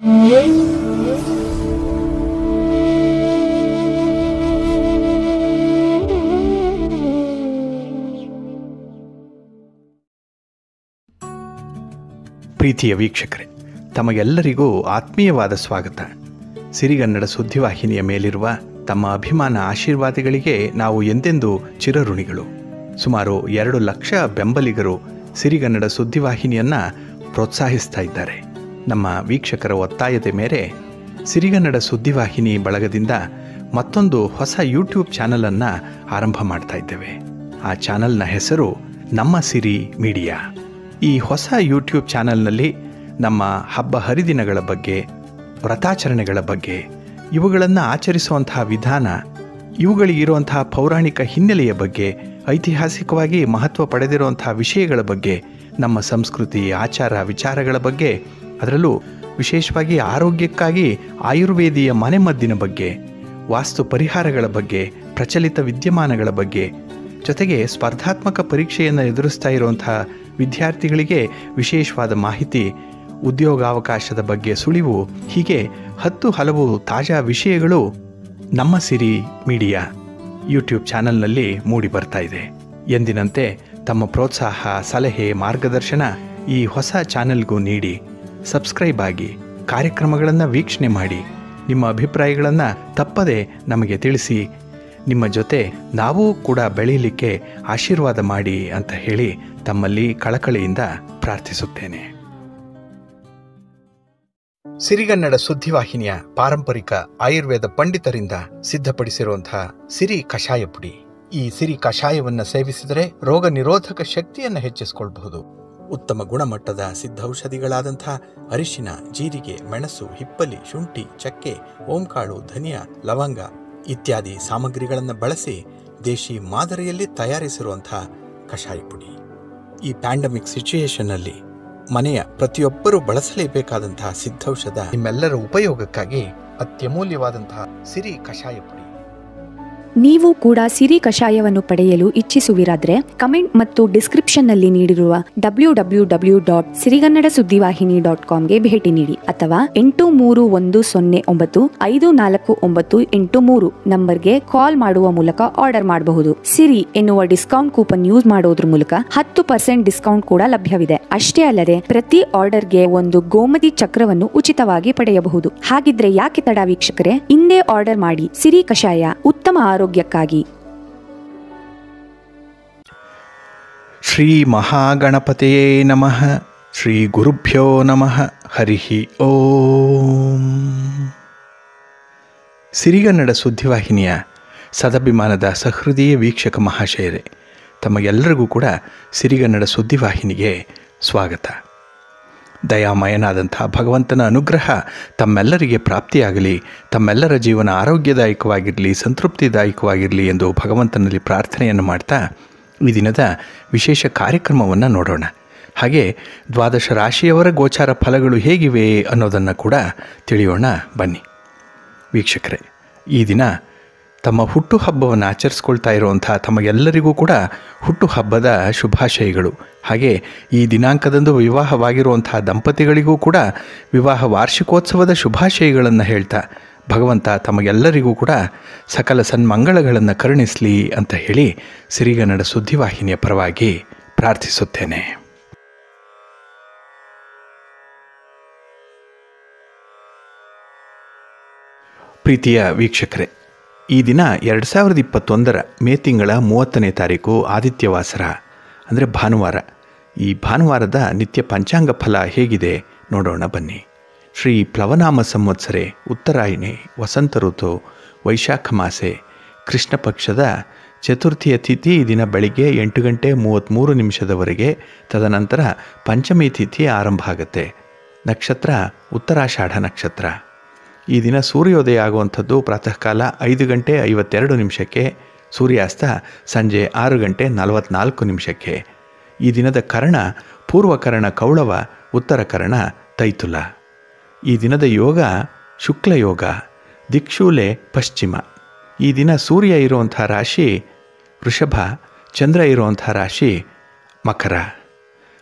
ಪ್ರೀತಿಯ ವೀಕ್ಷಕರೇ ತಮಗೆಲ್ಲರಿಗೂ ಆತ್ಮೀಯವಾದ ಸ್ವಾಗತ ಸಿರಿಗನ್ನಡ ಸುದ್ದಿವಾಹಿನಿಯ ಮೇಲಿರುವ ತಮ್ಮ ಅಭಿಮಾನ ಆಶೀರ್ವಾದಗಳಿಗೆ ನಾವು ಎಂದೆಂದೂ ಚಿರಋಣಿಗಳು ಸುಮಾರು ಎರಡು ಲಕ್ಷ ಬೆಂಬಲಿಗರು ಸಿರಿಗನ್ನಡ ಸುದ್ದಿವಾಹಿನಿಯನ್ನು ಪ್ರೋತ್ಸಾಹಿಸ್ತಾ ಇದ್ದಾರೆ ನಮ್ಮ ವೀಕ್ಷಕರ ಒತ್ತಾಯದ ಮೇರೆ ಸಿರಿಗನ್ನಡ ಸುದ್ದಿವಾಹಿನಿ ಬಳಗದಿಂದ ಮತ್ತೊಂದು ಹೊಸ ಯೂಟ್ಯೂಬ್ ಚಾನಲನ್ನು ಆರಂಭ ಮಾಡ್ತಾ ಇದ್ದೇವೆ ಆ ಚಾನಲ್ನ ಹೆಸರು ನಮ್ಮ ಸಿರಿ ಮೀಡಿಯಾ ಈ ಹೊಸ ಯೂಟ್ಯೂಬ್ ಚಾನಲ್ನಲ್ಲಿ ನಮ್ಮ ಹಬ್ಬ ಹರಿದಿನಗಳ ಬಗ್ಗೆ ವ್ರತಾಚರಣೆಗಳ ಬಗ್ಗೆ ಇವುಗಳನ್ನು ಆಚರಿಸುವಂತಹ ವಿಧಾನ ಇವುಗಳಿಗಿರುವಂತಹ ಪೌರಾಣಿಕ ಹಿನ್ನೆಲೆಯ ಬಗ್ಗೆ ಐತಿಹಾಸಿಕವಾಗಿ ಮಹತ್ವ ಪಡೆದಿರುವಂತಹ ವಿಷಯಗಳ ಬಗ್ಗೆ ನಮ್ಮ ಸಂಸ್ಕೃತಿ ಆಚಾರ ವಿಚಾರಗಳ ಬಗ್ಗೆ ಅದರಲ್ಲೂ ವಿಶೇಷವಾಗಿ ಆರೋಗ್ಯಕ್ಕಾಗಿ ಆಯುರ್ವೇದಿಯ ಮನೆಮದ್ದಿನ ಬಗ್ಗೆ ವಾಸ್ತು ಪರಿಹಾರಗಳ ಬಗ್ಗೆ ಪ್ರಚಲಿತ ವಿದ್ಯಮಾನಗಳ ಬಗ್ಗೆ ಜೊತೆಗೆ ಸ್ಪರ್ಧಾತ್ಮಕ ಪರೀಕ್ಷೆಯನ್ನು ಎದುರಿಸ್ತಾ ಇರುವಂತಹ ವಿದ್ಯಾರ್ಥಿಗಳಿಗೆ ವಿಶೇಷವಾದ ಮಾಹಿತಿ ಉದ್ಯೋಗಾವಕಾಶದ ಬಗ್ಗೆ ಸುಳಿವು ಹೀಗೆ ಹತ್ತು ಹಲವು ತಾಜಾ ವಿಷಯಗಳು ನಮ್ಮ ಸಿರಿ ಮೀಡಿಯಾ ಯೂಟ್ಯೂಬ್ ಚಾನಲ್ನಲ್ಲಿ ಮೂಡಿ ಬರ್ತಾ ಇದೆ ಎಂದಿನಂತೆ ತಮ್ಮ ಪ್ರೋತ್ಸಾಹ ಸಲಹೆ ಮಾರ್ಗದರ್ಶನ ಈ ಹೊಸ ಚಾನೆಲ್ಗೂ ನೀಡಿ ಸಬ್ಸ್ಕ್ರೈಬ್ ಆಗಿ ಕಾರ್ಯಕ್ರಮಗಳನ್ನು ವೀಕ್ಷಣೆ ಮಾಡಿ ನಿಮ್ಮ ಅಭಿಪ್ರಾಯಗಳನ್ನು ತಪ್ಪದೆ ನಮಗೆ ತಿಳಿಸಿ ನಿಮ್ಮ ಜೊತೆ ನಾವೂ ಕೂಡ ಬೆಳೀಲಿಕ್ಕೆ ಆಶೀರ್ವಾದ ಮಾಡಿ ಅಂತ ಹೇಳಿ ತಮ್ಮಲ್ಲಿ ಕಳಕಳಿಯಿಂದ ಪ್ರಾರ್ಥಿಸುತ್ತೇನೆ ಸಿರಿಗನ್ನಡ ಸುದ್ದಿವಾಹಿನಿಯ ಪಾರಂಪರಿಕ ಆಯುರ್ವೇದ ಪಂಡಿತರಿಂದ ಸಿದ್ಧಪಡಿಸಿರುವಂತಹ ಸಿರಿ ಕಷಾಯ ಪುಡಿ ಈ ಸಿರಿ ಕಷಾಯವನ್ನ ಸೇವಿಸಿದರೆ ರೋಗ ನಿರೋಧಕ ಶಕ್ತಿಯನ್ನು ಹೆಚ್ಚಿಸಿಕೊಳ್ಳಬಹುದು ಉತ್ತಮ ಗುಣಮಟ್ಟದ ಸಿದ್ಧೌಷಧಿಗಳಾದಂಥ ಅರಿಶಿನ ಜೀರಿಗೆ ಮೆಣಸು ಹಿಪ್ಪಲಿ ಶುಂಠಿ ಚಕ್ಕೆ ಓಂಕಾಳು ಧನಿಯಾ ಲವಂಗ ಇತ್ಯಾದಿ ಸಾಮಗ್ರಿಗಳನ್ನು ಬಳಸಿ ದೇಶಿ ಮಾದರಿಯಲ್ಲಿ ತಯಾರಿಸಿರುವಂತಹ ಕಷಾಯ ಪುಡಿ ಈ ಪ್ಯಾಂಡಮಿಕ್ ಸಿಚುಯೇಷನ್ನಲ್ಲಿ ಮನೆಯ ಪ್ರತಿಯೊಬ್ಬರೂ ಬಳಸಲೇಬೇಕಾದಂತಹ ಸಿದ್ಧೌಷಧ ನಿಮ್ಮೆಲ್ಲರ ಉಪಯೋಗಕ್ಕಾಗಿ ಅತ್ಯಮೂಲ್ಯವಾದಂತಹ ಸಿರಿ ಕಷಾಯ ಪುಡಿ ನೀವು ಕೂಡ ಸಿರಿ ಕಷಾಯವನ್ನು ಪಡೆಯಲು ಇಚ್ಛಿಸುವಿರಾದ್ರೆ ಕಮೆಂಟ್ ಮತ್ತು ಡಿಸ್ಕ್ರಿಪ್ಷನ್ನಲ್ಲಿ ನೀಡಿರುವ W W W dot Sirigannada Suddivahini dot ಕಾಮ್ಗೆ ಭೇಟಿ ನೀಡಿ ಅಥವಾ ಎಂಟು ಮೂರು ಒಂದು ಸೊನ್ನೆ ಒಂಬತ್ತು ಐದು ನಾಲ್ಕು ಒಂಬತ್ತು ಎಂಟು ಮೂರು ನಂಬರ್ಗೆ ಕಾಲ್ ಮಾಡುವ ಮೂಲಕ ಆರ್ಡರ್ ಮಾಡಬಹುದು ಸಿರಿ ಎನ್ನುವ ಡಿಸ್ಕೌಂಟ್ ಕೂಪನ್ ಯೂಸ್ ಮಾಡೋದ್ರ ಮೂಲಕ ಹತ್ತು ಪರ್ಸೆಂಟ್ ಡಿಸ್ಕೌಂಟ್ ಕೂಡ ಲಭ್ಯವಿದೆ ಅಷ್ಟೇ ಅಲ್ಲದೆ ಪ್ರತಿ ಆರ್ಡರ್ಗೆ ಒಂದು ಗೋಮತಿ ಚಕ್ರವನ್ನು ಉಚಿತವಾಗಿ ಪಡೆಯಬಹುದು ಹಾಗಿದ್ರೆ ಯಾಕೆ ತಡ ವೀಕ್ಷಕರೇ ಇಂದೇ ಆರ್ಡರ್ ಮಾಡಿ ಸಿರಿ ಕಷಾಯ ಉತ್ತಮ ಆರೋಗ್ಯಕ್ಕಾಗಿ ಶ್ರೀ ಮಹಾಗಣಪತಿಯೇ ನಮಃ ಶ್ರೀ ಗುರುಭ್ಯೋ ನಮಃ ಹರಿ ಓಂ ಸಿರಿಗನ್ನಡ ಸುದ್ದಿವಾಹಿನಿಯ ಸದಭಿಮಾನದ ಸಹೃದಯ ವೀಕ್ಷಕ ಮಹಾಶಯರೇ ತಮಗೆಲ್ಲರಿಗೂ ಕೂಡ ಸಿರಿಗನ್ನಡ ಸುದ್ದಿವಾಹಿನಿಗೆ ಸ್ವಾಗತ ದಯಾಮಯನಾದಂಥ ಭಗವಂತನ ಅನುಗ್ರಹ ತಮ್ಮೆಲ್ಲರಿಗೆ ಪ್ರಾಪ್ತಿಯಾಗಲಿ ತಮ್ಮೆಲ್ಲರ ಜೀವನ ಆರೋಗ್ಯದಾಯಕವಾಗಿರಲಿ ಸಂತೃಪ್ತಿದಾಯಕವಾಗಿರಲಿ ಎಂದು ಭಗವಂತನಲ್ಲಿ ಪ್ರಾರ್ಥನೆಯನ್ನು ಮಾಡ್ತಾ ಈ ದಿನದ ವಿಶೇಷ ಕಾರ್ಯಕ್ರಮವನ್ನು ನೋಡೋಣ ಹಾಗೆ ದ್ವಾದಶ ರಾಶಿಯವರ ಗೋಚಾರ ಫಲಗಳು ಹೇಗಿವೆ ಅನ್ನೋದನ್ನು ಕೂಡ ತಿಳಿಯೋಣ ಬನ್ನಿ ವೀಕ್ಷಕರೇ ಈ ದಿನ ತಮ್ಮ ಹುಟ್ಟುಹಬ್ಬವನ್ನು ಆಚರಿಸ್ಕೊಳ್ತಾ ಇರುವಂಥ ತಮಗೆಲ್ಲರಿಗೂ ಕೂಡ ಹುಟ್ಟುಹಬ್ಬದ ಶುಭಾಶಯಗಳು ಹಾಗೆ ಈ ದಿನಾಂಕದಂದು ವಿವಾಹವಾಗಿರುವಂತಹ ದಂಪತಿಗಳಿಗೂ ಕೂಡ ವಿವಾಹ ವಾರ್ಷಿಕೋತ್ಸವದ ಶುಭಾಶಯಗಳನ್ನು ಹೇಳ್ತಾ ಭಗವಂತ ತಮಗೆಲ್ಲರಿಗೂ ಕೂಡ ಸಕಲ ಸನ್ಮಂಗಳಗಳನ್ನು ಕರುಣಿಸಲಿ ಅಂತ ಹೇಳಿ ಸಿರಿಗನ್ನಡ ಸುದ್ದಿವಾಹಿನಿಯ ಪರವಾಗಿ ಪ್ರಾರ್ಥಿಸುತ್ತೇನೆ ಪ್ರೀತಿಯ ವೀಕ್ಷಕರೇ ಈ ದಿನ ಎರಡು ಸಾವಿರದ ಇಪ್ಪತ್ತೊಂದರ ಮೇ ತಿಂಗಳ ಮೂವತ್ತನೇ ತಾರೀಕು ಆದಿತ್ಯವಾಸರ ಅಂದರೆ ಭಾನುವಾರ ಈ ಭಾನುವಾರದ ನಿತ್ಯ ಪಂಚಾಂಗ ಫಲ ಹೇಗಿದೆ ನೋಡೋಣ ಬನ್ನಿ ಶ್ರೀ ಪ್ಲವನಾಮ ಸಂವತ್ಸರೆ ಉತ್ತರಾಯಣಿ ವಸಂತ ಋತು ವೈಶಾಖ ಮಾಸೆ ಕೃಷ್ಣ ಪಕ್ಷದ ಚತುರ್ಥಿಯ ತಿಥಿ ಈ ದಿನ ಬೆಳಿಗ್ಗೆ ಎಂಟು ಗಂಟೆ ಮೂವತ್ತ್ಮೂರು ನಿಮಿಷದವರೆಗೆ ತದನಂತರ ಪಂಚಮಿ ತಿಥಿ ಆರಂಭ ಆಗುತ್ತೆ ನಕ್ಷತ್ರ ಉತ್ತರಾಷಾಢ ನಕ್ಷತ್ರ ಈ ದಿನ ಸೂರ್ಯೋದಯ ಆಗುವಂಥದ್ದು ಪ್ರಾತಃ ಕಾಲ ಐದು ಗಂಟೆ ಐವತ್ತೆರಡು ನಿಮಿಷಕ್ಕೆ ಸೂರ್ಯಾಸ್ತ ಸಂಜೆ ಆರು ಗಂಟೆ ನಲವತ್ನಾಲ್ಕು ನಿಮಿಷಕ್ಕೆ ಈ ದಿನದ ಕರ್ಣ ಪೂರ್ವಕರ್ಣ ಕೌಳವ ಉತ್ತರ ಕರ್ಣ ತೈತುಲ ಈ ದಿನದ ಯೋಗ ಶುಕ್ಲ ಯೋಗ ದಿಕ್ಷೂಲೆ ಪಶ್ಚಿಮ ಈ ದಿನ ಸೂರ್ಯ ಇರುವಂಥ ರಾಶಿ ವೃಷಭ ಚಂದ್ರ ಇರುವಂಥ ರಾಶಿ ಮಕರ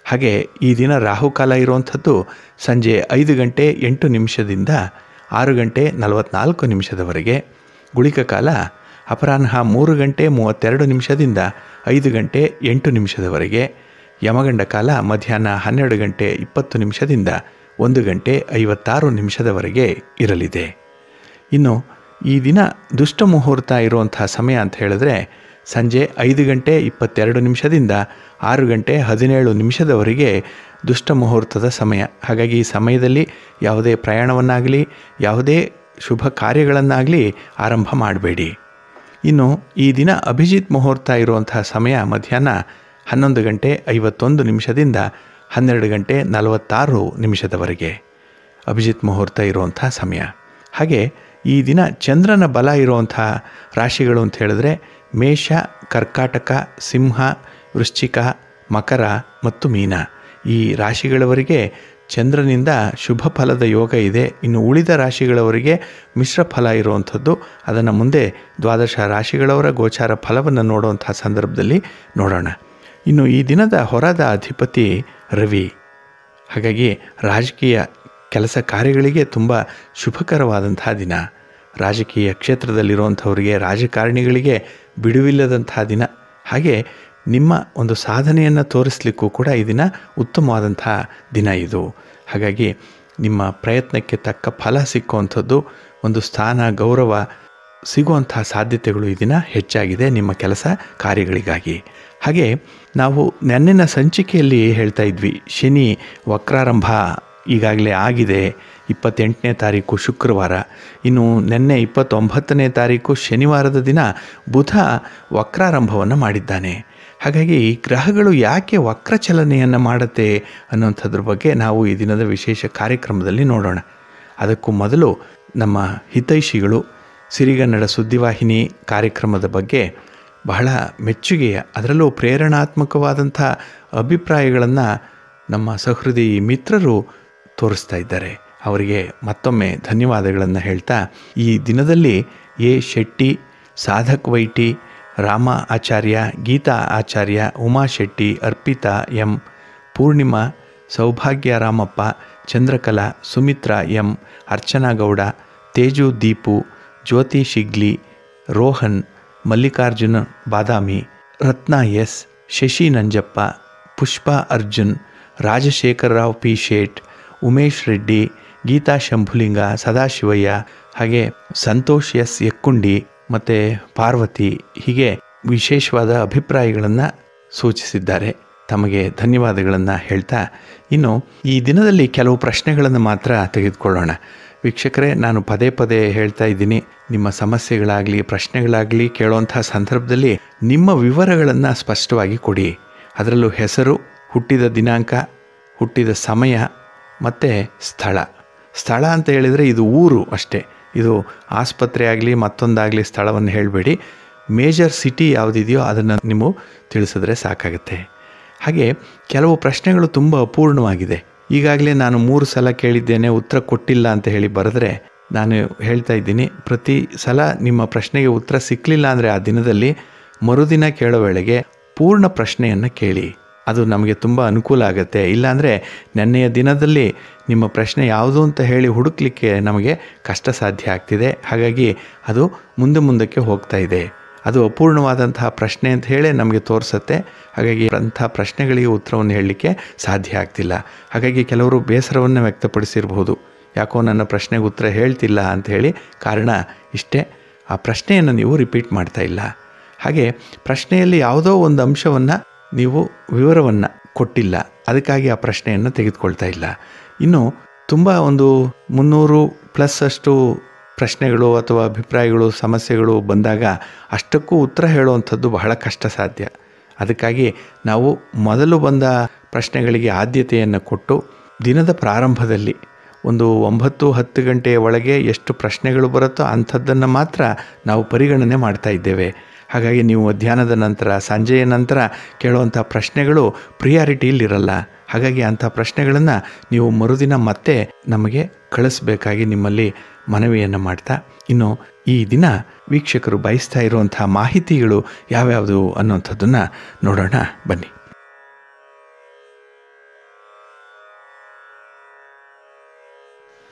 ಹಾಗೆ ಈ ದಿನ ರಾಹುಕಾಲ ಇರುವಂಥದ್ದು ಸಂಜೆ ಐದು ಗಂಟೆ ಎಂಟು ನಿಮಿಷದಿಂದ ಆರು ಗಂಟೆ ನಲವತ್ನಾಲ್ಕು ನಿಮಿಷದವರೆಗೆ ಗುಳಿಕ ಕಾಲ ಅಪರಾಹ್ನ ಮೂರು ಗಂಟೆ ಮೂವತ್ತೆರಡು ನಿಮಿಷದಿಂದ ಐದು ಗಂಟೆ ಎಂಟು ನಿಮಿಷದವರೆಗೆ ಯಮಗಂಡ ಕಾಲ ಮಧ್ಯಾಹ್ನ ಹನ್ನೆರಡು ಗಂಟೆ ಇಪ್ಪತ್ತು ನಿಮಿಷದಿಂದ ಒಂದು ಗಂಟೆ ಐವತ್ತಾರು ನಿಮಿಷದವರೆಗೆ ಇರಲಿದೆ ಇನ್ನು ಈ ದಿನ ದುಷ್ಟ ಮುಹೂರ್ತ ಇರುವಂತಹ ಸಮಯ ಅಂತ ಹೇಳಿದ್ರೆ ಸಂಜೆ ಐದು ಗಂಟೆ ಇಪ್ಪತ್ತೆರಡು ನಿಮಿಷದಿಂದ ಆರು ಗಂಟೆ ಹದಿನೇಳು ನಿಮಿಷದವರೆಗೆ ದುಷ್ಟ ಮುಹೂರ್ತದ ಸಮಯ ಹಾಗಾಗಿ ಈ ಸಮಯದಲ್ಲಿ ಯಾವುದೇ ಪ್ರಯಾಣವನ್ನಾಗಲಿ ಯಾವುದೇ ಶುಭ ಕಾರ್ಯಗಳನ್ನಾಗಲಿ ಆರಂಭ ಮಾಡಬೇಡಿ ಇನ್ನು ಈ ದಿನ ಅಭಿಜಿತ್ ಮುಹೂರ್ತ ಇರುವಂತಹ ಸಮಯ ಮಧ್ಯಾಹ್ನ ಹನ್ನೊಂದು ಗಂಟೆ ಐವತ್ತೊಂದು ನಿಮಿಷದಿಂದ ಹನ್ನೆರಡು ಗಂಟೆ ನಲವತ್ತಾರು ನಿಮಿಷದವರೆಗೆ ಅಭಿಜಿತ್ ಮುಹೂರ್ತ ಇರುವಂಥ ಸಮಯ ಹಾಗೆ ಈ ದಿನ ಚಂದ್ರನ ಬಲ ಇರುವಂಥ ರಾಶಿಗಳು ಅಂತ ಹೇಳಿದ್ರೆ ಮೇಷ ಕರ್ಕಾಟಕ ಸಿಂಹ ವೃಶ್ಚಿಕ ಮಕರ ಮತ್ತು ಮೀನ ಈ ರಾಶಿಗಳವರಿಗೆ ಚಂದ್ರನಿಂದ ಶುಭ ಫಲದ ಯೋಗ ಇದೆ ಇನ್ನು ಉಳಿದ ರಾಶಿಗಳವರಿಗೆ ಮಿಶ್ರ ಫಲ ಇರುವಂಥದ್ದು ಅದನ್ನು ಮುಂದೆ ದ್ವಾದಶ ರಾಶಿಗಳವರ ಗೋಚಾರ ಫಲವನ್ನು ನೋಡುವಂಥ ಸಂದರ್ಭದಲ್ಲಿ ನೋಡೋಣ ಇನ್ನು ಈ ದಿನದ ಹೊರದ ಅಧಿಪತಿ ರವಿ ಹಾಗಾಗಿ ರಾಜಕೀಯ ಕೆಲಸ ಕಾರ್ಯಗಳಿಗೆ ತುಂಬ ಶುಭಕರವಾದಂತಹ ದಿನ ರಾಜಕೀಯ ಕ್ಷೇತ್ರದಲ್ಲಿರುವಂಥವರಿಗೆ ರಾಜಕಾರಣಿಗಳಿಗೆ ಬಿಡುವಿಲ್ಲದಂತಹ ದಿನ ಹಾಗೆ ನಿಮ್ಮ ಒಂದು ಸಾಧನೆಯನ್ನು ತೋರಿಸಲಿಕ್ಕೂ ಕೂಡ ಈ ದಿನ ಉತ್ತಮವಾದಂಥ ದಿನ ಇದು ಹಾಗಾಗಿ ನಿಮ್ಮ ಪ್ರಯತ್ನಕ್ಕೆ ತಕ್ಕ ಫಲ ಸಿಕ್ಕುವಂಥದ್ದು ಒಂದು ಸ್ಥಾನ ಗೌರವ ಸಿಗುವಂಥ ಸಾಧ್ಯತೆಗಳು ಈ ದಿನ ಹೆಚ್ಚಾಗಿದೆ ನಿಮ್ಮ ಕೆಲಸ ಕಾರ್ಯಗಳಿಗಾಗಿ ಹಾಗೆ ನಾವು ನೆನ್ನಿನ ಸಂಚಿಕೆಯಲ್ಲಿ ಹೇಳ್ತಾ ಇದ್ವಿ ಶನಿ ವಕ್ರಾರಂಭ ಈಗಾಗಲೇ ಆಗಿದೆ ಇಪ್ಪತ್ತೆಂಟನೇ ತಾರೀಕು ಶುಕ್ರವಾರ ಇನ್ನು ನಿನ್ನೆ ಇಪ್ಪತ್ತೊಂಬತ್ತನೇ ತಾರೀಕು ಶನಿವಾರದ ದಿನ ಬುಧ ವಕ್ರಾರಂಭವನ್ನು ಮಾಡಿದ್ದಾನೆ ಹಾಗಾಗಿ ಗ್ರಹಗಳು ಯಾಕೆ ವಕ್ರ ಚಲನೆಯನ್ನು ಮಾಡುತ್ತೆ ಅನ್ನೋಂಥದ್ರ ಬಗ್ಗೆ ನಾವು ಈ ದಿನದ ವಿಶೇಷ ಕಾರ್ಯಕ್ರಮದಲ್ಲಿ ನೋಡೋಣ ಅದಕ್ಕೂ ಮೊದಲು ನಮ್ಮ ಹಿತೈಷಿಗಳು ಸಿರಿಗನ್ನಡ ಸುದ್ದಿವಾಹಿನಿ ಕಾರ್ಯಕ್ರಮದ ಬಗ್ಗೆ ಬಹಳ ಮೆಚ್ಚುಗೆಯ ಅದರಲ್ಲೂ ಪ್ರೇರಣಾತ್ಮಕವಾದಂಥ ಅಭಿಪ್ರಾಯಗಳನ್ನು ನಮ್ಮ ಸಹೃದಯಿ ಮಿತ್ರರು ತೋರಿಸ್ತಾ ಇದ್ದಾರೆ ಅವರಿಗೆ ಮತ್ತೊಮ್ಮೆ ಧನ್ಯವಾದಗಳನ್ನು ಹೇಳ್ತಾ ಈ ದಿನದಲ್ಲಿ A Shetty Sadhak Y T Rama Acharya Geetha Acharya Uma Shetty Arpitha M Poornima Soubhagya Ramappa Chandrakala Sumithra M Archana Gowda Teju Deepu Jyothi Shigli Rohan Mallikarjuna Badami Ratna S Shashi Nanjappa Pushpa Arjun Rajashekhar Rao P Shet Umesh Reddy Geetha Shambhulinga Sadashivaiah ಹಾಗೆ ಸಂತೋಷ್ ಎಸ್ ಎಕ್ಕುಂಡಿ ಮತ್ತು ಪಾರ್ವತಿ ಹೀಗೆ ವಿಶೇಷವಾದ ಅಭಿಪ್ರಾಯಗಳನ್ನು ಸೂಚಿಸಿದ್ದಾರೆ ತಮಗೆ ಧನ್ಯವಾದಗಳನ್ನು ಹೇಳ್ತಾ ಇನ್ನು ಈ ದಿನದಲ್ಲಿ ಕೆಲವು ಪ್ರಶ್ನೆಗಳನ್ನು ಮಾತ್ರ ತೆಗೆದುಕೊಳ್ಳೋಣ ವೀಕ್ಷಕರೇ ನಾನು ಪದೇ ಪದೇ ಹೇಳ್ತಾ ಇದ್ದೀನಿ ನಿಮ್ಮ ಸಮಸ್ಯೆಗಳಾಗಲಿ ಪ್ರಶ್ನೆಗಳಾಗಲಿ ಕೇಳುವಂಥ ಸಂದರ್ಭದಲ್ಲಿ ನಿಮ್ಮ ವಿವರಗಳನ್ನು ಸ್ಪಷ್ಟವಾಗಿ ಕೊಡಿ ಅದರಲ್ಲೂ ಹೆಸರು ಹುಟ್ಟಿದ ದಿನಾಂಕ ಹುಟ್ಟಿದ ಸಮಯ ಮತ್ತು ಸ್ಥಳ ಸ್ಥಳ ಅಂತ ಹೇಳಿದರೆ ಇದು ಊರು ಅಷ್ಟೇ ಇದು ಆಸ್ಪತ್ರೆ ಆಗಲಿ ಮತ್ತೊಂದಾಗಲಿ ಸ್ಥಳವನ್ನು ಹೇಳಬೇಡಿ ಮೇಜರ್ ಸಿಟಿ ಯಾವುದಿದೆಯೋ ಅದನ್ನು ನೀವು ತಿಳಿಸಿದ್ರೆ ಸಾಕಾಗುತ್ತೆ ಹಾಗೆ ಕೆಲವು ಪ್ರಶ್ನೆಗಳು ತುಂಬ ಅಪೂರ್ಣವಾಗಿದೆ ಈಗಾಗಲೇ ನಾನು ಮೂರು ಸಲ ಕೇಳಿದ್ದೇನೆ ಉತ್ತರ ಕೊಟ್ಟಿಲ್ಲ ಅಂತ ಹೇಳಿ ಬರೆದ್ರೆ ನಾನು ಹೇಳ್ತಾ ಇದ್ದೀನಿ ಪ್ರತಿ ಸಲ ನಿಮ್ಮ ಪ್ರಶ್ನೆಗೆ ಉತ್ತರ ಸಿಕ್ಕಲಿಲ್ಲ ಅಂದರೆ ಆ ದಿನದಲ್ಲಿ ಮರುದಿನ ಕೇಳೋ ವೇಳೆಗೆ ಪೂರ್ಣ ಪ್ರಶ್ನೆಯನ್ನು ಕೇಳಿ ಅದು ನಮಗೆ ತುಂಬ ಅನುಕೂಲ ಆಗುತ್ತೆ ಇಲ್ಲಾಂದರೆ ನೆನ್ನೆಯ ದಿನದಲ್ಲಿ ನಿಮ್ಮ ಪ್ರಶ್ನೆ ಯಾವುದು ಅಂತ ಹೇಳಿ ಹುಡುಕ್ಲಿಕ್ಕೆ ನಮಗೆ ಕಷ್ಟ ಸಾಧ್ಯ ಆಗ್ತಿದೆ ಹಾಗಾಗಿ ಅದು ಮುಂದೆ ಮುಂದಕ್ಕೆ ಹೋಗ್ತಾ ಇದೆ ಅದು ಅಪೂರ್ಣವಾದಂತಹ ಪ್ರಶ್ನೆ ಅಂತ ಹೇಳಿ ನಮಗೆ ತೋರಿಸುತ್ತೆ ಹಾಗಾಗಿ ಅಂಥ ಪ್ರಶ್ನೆಗಳಿಗೆ ಉತ್ತರವನ್ನು ಹೇಳಲಿಕ್ಕೆ ಸಾಧ್ಯ ಆಗ್ತಿಲ್ಲ ಹಾಗಾಗಿ ಕೆಲವರು ಬೇಸರವನ್ನು ವ್ಯಕ್ತಪಡಿಸಿರಬಹುದು ಯಾಕೋ ನನ್ನ ಪ್ರಶ್ನೆಗೆ ಉತ್ತರ ಹೇಳ್ತಿಲ್ಲ ಅಂತ ಹೇಳಿ ಕಾರಣ ಇಷ್ಟೇ ಆ ಪ್ರಶ್ನೆಯನ್ನು ನೀವು ರಿಪೀಟ್ ಮಾಡ್ತಾ ಇಲ್ಲ ಹಾಗೆ ಪ್ರಶ್ನೆಯಲ್ಲಿ ಯಾವುದೋ ಒಂದು ಅಂಶವನ್ನು ನೀವು ವಿವರವನ್ನು ಕೊಟ್ಟಿಲ್ಲ ಅದಕ್ಕಾಗಿ ಆ ಪ್ರಶ್ನೆಯನ್ನು ತೆಗೆದುಕೊಳ್ತಾ ಇಲ್ಲ ಇನ್ನು ತುಂಬ ಒಂದು ಮುನ್ನೂರು ಪ್ಲಸ್ ಅಷ್ಟು ಪ್ರಶ್ನೆಗಳು ಅಥವಾ ಅಭಿಪ್ರಾಯಗಳು ಸಮಸ್ಯೆಗಳು ಬಂದಾಗ ಅಷ್ಟಕ್ಕೂ ಉತ್ತರ ಹೇಳುವಂಥದ್ದು ಬಹಳ ಕಷ್ಟ ಸಾಧ್ಯ ಅದಕ್ಕಾಗಿ ನಾವು ಮೊದಲು ಬಂದ ಪ್ರಶ್ನೆಗಳಿಗೆ ಆದ್ಯತೆಯನ್ನು ಕೊಟ್ಟು ದಿನದ ಪ್ರಾರಂಭದಲ್ಲಿ ಒಂದು ಒಂಬತ್ತು ಹತ್ತು ಗಂಟೆಯ ಒಳಗೆ ಎಷ್ಟು ಪ್ರಶ್ನೆಗಳು ಬರುತ್ತೋ ಅಂಥದ್ದನ್ನು ಮಾತ್ರ ನಾವು ಪರಿಗಣನೆ ಮಾಡ್ತಾ ಇದ್ದೇವೆ ಹಾಗಾಗಿ ನೀವು ಮಧ್ಯಾಹ್ನದ ನಂತರ ಸಂಜೆಯ ನಂತರ ಕೇಳುವಂಥ ಪ್ರಶ್ನೆಗಳು ಪ್ರಿಯಾರಿಟಿಯಲ್ಲಿರಲ್ಲ ಹಾಗಾಗಿ ಅಂಥ ಪ್ರಶ್ನೆಗಳನ್ನು ನೀವು ಮರುದಿನ ಮತ್ತೆ ನಮಗೆ ಕಳಿಸ್ಬೇಕಾಗಿ ನಿಮ್ಮಲ್ಲಿ ಮನವಿಯನ್ನು ಮಾಡ್ತಾ ಇನ್ನು ಈ ದಿನ ವೀಕ್ಷಕರು ಬಯಸ್ತಾ ಇರುವಂಥ ಮಾಹಿತಿಗಳು ಯಾವ್ಯಾವುದು ಅನ್ನುವಂಥದ್ದನ್ನು ನೋಡೋಣ ಬನ್ನಿ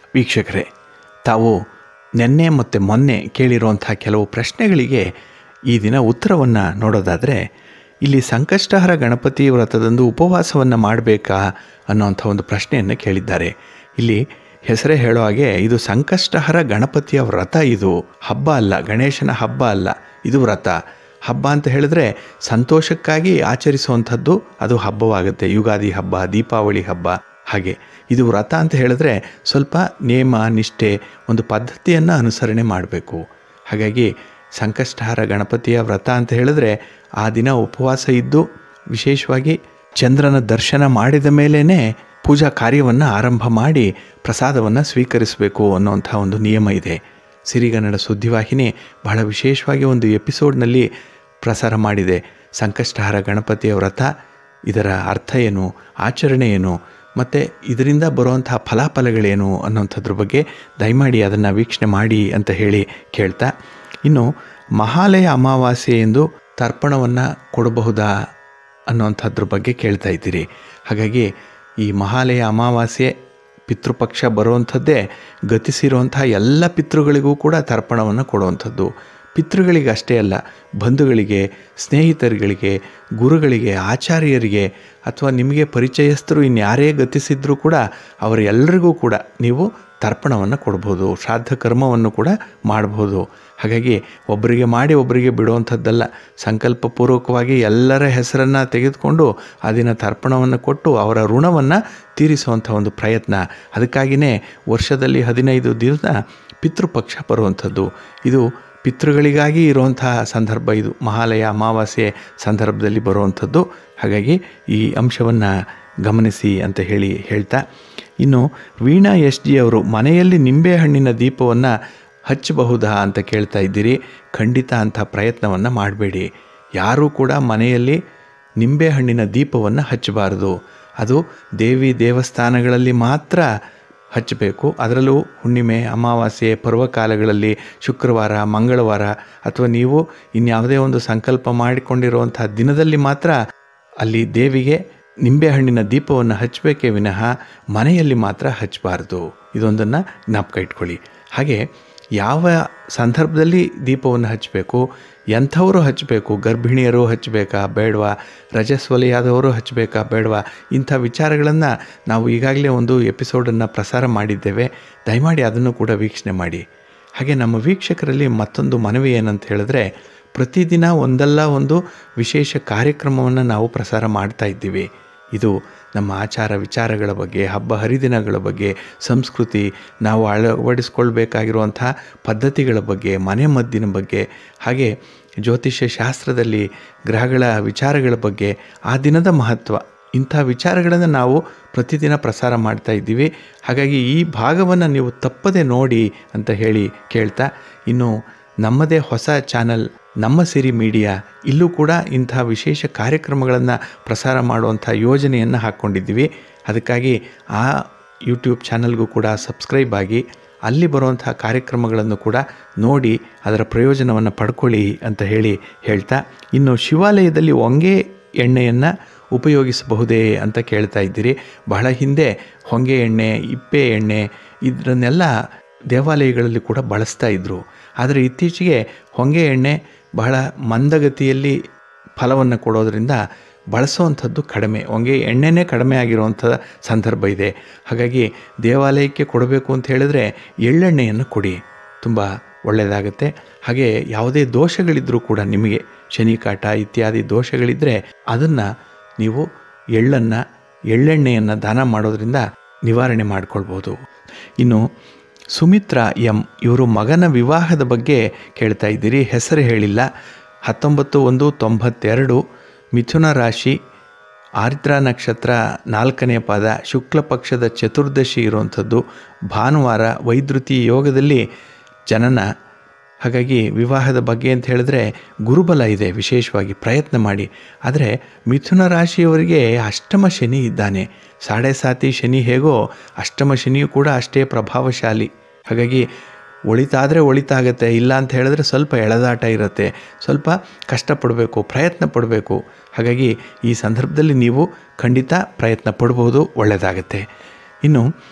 ವೀಕ್ಷಕರೇ ತಾವು ನಿನ್ನೆ ಮತ್ತು ಮೊನ್ನೆ ಕೇಳಿರುವಂಥ ಕೆಲವು ಪ್ರಶ್ನೆಗಳಿಗೆ ಈ ದಿನ ಉತ್ತರವನ್ನು ನೋಡೋದಾದರೆ ಇಲ್ಲಿ ಸಂಕಷ್ಟಹರ ಗಣಪತಿ ವ್ರತದಂದು ಉಪವಾಸವನ್ನು ಮಾಡಬೇಕಾ ಅನ್ನೋಂಥ ಒಂದು ಪ್ರಶ್ನೆಯನ್ನು ಕೇಳಿದ್ದಾರೆ ಇಲ್ಲಿ ಹೆಸರೇ ಹೇಳೋ ಹಾಗೆ ಇದು ಸಂಕಷ್ಟಹರ ಗಣಪತಿಯ ವ್ರತ ಇದು ಹಬ್ಬ ಅಲ್ಲ ಗಣೇಶನ ಹಬ್ಬ ಅಲ್ಲ ಇದು ವ್ರತ ಹಬ್ಬ ಅಂತ ಹೇಳಿದ್ರೆ ಸಂತೋಷಕ್ಕಾಗಿ ಆಚರಿಸುವಂಥದ್ದು ಅದು ಹಬ್ಬವಾಗುತ್ತೆ ಯುಗಾದಿ ಹಬ್ಬ ದೀಪಾವಳಿ ಹಬ್ಬ ಹಾಗೆ ಇದು ವ್ರತ ಅಂತ ಹೇಳಿದ್ರೆ ಸ್ವಲ್ಪ ನೇಮ ನಿಷ್ಠೆ ಒಂದು ಪದ್ಧತಿಯನ್ನು ಅನುಸರಣೆ ಮಾಡಬೇಕು ಹಾಗಾಗಿ ಸಂಕಷ್ಟಹಾರ ಗಣಪತಿಯ ವ್ರತ ಅಂತ ಹೇಳಿದ್ರೆ ಆ ದಿನ ಉಪವಾಸ ಇದ್ದು ವಿಶೇಷವಾಗಿ ಚಂದ್ರನ ದರ್ಶನ ಮಾಡಿದ ಮೇಲೇ ಪೂಜಾ ಕಾರ್ಯವನ್ನು ಆರಂಭ ಮಾಡಿ ಪ್ರಸಾದವನ್ನು ಸ್ವೀಕರಿಸಬೇಕು ಅನ್ನೋಂಥ ಒಂದು ನಿಯಮ ಇದೆ ಸಿರಿಗನ್ನಡ ಸುದ್ದಿವಾಹಿನಿ ಬಹಳ ವಿಶೇಷವಾಗಿ ಒಂದು ಎಪಿಸೋಡ್ನಲ್ಲಿ ಪ್ರಸಾರ ಮಾಡಿದೆ ಸಂಕಷ್ಟಹಾರ ಗಣಪತಿಯ ವ್ರತ ಇದರ ಅರ್ಥ ಏನು ಆಚರಣೆ ಏನು ಮತ್ತು ಇದರಿಂದ ಬರುವಂತಹ ಫಲಾಫಲಗಳೇನು ಅನ್ನೋಂಥದ್ರ ಬಗ್ಗೆ ದಯಮಾಡಿ ಅದನ್ನು ವೀಕ್ಷಣೆ ಮಾಡಿ ಅಂತ ಹೇಳಿ ಕೇಳ್ತಾ ಇನ್ನು ಮಹಾಲಯ ಅಮಾವಾಸ್ಯೆ ಎಂದು ತರ್ಪಣವನ್ನು ಕೊಡಬಹುದಾ ಅನ್ನೋಂಥದ್ರ ಬಗ್ಗೆ ಕೇಳ್ತಾ ಇದ್ದೀರಿ ಹಾಗಾಗಿ ಈ ಮಹಾಲಯ ಅಮಾವಾಸ್ಯೆ ಪಿತೃಪಕ್ಷ ಬರುವಂಥದ್ದೇ ಗತಿಸಿರುವಂಥ ಎಲ್ಲ ಪಿತೃಗಳಿಗೂ ಕೂಡ ತರ್ಪಣವನ್ನು ಕೊಡುವಂಥದ್ದು ಪಿತೃಗಳಿಗೆ ಅಷ್ಟೇ ಅಲ್ಲ ಬಂಧುಗಳಿಗೆ ಸ್ನೇಹಿತರುಗಳಿಗೆ ಗುರುಗಳಿಗೆ ಆಚಾರ್ಯರಿಗೆ ಅಥವಾ ನಿಮಗೆ ಪರಿಚಯಸ್ಥರು ಇನ್ಯಾರೇ ಗತಿಸಿದ್ರೂ ಕೂಡ ಅವರೆಲ್ಲರಿಗೂ ಕೂಡ ನೀವು ತರ್ಪಣವನ್ನು ಕೊಡ್ಬೋದು ಶ್ರಾದ್ದ ಕರ್ಮವನ್ನು ಕೂಡ ಮಾಡ್ಬೋದು ಹಾಗಾಗಿ ಒಬ್ಬರಿಗೆ ಮಾಡಿ ಒಬ್ಬರಿಗೆ ಬಿಡುವಂಥದ್ದಲ್ಲ ಸಂಕಲ್ಪಪೂರ್ವಕವಾಗಿ ಎಲ್ಲರ ಹೆಸರನ್ನು ತೆಗೆದುಕೊಂಡು ಆ ದಿನ ತರ್ಪಣವನ್ನು ಕೊಟ್ಟು ಅವರ ಋಣವನ್ನು ತೀರಿಸುವಂಥ ಒಂದು ಪ್ರಯತ್ನ ಅದಕ್ಕಾಗಿಯೇ ವರ್ಷದಲ್ಲಿ ಹದಿನೈದು ದಿವಸ ಪಿತೃಪಕ್ಷ ಬರುವಂಥದ್ದು ಇದು ಪಿತೃಗಳಿಗಾಗಿ ಇರುವಂತಹ ಸಂದರ್ಭ ಇದು ಮಹಾಲಯ ಅಮಾವಾಸ್ಯೆ ಸಂದರ್ಭದಲ್ಲಿ ಬರುವಂಥದ್ದು ಹಾಗಾಗಿ ಈ ಅಂಶವನ್ನು ಗಮನಿಸಿ ಅಂತ ಹೇಳಿ ಹೇಳ್ತಾ ಇನ್ನು ವೀಣಾ ಎಸ್ ಜಿ ಅವರು ಮನೆಯಲ್ಲಿ ನಿಂಬೆಹಣ್ಣಿನ ದೀಪವನ್ನು ಹಚ್ಚಬಹುದಾ ಅಂತ ಕೇಳ್ತಾ ಇದ್ದೀರಿ ಖಂಡಿತ ಅಂಥ ಪ್ರಯತ್ನವನ್ನು ಮಾಡಬೇಡಿ ಯಾರೂ ಕೂಡ ಮನೆಯಲ್ಲಿ ನಿಂಬೆಹಣ್ಣಿನ ದೀಪವನ್ನು ಹಚ್ಚಬಾರದು ಅದು ದೇವಿ ದೇವಸ್ಥಾನಗಳಲ್ಲಿ ಮಾತ್ರ ಹಚ್ಚಬೇಕು ಅದರಲ್ಲೂ ಹುಣ್ಣಿಮೆ ಅಮಾವಾಸ್ಯೆ ಪರ್ವಕಾಲಗಳಲ್ಲಿ ಶುಕ್ರವಾರ ಮಂಗಳವಾರ ಅಥವಾ ನೀವು ಇನ್ಯಾವುದೇ ಒಂದು ಸಂಕಲ್ಪ ಮಾಡಿಕೊಂಡಿರುವಂಥ ದಿನದಲ್ಲಿ ಮಾತ್ರ ಅಲ್ಲಿ ದೇವಿಗೆ ನಿಂಬೆಹಣ್ಣಿನ ದೀಪವನ್ನು ಹಚ್ಚಬೇಕೇ ವಿನಃ ಮನೆಯಲ್ಲಿ ಮಾತ್ರ ಹಚ್ಚಬಾರ್ದು ಇದೊಂದನ್ನು ಜ್ಞಾಪಕ ಇಟ್ಕೊಳ್ಳಿ ಹಾಗೆ ಯಾವ ಸಂದರ್ಭದಲ್ಲಿ ದೀಪವನ್ನು ಹಚ್ಚಬೇಕು ಎಂಥವರು ಹಚ್ಚಬೇಕು ಗರ್ಭಿಣಿಯರು ಹಚ್ಚಬೇಕಾ ಬೇಡವಾ ರಜಸ್ವಲಿಯಾದವರು ಹಚ್ಚಬೇಕಾ ಬೇಡವಾ ಇಂಥ ವಿಚಾರಗಳನ್ನು ನಾವು ಈಗಾಗಲೇ ಒಂದು ಎಪಿಸೋಡನ್ನು ಪ್ರಸಾರ ಮಾಡಿದ್ದೇವೆ ದಯಮಾಡಿ ಅದನ್ನು ಕೂಡ ವೀಕ್ಷಣೆ ಮಾಡಿ ಹಾಗೆ ನಮ್ಮ ವೀಕ್ಷಕರಲ್ಲಿ ಮತ್ತೊಂದು ಮನವಿ ಏನಂತ ಹೇಳಿದ್ರೆ ಪ್ರತಿದಿನ ಒಂದಲ್ಲ ಒಂದು ವಿಶೇಷ ಕಾರ್ಯಕ್ರಮವನ್ನು ನಾವು ಪ್ರಸಾರ ಮಾಡ್ತಾ ಇದ್ದೀವಿ ಇದು ನಮ್ಮ ಆಚಾರ ವಿಚಾರಗಳ ಬಗ್ಗೆ ಹಬ್ಬ ಹರಿದಿನಗಳ ಬಗ್ಗೆ ಸಂಸ್ಕೃತಿ ನಾವು ಅಳವಡಿಸ್ಕೊಳ್ಬೇಕಾಗಿರುವಂಥ ಪದ್ಧತಿಗಳ ಬಗ್ಗೆ ಮನೆ ಮದ್ದಿನ ಬಗ್ಗೆ ಹಾಗೆ ಜ್ಯೋತಿಷ್ಯ ಶಾಸ್ತ್ರದಲ್ಲಿ ಗ್ರಹಗಳ ವಿಚಾರಗಳ ಬಗ್ಗೆ ಆ ದಿನದ ಮಹತ್ವ ಇಂಥ ವಿಚಾರಗಳನ್ನು ನಾವು ಪ್ರತಿದಿನ ಪ್ರಸಾರ ಮಾಡ್ತಾ ಇದ್ದೀವಿ ಹಾಗಾಗಿ ಈ ಭಾಗವನ್ನು ನೀವು ತಪ್ಪದೆ ನೋಡಿ ಅಂತ ಹೇಳಿ ಕೇಳ್ತಾ ಇನ್ನು ನಮ್ಮದೇ ಹೊಸ ಚಾನಲ್ ನಮ್ಮ ಸಿರಿ ಮೀಡಿಯಾ ಇಲ್ಲೂ ಕೂಡ ಇಂಥ ವಿಶೇಷ ಕಾರ್ಯಕ್ರಮಗಳನ್ನು ಪ್ರಸಾರ ಮಾಡುವಂಥ ಯೋಜನೆಯನ್ನು ಹಾಕ್ಕೊಂಡಿದ್ದೀವಿ ಅದಕ್ಕಾಗಿ ಆ ಯೂಟ್ಯೂಬ್ ಚಾನಲ್ಗೂ ಕೂಡ ಸಬ್ಸ್ಕ್ರೈಬ್ ಆಗಿ ಅಲ್ಲಿ ಬರುವಂಥ ಕಾರ್ಯಕ್ರಮಗಳನ್ನು ಕೂಡ ನೋಡಿ ಅದರ ಪ್ರಯೋಜನವನ್ನು ಪಡ್ಕೊಳ್ಳಿ ಅಂತ ಹೇಳಿ ಹೇಳ್ತಾ ಇನ್ನು ಶಿವಾಲಯದಲ್ಲಿ ಹೊಂಗೆ ಎಣ್ಣೆಯನ್ನು ಉಪಯೋಗಿಸಬಹುದೇ ಅಂತ ಕೇಳ್ತಾ ಇದ್ದೀರಿ ಬಹಳ ಹಿಂದೆ ಹೊಂಗೆ ಎಣ್ಣೆ ಇಪ್ಪೆ ಎಣ್ಣೆ ಇದನ್ನೆಲ್ಲ ದೇವಾಲಯಗಳಲ್ಲಿ ಕೂಡ ಬಳಸ್ತಾ ಇದ್ದರು ಆದರೆ ಇತ್ತೀಚೆಗೆ ಹೊಂಗೆ ಎಣ್ಣೆ ಬಹಳ ಮಂದಗತಿಯಲ್ಲಿ ಫಲವನ್ನು ಕೊಡೋದರಿಂದ ಬಳಸುವಂಥದ್ದು ಕಡಿಮೆ ಹೊಂಗೆ ಎಣ್ಣೆನೇ ಕಡಿಮೆ ಆಗಿರುವಂಥ ಸಂದರ್ಭ ಇದೆ ಹಾಗಾಗಿ ದೇವಾಲಯಕ್ಕೆ ಕೊಡಬೇಕು ಅಂತ ಹೇಳಿದ್ರೆ ಎಳ್ಳೆಣ್ಣೆಯನ್ನು ಕೊಡಿ ತುಂಬ ಒಳ್ಳೆಯದಾಗುತ್ತೆ ಹಾಗೆ ಯಾವುದೇ ದೋಷಗಳಿದ್ದರೂ ಕೂಡ ನಿಮಗೆ ಶನಿಕಾಟ ಇತ್ಯಾದಿ ದೋಷಗಳಿದ್ದರೆ ಅದನ್ನು ನೀವು ಎಳ್ಳನ್ನು ಎಳ್ಳೆಣ್ಣೆಯನ್ನು ದಾನ ಮಾಡೋದ್ರಿಂದ ನಿವಾರಣೆ ಮಾಡಿಕೊಳ್ಬೋದು ಇನ್ನು ಸುಮಿತ್ರಾ ಎಂ ಇವರು ಮಗನ ವಿವಾಹದ ಬಗ್ಗೆ ಕೇಳ್ತಾ ಇದ್ದೀರಿ ಹೆಸರು ಹೇಳಿಲ್ಲ ಹತ್ತೊಂಬತ್ತು ಒಂದು ತೊಂಬತ್ತೆರಡು ಮಿಥುನ ರಾಶಿ ಆರ್ದ್ರ ನಕ್ಷತ್ರ ನಾಲ್ಕನೇ ಪಾದ ಶುಕ್ಲ ಪಕ್ಷದ ಚತುರ್ದಶಿ ಇರುವಂಥದ್ದು ಭಾನುವಾರ ವೈದ್ಯುತಿ ಯೋಗದಲ್ಲಿ ಜನನ ಹಾಗಾಗಿ ವಿವಾಹದ ಬಗ್ಗೆ ಅಂತ ಹೇಳಿದ್ರೆ ಗುರುಬಲ ಇದೆ ವಿಶೇಷವಾಗಿ ಪ್ರಯತ್ನ ಮಾಡಿ ಆದರೆ ಮಿಥುನ ರಾಶಿಯವರಿಗೆ ಅಷ್ಟಮ ಶನಿ ಇದ್ದಾನೆ ಸಾಡೆ ಸಾತಿ ಶನಿ ಹೇಗೋ ಅಷ್ಟಮ ಶನಿಯೂ ಕೂಡ ಅಷ್ಟೇ ಪ್ರಭಾವಶಾಲಿ ಹಾಗಾಗಿ ಒಳಿತಾದರೆ ಒಳಿತಾಗತ್ತೆ ಇಲ್ಲ ಅಂತ ಹೇಳಿದ್ರೆ ಸ್ವಲ್ಪ ಎಳೆದಾಟ ಇರುತ್ತೆ ಸ್ವಲ್ಪ ಕಷ್ಟಪಡಬೇಕು ಪ್ರಯತ್ನ ಪಡಬೇಕು ಹಾಗಾಗಿ ಈ ಸಂದರ್ಭದಲ್ಲಿ ನೀವು ಖಂಡಿತ ಪ್ರಯತ್ನ ಪಡ್ಬೋದು ಒಳ್ಳೆಯದಾಗತ್ತೆ ಇನ್ನು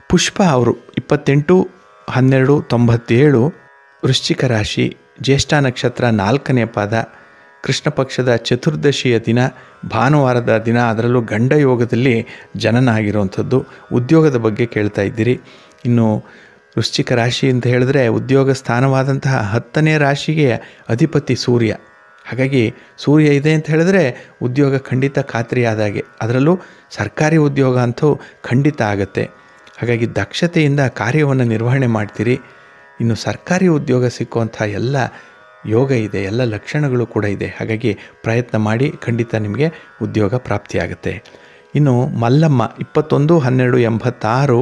ಪುಷ್ಪ ಅವರು ಇಪ್ಪತ್ತೆಂಟು ಹನ್ನೆರಡು ತೊಂಬತ್ತೇಳು ವೃಶ್ಚಿಕ ರಾಶಿ ಜ್ಯೇಷ್ಠ ನಕ್ಷತ್ರ ನಾಲ್ಕನೇ ಪಾದ ಕೃಷ್ಣ ಪಕ್ಷದ ಚತುರ್ದಶಿಯ ದಿನ ಭಾನುವಾರದ ದಿನ ಅದರಲ್ಲೂ ಗಂಡ ಯೋಗದಲ್ಲಿ ಜನನ ಆಗಿರುವಂಥದ್ದು ಉದ್ಯೋಗದ ಬಗ್ಗೆ ಕೇಳ್ತಾ ಇದ್ದೀರಿ ಇನ್ನು ವೃಶ್ಚಿಕ ರಾಶಿ ಅಂತ ಹೇಳಿದ್ರೆ ಉದ್ಯೋಗ ಸ್ಥಾನವಾದಂತಹ ಹತ್ತನೇ ರಾಶಿಗೆ ಅಧಿಪತಿ ಸೂರ್ಯ ಹಾಗಾಗಿ ಸೂರ್ಯ ಇದೆ ಅಂತ ಹೇಳಿದ್ರೆ ಉದ್ಯೋಗ ಖಂಡಿತ ಖಾತ್ರಿಯಾದಾಗೆ ಅದರಲ್ಲೂ ಸರ್ಕಾರಿ ಉದ್ಯೋಗ ಅಂತೂ ಖಂಡಿತ ಆಗುತ್ತೆ ಹಾಗಾಗಿ ದಕ್ಷತೆಯಿಂದ ಕಾರ್ಯವನ್ನು ನಿರ್ವಹಣೆ ಮಾಡ್ತೀರಿ ಇನ್ನು ಸರ್ಕಾರಿ ಉದ್ಯೋಗ ಸಿಕ್ಕುವಂಥ ಎಲ್ಲ ಯೋಗ ಇದೆ ಎಲ್ಲ ಲಕ್ಷಣಗಳು ಕೂಡ ಇದೆ ಹಾಗಾಗಿ ಪ್ರಯತ್ನ ಮಾಡಿ ಖಂಡಿತ ನಿಮಗೆ ಉದ್ಯೋಗ ಪ್ರಾಪ್ತಿಯಾಗುತ್ತೆ ಇನ್ನು ಮಲ್ಲಮ್ಮ ಇಪ್ಪತ್ತೊಂದು ಹನ್ನೆರಡು ಎಂಬತ್ತಾರು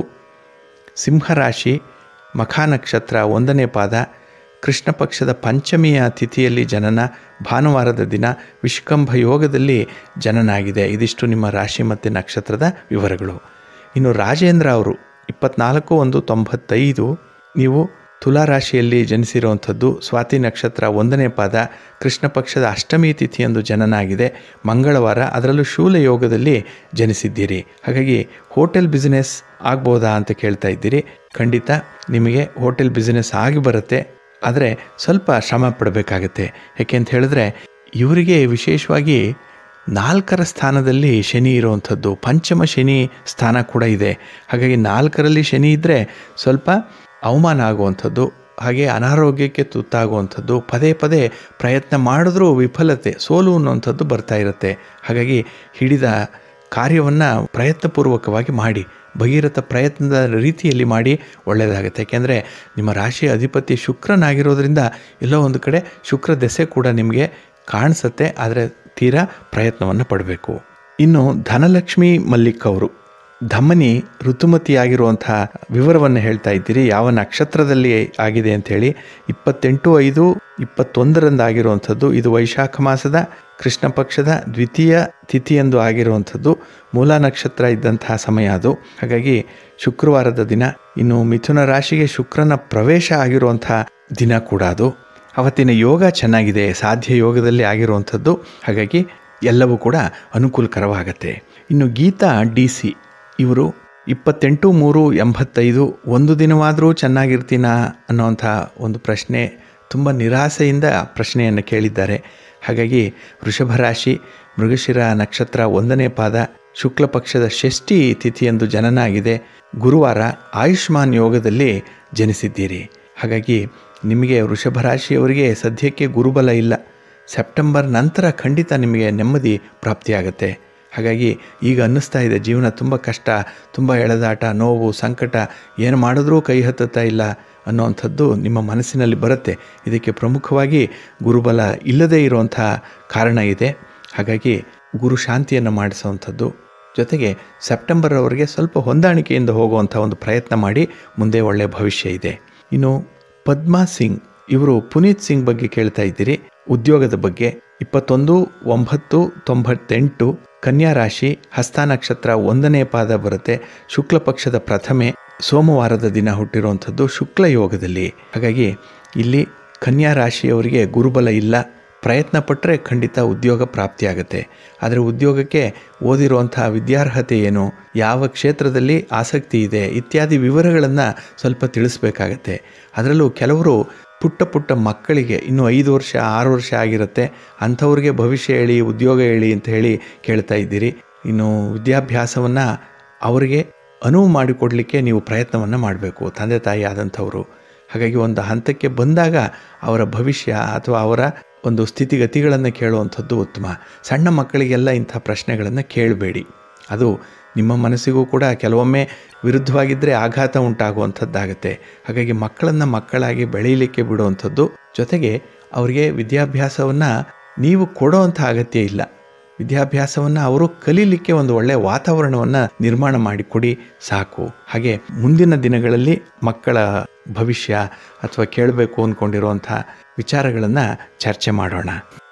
ಸಿಂಹರಾಶಿ ಮಖಾ ನಕ್ಷತ್ರ ಒಂದನೇ ಪಾದ ಕೃಷ್ಣ ಪಕ್ಷದ ಪಂಚಮಿಯ ತಿಥಿಯಲ್ಲಿ ಜನನ ಭಾನುವಾರದ ದಿನ ವಿಷ್ಕಂಭ ಯೋಗದಲ್ಲಿ ಜನನ ಆಗಿದೆ ಇದಿಷ್ಟು ನಿಮ್ಮ ರಾಶಿ ಮತ್ತು ನಕ್ಷತ್ರದ ವಿವರಗಳು ಇನ್ನು ರಾಜೇಂದ್ರ ಅವರು ಇಪ್ಪತ್ನಾಲ್ಕು ಒಂದು ತೊಂಬತ್ತೈದು ನೀವು ತುಲಾ ರಾಶಿಯಲ್ಲಿ ಜನಿಸಿರುವಂಥದ್ದು ಸ್ವಾತಿ ನಕ್ಷತ್ರ ಒಂದನೇ ಪಾದ ಕೃಷ್ಣ ಪಕ್ಷದ ಅಷ್ಟಮಿ ತಿಥಿಯಂದು ಜನನ ಆಗಿದೆ ಮಂಗಳವಾರ ಅದರಲ್ಲೂ ಶೂಲ ಯೋಗದಲ್ಲಿ ಜನಿಸಿದ್ದೀರಿ ಹಾಗಾಗಿ ಹೋಟೆಲ್ ಬಿಸ್ನೆಸ್ ಆಗ್ಬೋದಾ ಅಂತ ಕೇಳ್ತಾ ಇದ್ದೀರಿ ಖಂಡಿತ ನಿಮಗೆ ಹೋಟೆಲ್ ಬಿಸ್ನೆಸ್ ಆಗಿ ಬರುತ್ತೆ ಆದರೆ ಸ್ವಲ್ಪ ಶ್ರಮ ಪಡಬೇಕಾಗತ್ತೆ ಯಾಕೆ ಅಂತ ಹೇಳಿದ್ರೆ ಇವರಿಗೆ ವಿಶೇಷವಾಗಿ ನಾಲ್ಕರ ಸ್ಥಾನದಲ್ಲಿ ಶನಿ ಇರುವಂಥದ್ದು ಪಂಚಮ ಶನಿ ಸ್ಥಾನ ಕೂಡ ಇದೆ ಹಾಗಾಗಿ ನಾಲ್ಕರಲ್ಲಿ ಶನಿ ಇದ್ದರೆ ಸ್ವಲ್ಪ ಅವಮಾನ ಆಗುವಂಥದ್ದು ಹಾಗೆ ಅನಾರೋಗ್ಯಕ್ಕೆ ತುತ್ತಾಗುವಂಥದ್ದು ಪದೇ ಪದೇ ಪ್ರಯತ್ನ ಮಾಡಿದ್ರೂ ವಿಫಲತೆ ಸೋಲು ಅನ್ನುವಂಥದ್ದು ಬರ್ತಾ ಇರುತ್ತೆ ಹಾಗಾಗಿ ಹಿಡಿದ ಕಾರ್ಯವನ್ನು ಪ್ರಯತ್ನಪೂರ್ವಕವಾಗಿ ಮಾಡಿ ಭಗೀರಥ ಪ್ರಯತ್ನದ ರೀತಿಯಲ್ಲಿ ಮಾಡಿ ಒಳ್ಳೆಯದಾಗುತ್ತೆ ಯಾಕೆಂದರೆ ನಿಮ್ಮ ರಾಶಿಯ ಅಧಿಪತಿ ಶುಕ್ರನಾಗಿರೋದ್ರಿಂದ ಎಲ್ಲೋ ಒಂದು ಕಡೆ ಶುಕ್ರ ದೆಸೆ ಕೂಡ ನಿಮಗೆ ಕಾಣಿಸುತ್ತೆ ಆದರೆ ತೀರಾ ಪ್ರಯತ್ನವನ್ನು ಪಡಬೇಕು ಇನ್ನು ಧನಲಕ್ಷ್ಮಿ ಮಲ್ಲಿಕ್ ಅವರು ಧಮನಿ ಋತುಮತಿಯಾಗಿರುವಂಥ ವಿವರವನ್ನು ಹೇಳ್ತಾ ಇದ್ದೀರಿ ಯಾವ ನಕ್ಷತ್ರದಲ್ಲಿ ಆಗಿದೆ ಅಂಥೇಳಿ ಇಪ್ಪತ್ತೆಂಟು ಐದು ಇಪ್ಪತ್ತೊಂದರಂದು ಆಗಿರುವಂಥದ್ದು ಇದು ವೈಶಾಖ ಮಾಸದ ಕೃಷ್ಣ ಪಕ್ಷದ ದ್ವಿತೀಯ ತಿಥಿಯಂದು ಆಗಿರುವಂಥದ್ದು ಮೂಲ ನಕ್ಷತ್ರ ಇದ್ದಂತಹ ಸಮಯ ಅದು ಹಾಗಾಗಿ ಶುಕ್ರವಾರದ ದಿನ ಇನ್ನು ಮಿಥುನ ರಾಶಿಗೆ ಶುಕ್ರನ ಪ್ರವೇಶ ಆಗಿರುವಂಥ ದಿನ ಕೂಡ ಅದು ಅವತ್ತಿನ ಯೋಗ ಚೆನ್ನಾಗಿದೆ ಸಾಧ್ಯ ಯೋಗದಲ್ಲಿ ಆಗಿರುವಂಥದ್ದು ಹಾಗಾಗಿ ಎಲ್ಲವೂ ಕೂಡ ಅನುಕೂಲಕರವಾಗತ್ತೆ ಇನ್ನು ಗೀತಾ ಡಿ ಸಿ ಇವರು ಇಪ್ಪತ್ತೆಂಟು ಮೂರು ಎಂಬತ್ತೈದು ಒಂದು ದಿನವಾದರೂ ಚೆನ್ನಾಗಿರ್ತೀನಾ ಅನ್ನೋವಂಥ ಒಂದು ಪ್ರಶ್ನೆ ತುಂಬ ನಿರಾಸೆಯಿಂದ ಪ್ರಶ್ನೆಯನ್ನು ಕೇಳಿದ್ದಾರೆ ಹಾಗಾಗಿ ವೃಷಭ ರಾಶಿ ಮೃಗಶಿರ ನಕ್ಷತ್ರ ಒಂದನೇ ಪಾದ ಶುಕ್ಲ ಪಕ್ಷದ ಷಷ್ಠಿ ತಿಥಿಯಂದು ಜನನ ಆಗಿದೆ ಗುರುವಾರ ಆಯುಷ್ಮಾನ್ ಯೋಗದಲ್ಲಿ ಜನಿಸಿದ್ದೀರಿ ಹಾಗಾಗಿ ನಿಮಗೆ ವೃಷಭ ರಾಶಿಯವರಿಗೆ ಸದ್ಯಕ್ಕೆ ಗುರುಬಲ ಇಲ್ಲ ಸೆಪ್ಟೆಂಬರ್ ನಂತರ ಖಂಡಿತ ನಿಮಗೆ ನೆಮ್ಮದಿ ಪ್ರಾಪ್ತಿಯಾಗುತ್ತೆ ಹಾಗಾಗಿ ಈಗ ಅನ್ನಿಸ್ತಾ ಇದೆ ಜೀವನ ತುಂಬ ಕಷ್ಟ ತುಂಬ ಎಳೆದಾಟ ನೋವು ಸಂಕಟ ಏನು ಮಾಡಿದ್ರೂ ಕೈ ಹತ್ತುತ್ತಾ ಇಲ್ಲ ಅನ್ನೋವಂಥದ್ದು ನಿಮ್ಮ ಮನಸ್ಸಿನಲ್ಲಿ ಬರುತ್ತೆ ಇದಕ್ಕೆ ಪ್ರಮುಖವಾಗಿ ಗುರುಬಲ ಇಲ್ಲದೇ ಇರುವಂಥ ಕಾರಣ ಇದೆ ಹಾಗಾಗಿ ಗುರು ಶಾಂತಿಯನ್ನು ಮಾಡಿಸುವಂಥದ್ದು ಜೊತೆಗೆ ಸೆಪ್ಟೆಂಬರ್ವರೆಗೆ ಸ್ವಲ್ಪ ಹೊಂದಾಣಿಕೆಯಿಂದ ಹೋಗುವಂಥ ಒಂದು ಪ್ರಯತ್ನ ಮಾಡಿ ಮುಂದೆ ಒಳ್ಳೆಯ ಭವಿಷ್ಯ ಇದೆ ಇನ್ನು ಪದ್ಮಾ ಸಿಂಗ್ ಇವರು ಪುನೀತ್ ಸಿಂಗ್ ಬಗ್ಗೆ ಕೇಳ್ತಾ ಇದ್ದೀರಿ ಉದ್ಯೋಗದ ಬಗ್ಗೆ ಇಪ್ಪತ್ತೊಂದು ಒಂಬತ್ತು ತೊಂಬತ್ತೆಂಟು ಕನ್ಯಾ ರಾಶಿ ಹಸ್ತ ನಕ್ಷತ್ರ ಒಂದನೇ ಪಾದ ಬರುತ್ತೆ ಶುಕ್ಲ ಪಕ್ಷದ ಪ್ರಥಮೆ ಸೋಮವಾರದ ದಿನ ಹುಟ್ಟಿರುವಂಥದ್ದು ಶುಕ್ಲ ಯೋಗದಲ್ಲಿ ಹಾಗಾಗಿ ಇಲ್ಲಿ ಕನ್ಯಾ ರಾಶಿಯವರಿಗೆ ಗುರುಬಲ ಇಲ್ಲ ಪ್ರಯತ್ನ ಪಟ್ಟರೆ ಖಂಡಿತ ಉದ್ಯೋಗ ಪ್ರಾಪ್ತಿಯಾಗುತ್ತೆ ಆದರೆ ಉದ್ಯೋಗಕ್ಕೆ ಓದಿರುವಂತಹ ವಿದ್ಯಾರ್ಹತೆ ಏನು ಯಾವ ಕ್ಷೇತ್ರದಲ್ಲಿ ಆಸಕ್ತಿ ಇದೆ ಇತ್ಯಾದಿ ವಿವರಗಳನ್ನು ಸ್ವಲ್ಪ ತಿಳಿಸ್ಬೇಕಾಗತ್ತೆ ಅದರಲ್ಲೂ ಕೆಲವರು ಪುಟ್ಟ ಪುಟ್ಟ ಮಕ್ಕಳಿಗೆ ಇನ್ನು ಐದು ವರ್ಷ ಆರು ವರ್ಷ ಆಗಿರುತ್ತೆ ಅಂಥವ್ರಿಗೆ ಭವಿಷ್ಯ ಹೇಳಿ ಉದ್ಯೋಗ ಹೇಳಿ ಅಂತ ಹೇಳಿ ಕೇಳ್ತಾ ಇದ್ದೀರಿ ಇನ್ನು ವಿದ್ಯಾಭ್ಯಾಸವನ್ನು ಅವರಿಗೆ ಅನುವು ಮಾಡಿಕೊಡಲಿಕ್ಕೆ ನೀವು ಪ್ರಯತ್ನವನ್ನು ಮಾಡಬೇಕು ತಂದೆ ತಾಯಿ ಆದಂಥವರು ಹಾಗಾಗಿ ಒಂದು ಹಂತಕ್ಕೆ ಬಂದಾಗ ಅವರ ಭವಿಷ್ಯ ಅಥವಾ ಅವರ ಒಂದು ಸ್ಥಿತಿಗತಿಗಳನ್ನು ಕೇಳುವಂಥದ್ದು ಉತ್ತಮ ಸಣ್ಣ ಮಕ್ಕಳಿಗೆಲ್ಲ ಇಂಥ ಪ್ರಶ್ನೆಗಳನ್ನು ಕೇಳಬೇಡಿ ಅದು ನಿಮ್ಮ ಮನಸ್ಸಿಗೂ ಕೂಡ ಕೆಲವೊಮ್ಮೆ ವಿರುದ್ಧವಾಗಿದ್ದರೆ ಆಘಾತ ಉಂಟಾಗುವಂಥದ್ದಾಗತ್ತೆ ಹಾಗಾಗಿ ಮಕ್ಕಳನ್ನು ಮಕ್ಕಳಾಗಿ ಬೆಳೀಲಿಕ್ಕೆ ಬಿಡುವಂಥದ್ದು ಜೊತೆಗೆ ಅವರಿಗೆ ವಿದ್ಯಾಭ್ಯಾಸವನ್ನು ನೀವು ಕೊಡೋವಂಥ ಅಗತ್ಯ ಇಲ್ಲ ವಿದ್ಯಾಭ್ಯಾಸವನ್ನು ಅವರು ಕಲೀಲಿಕ್ಕೆ ಒಂದು ಒಳ್ಳೆಯ ವಾತಾವರಣವನ್ನು ನಿರ್ಮಾಣ ಮಾಡಿಕೊಡಿ ಸಾಕು ಹಾಗೆ ಮುಂದಿನ ದಿನಗಳಲ್ಲಿ ಮಕ್ಕಳ ಭವಿಷ್ಯ ಅಥವಾ ಕೇಳಬೇಕು ಅಂದ್ಕೊಂಡಿರುವಂಥ ವಿಚಾರಗಳನ್ನು ಚರ್ಚೆ ಮಾಡೋಣ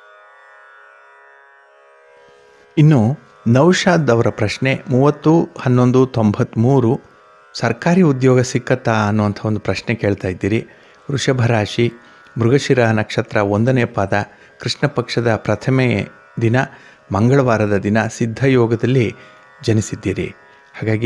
ಇನ್ನು ನೌಶಾದ್ ಅವರ ಪ್ರಶ್ನೆ ಮೂವತ್ತು ಹನ್ನೊಂದು ತೊಂಬತ್ತ್ಮೂರು ಸರ್ಕಾರಿ ಉದ್ಯೋಗ ಸಿಕ್ಕತ್ತಾ ಅನ್ನುವಂಥ ಒಂದು ಪ್ರಶ್ನೆ ಕೇಳ್ತಾ ಇದ್ದೀರಿ ವೃಷಭ ರಾಶಿ ಮೃಗಶಿರ ನಕ್ಷತ್ರ ಒಂದನೇ ಪಾದ ಕೃಷ್ಣ ಪಕ್ಷದ ಪ್ರಥಮೆ ದಿನ ಮಂಗಳವಾರದ ದಿನ ಸಿದ್ಧಯೋಗದಲ್ಲಿ ಜನಿಸಿದ್ದೀರಿ ಹಾಗಾಗಿ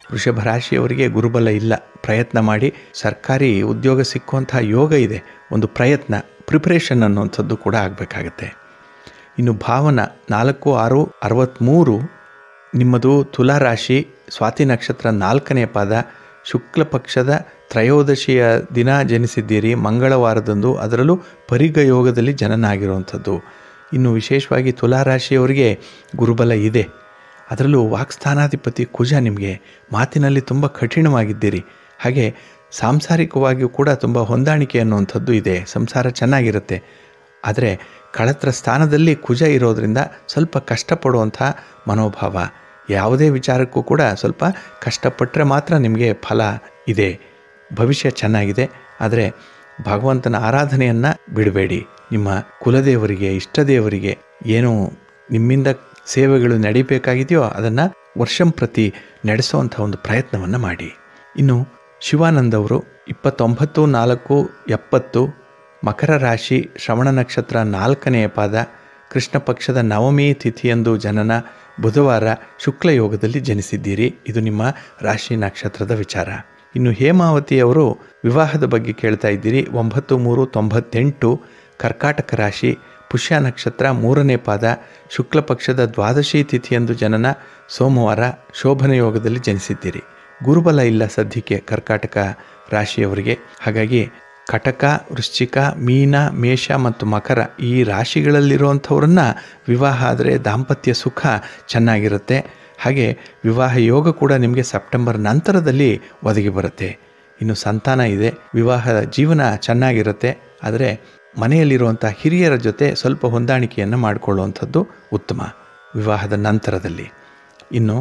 ವೃಷಭ ರಾಶಿಯವರಿಗೆ ಗುರುಬಲ ಇಲ್ಲ ಪ್ರಯತ್ನ ಮಾಡಿ ಸರ್ಕಾರಿ ಉದ್ಯೋಗ ಸಿಕ್ಕುವಂತಹ ಯೋಗ ಇದೆ ಒಂದು ಪ್ರಯತ್ನ ಪ್ರಿಪರೇಷನ್ ಅನ್ನುವಂಥದ್ದು ಕೂಡ ಆಗಬೇಕಾಗತ್ತೆ ಇನ್ನು ಭಾವನ ನಾಲ್ಕು ಆರು ಅರವತ್ತ್ಮೂರು ನಿಮ್ಮದು ತುಲಾ ರಾಶಿ ಸ್ವಾತಿ ನಕ್ಷತ್ರ ನಾಲ್ಕನೇ ಪಾದ ಶುಕ್ಲ ಪಕ್ಷದ ತ್ರಯೋದಶಿಯ ದಿನ ಜನಿಸಿದ್ದೀರಿ ಮಂಗಳವಾರದಂದು ಅದರಲ್ಲೂ ಪರಿಗ ಯೋಗದಲ್ಲಿ ಜನನ ಆಗಿರುವಂಥದ್ದು ಇನ್ನು ವಿಶೇಷವಾಗಿ ತುಲಾ ರಾಶಿಯವರಿಗೆ ಗುರುಬಲ ಇದೆ ಅದರಲ್ಲೂ ವಾಕ್ಸ್ಥಾನಾಧಿಪತಿ ಕುಜ ನಿಮಗೆ ಮಾತಿನಲ್ಲಿ ತುಂಬ ಕಠಿಣವಾಗಿದ್ದೀರಿ ಹಾಗೆ ಸಾಂಸಾರಿಕವಾಗಿಯೂ ಕೂಡ ತುಂಬ ಹೊಂದಾಣಿಕೆ ಅನ್ನುವಂಥದ್ದು ಇದೆ ಸಂಸಾರ ಚೆನ್ನಾಗಿರುತ್ತೆ ಆದರೆ ಕಳತ್ರ ಸ್ಥಾನದಲ್ಲಿ ಕುಜ ಇರೋದರಿಂದ ಸ್ವಲ್ಪ ಕಷ್ಟಪಡುವಂಥ ಮನೋಭಾವ ಯಾವುದೇ ವಿಚಾರಕ್ಕೂ ಕೂಡ ಸ್ವಲ್ಪ ಕಷ್ಟಪಟ್ಟರೆ ಮಾತ್ರ ನಿಮಗೆ ಫಲ ಇದೆ ಭವಿಷ್ಯ ಚೆನ್ನಾಗಿದೆ ಆದರೆ ಭಗವಂತನ ಆರಾಧನೆಯನ್ನು ಬಿಡಬೇಡಿ ನಿಮ್ಮ ಕುಲದೇವರಿಗೆ ಇಷ್ಟದೇವರಿಗೆ ಏನು ನಿಮ್ಮಿಂದ ಸೇವೆಗಳು ನಡಿಬೇಕಾಗಿದೆಯೋ ಅದನ್ನು ವರ್ಷಂ ಪ್ರತಿ ನಡೆಸುವಂಥ ಒಂದು ಪ್ರಯತ್ನವನ್ನು ಮಾಡಿ ಇನ್ನು ಶಿವಾನಂದ್ ಅವರು ಇಪ್ಪತ್ತೊಂಬತ್ತು ನಾಲ್ಕು ಎಪ್ಪತ್ತು ಮಕರ ರಾಶಿ ಶ್ರವಣ ನಕ್ಷತ್ರ ನಾಲ್ಕನೆಯ ಪಾದ ಕೃಷ್ಣ ಪಕ್ಷದ ನವಮಿ ತಿಥಿಯಂದು ಜನನ ಬುಧವಾರ ಶುಕ್ಲ ಯೋಗದಲ್ಲಿ ಜನಿಸಿದ್ದೀರಿ ಇದು ನಿಮ್ಮ ರಾಶಿ ನಕ್ಷತ್ರದ ವಿಚಾರ ಇನ್ನು ಹೇಮಾವತಿ ಅವರು ವಿವಾಹದ ಬಗ್ಗೆ ಕೇಳ್ತಾ ಇದ್ದೀರಿ ಒಂಬತ್ತು ಮೂರು ತೊಂಬತ್ತೆಂಟು ಕರ್ಕಾಟಕ ರಾಶಿ ಪುಷ್ಯ ನಕ್ಷತ್ರ ಮೂರನೇ ಪಾದ ಶುಕ್ಲ ಪಕ್ಷದ ದ್ವಾದಶಿ ತಿಥಿಯಂದು ಜನನ ಸೋಮವಾರ ಶೋಭನ ಯೋಗದಲ್ಲಿ ಜನಿಸಿದ್ದೀರಿ ಗುರುಬಲ ಇಲ್ಲ ಸದ್ಯಕ್ಕೆ ಕರ್ಕಾಟಕ ರಾಶಿಯವರಿಗೆ ಹಾಗಾಗಿ ಕಟಕ ವೃಶ್ಚಿಕ ಮೀನ ಮೇಷ ಮತ್ತು ಮಕರ ಈ ರಾಶಿಗಳಲ್ಲಿರುವಂಥವ್ರನ್ನ ವಿವಾಹ ಆದರೆ ದಾಂಪತ್ಯ ಸುಖ ಚೆನ್ನಾಗಿರುತ್ತೆ ಹಾಗೆ ವಿವಾಹ ಯೋಗ ಕೂಡ ನಿಮಗೆ ಸೆಪ್ಟೆಂಬರ್ ನಂತರದಲ್ಲಿ ಒದಗಿ ಬರುತ್ತೆ ಇನ್ನು ಸಂತಾನ ಇದೆ ವಿವಾಹದ ಜೀವನ ಚೆನ್ನಾಗಿರುತ್ತೆ ಆದರೆ ಮನೆಯಲ್ಲಿರುವಂಥ ಹಿರಿಯರ ಜೊತೆ ಸ್ವಲ್ಪ ಹೊಂದಾಣಿಕೆಯನ್ನು ಮಾಡಿಕೊಳ್ಳುವಂಥದ್ದು ಉತ್ತಮ ವಿವಾಹದ ನಂತರದಲ್ಲಿ ಇನ್ನು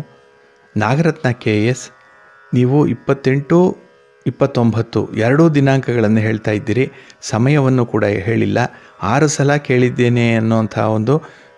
ನಾಗರತ್ನ ಕೆ ಎಸ್ ನೀವು ಇಪ್ಪತ್ತೆಂಟು ಇಪ್ಪತ್ತೊಂಬತ್ತು ಎರಡೂ ದಿನಾಂಕಗಳನ್ನು ಹೇಳ್ತಾ ಇದ್ದೀರಿ ಸಮಯವನ್ನು ಕೂಡ ಹೇಳಿಲ್ಲ ಆರು ಸಲ ಕೇಳಿದ್ದೇನೆ ಅನ್ನೋಂಥ ಒಂದು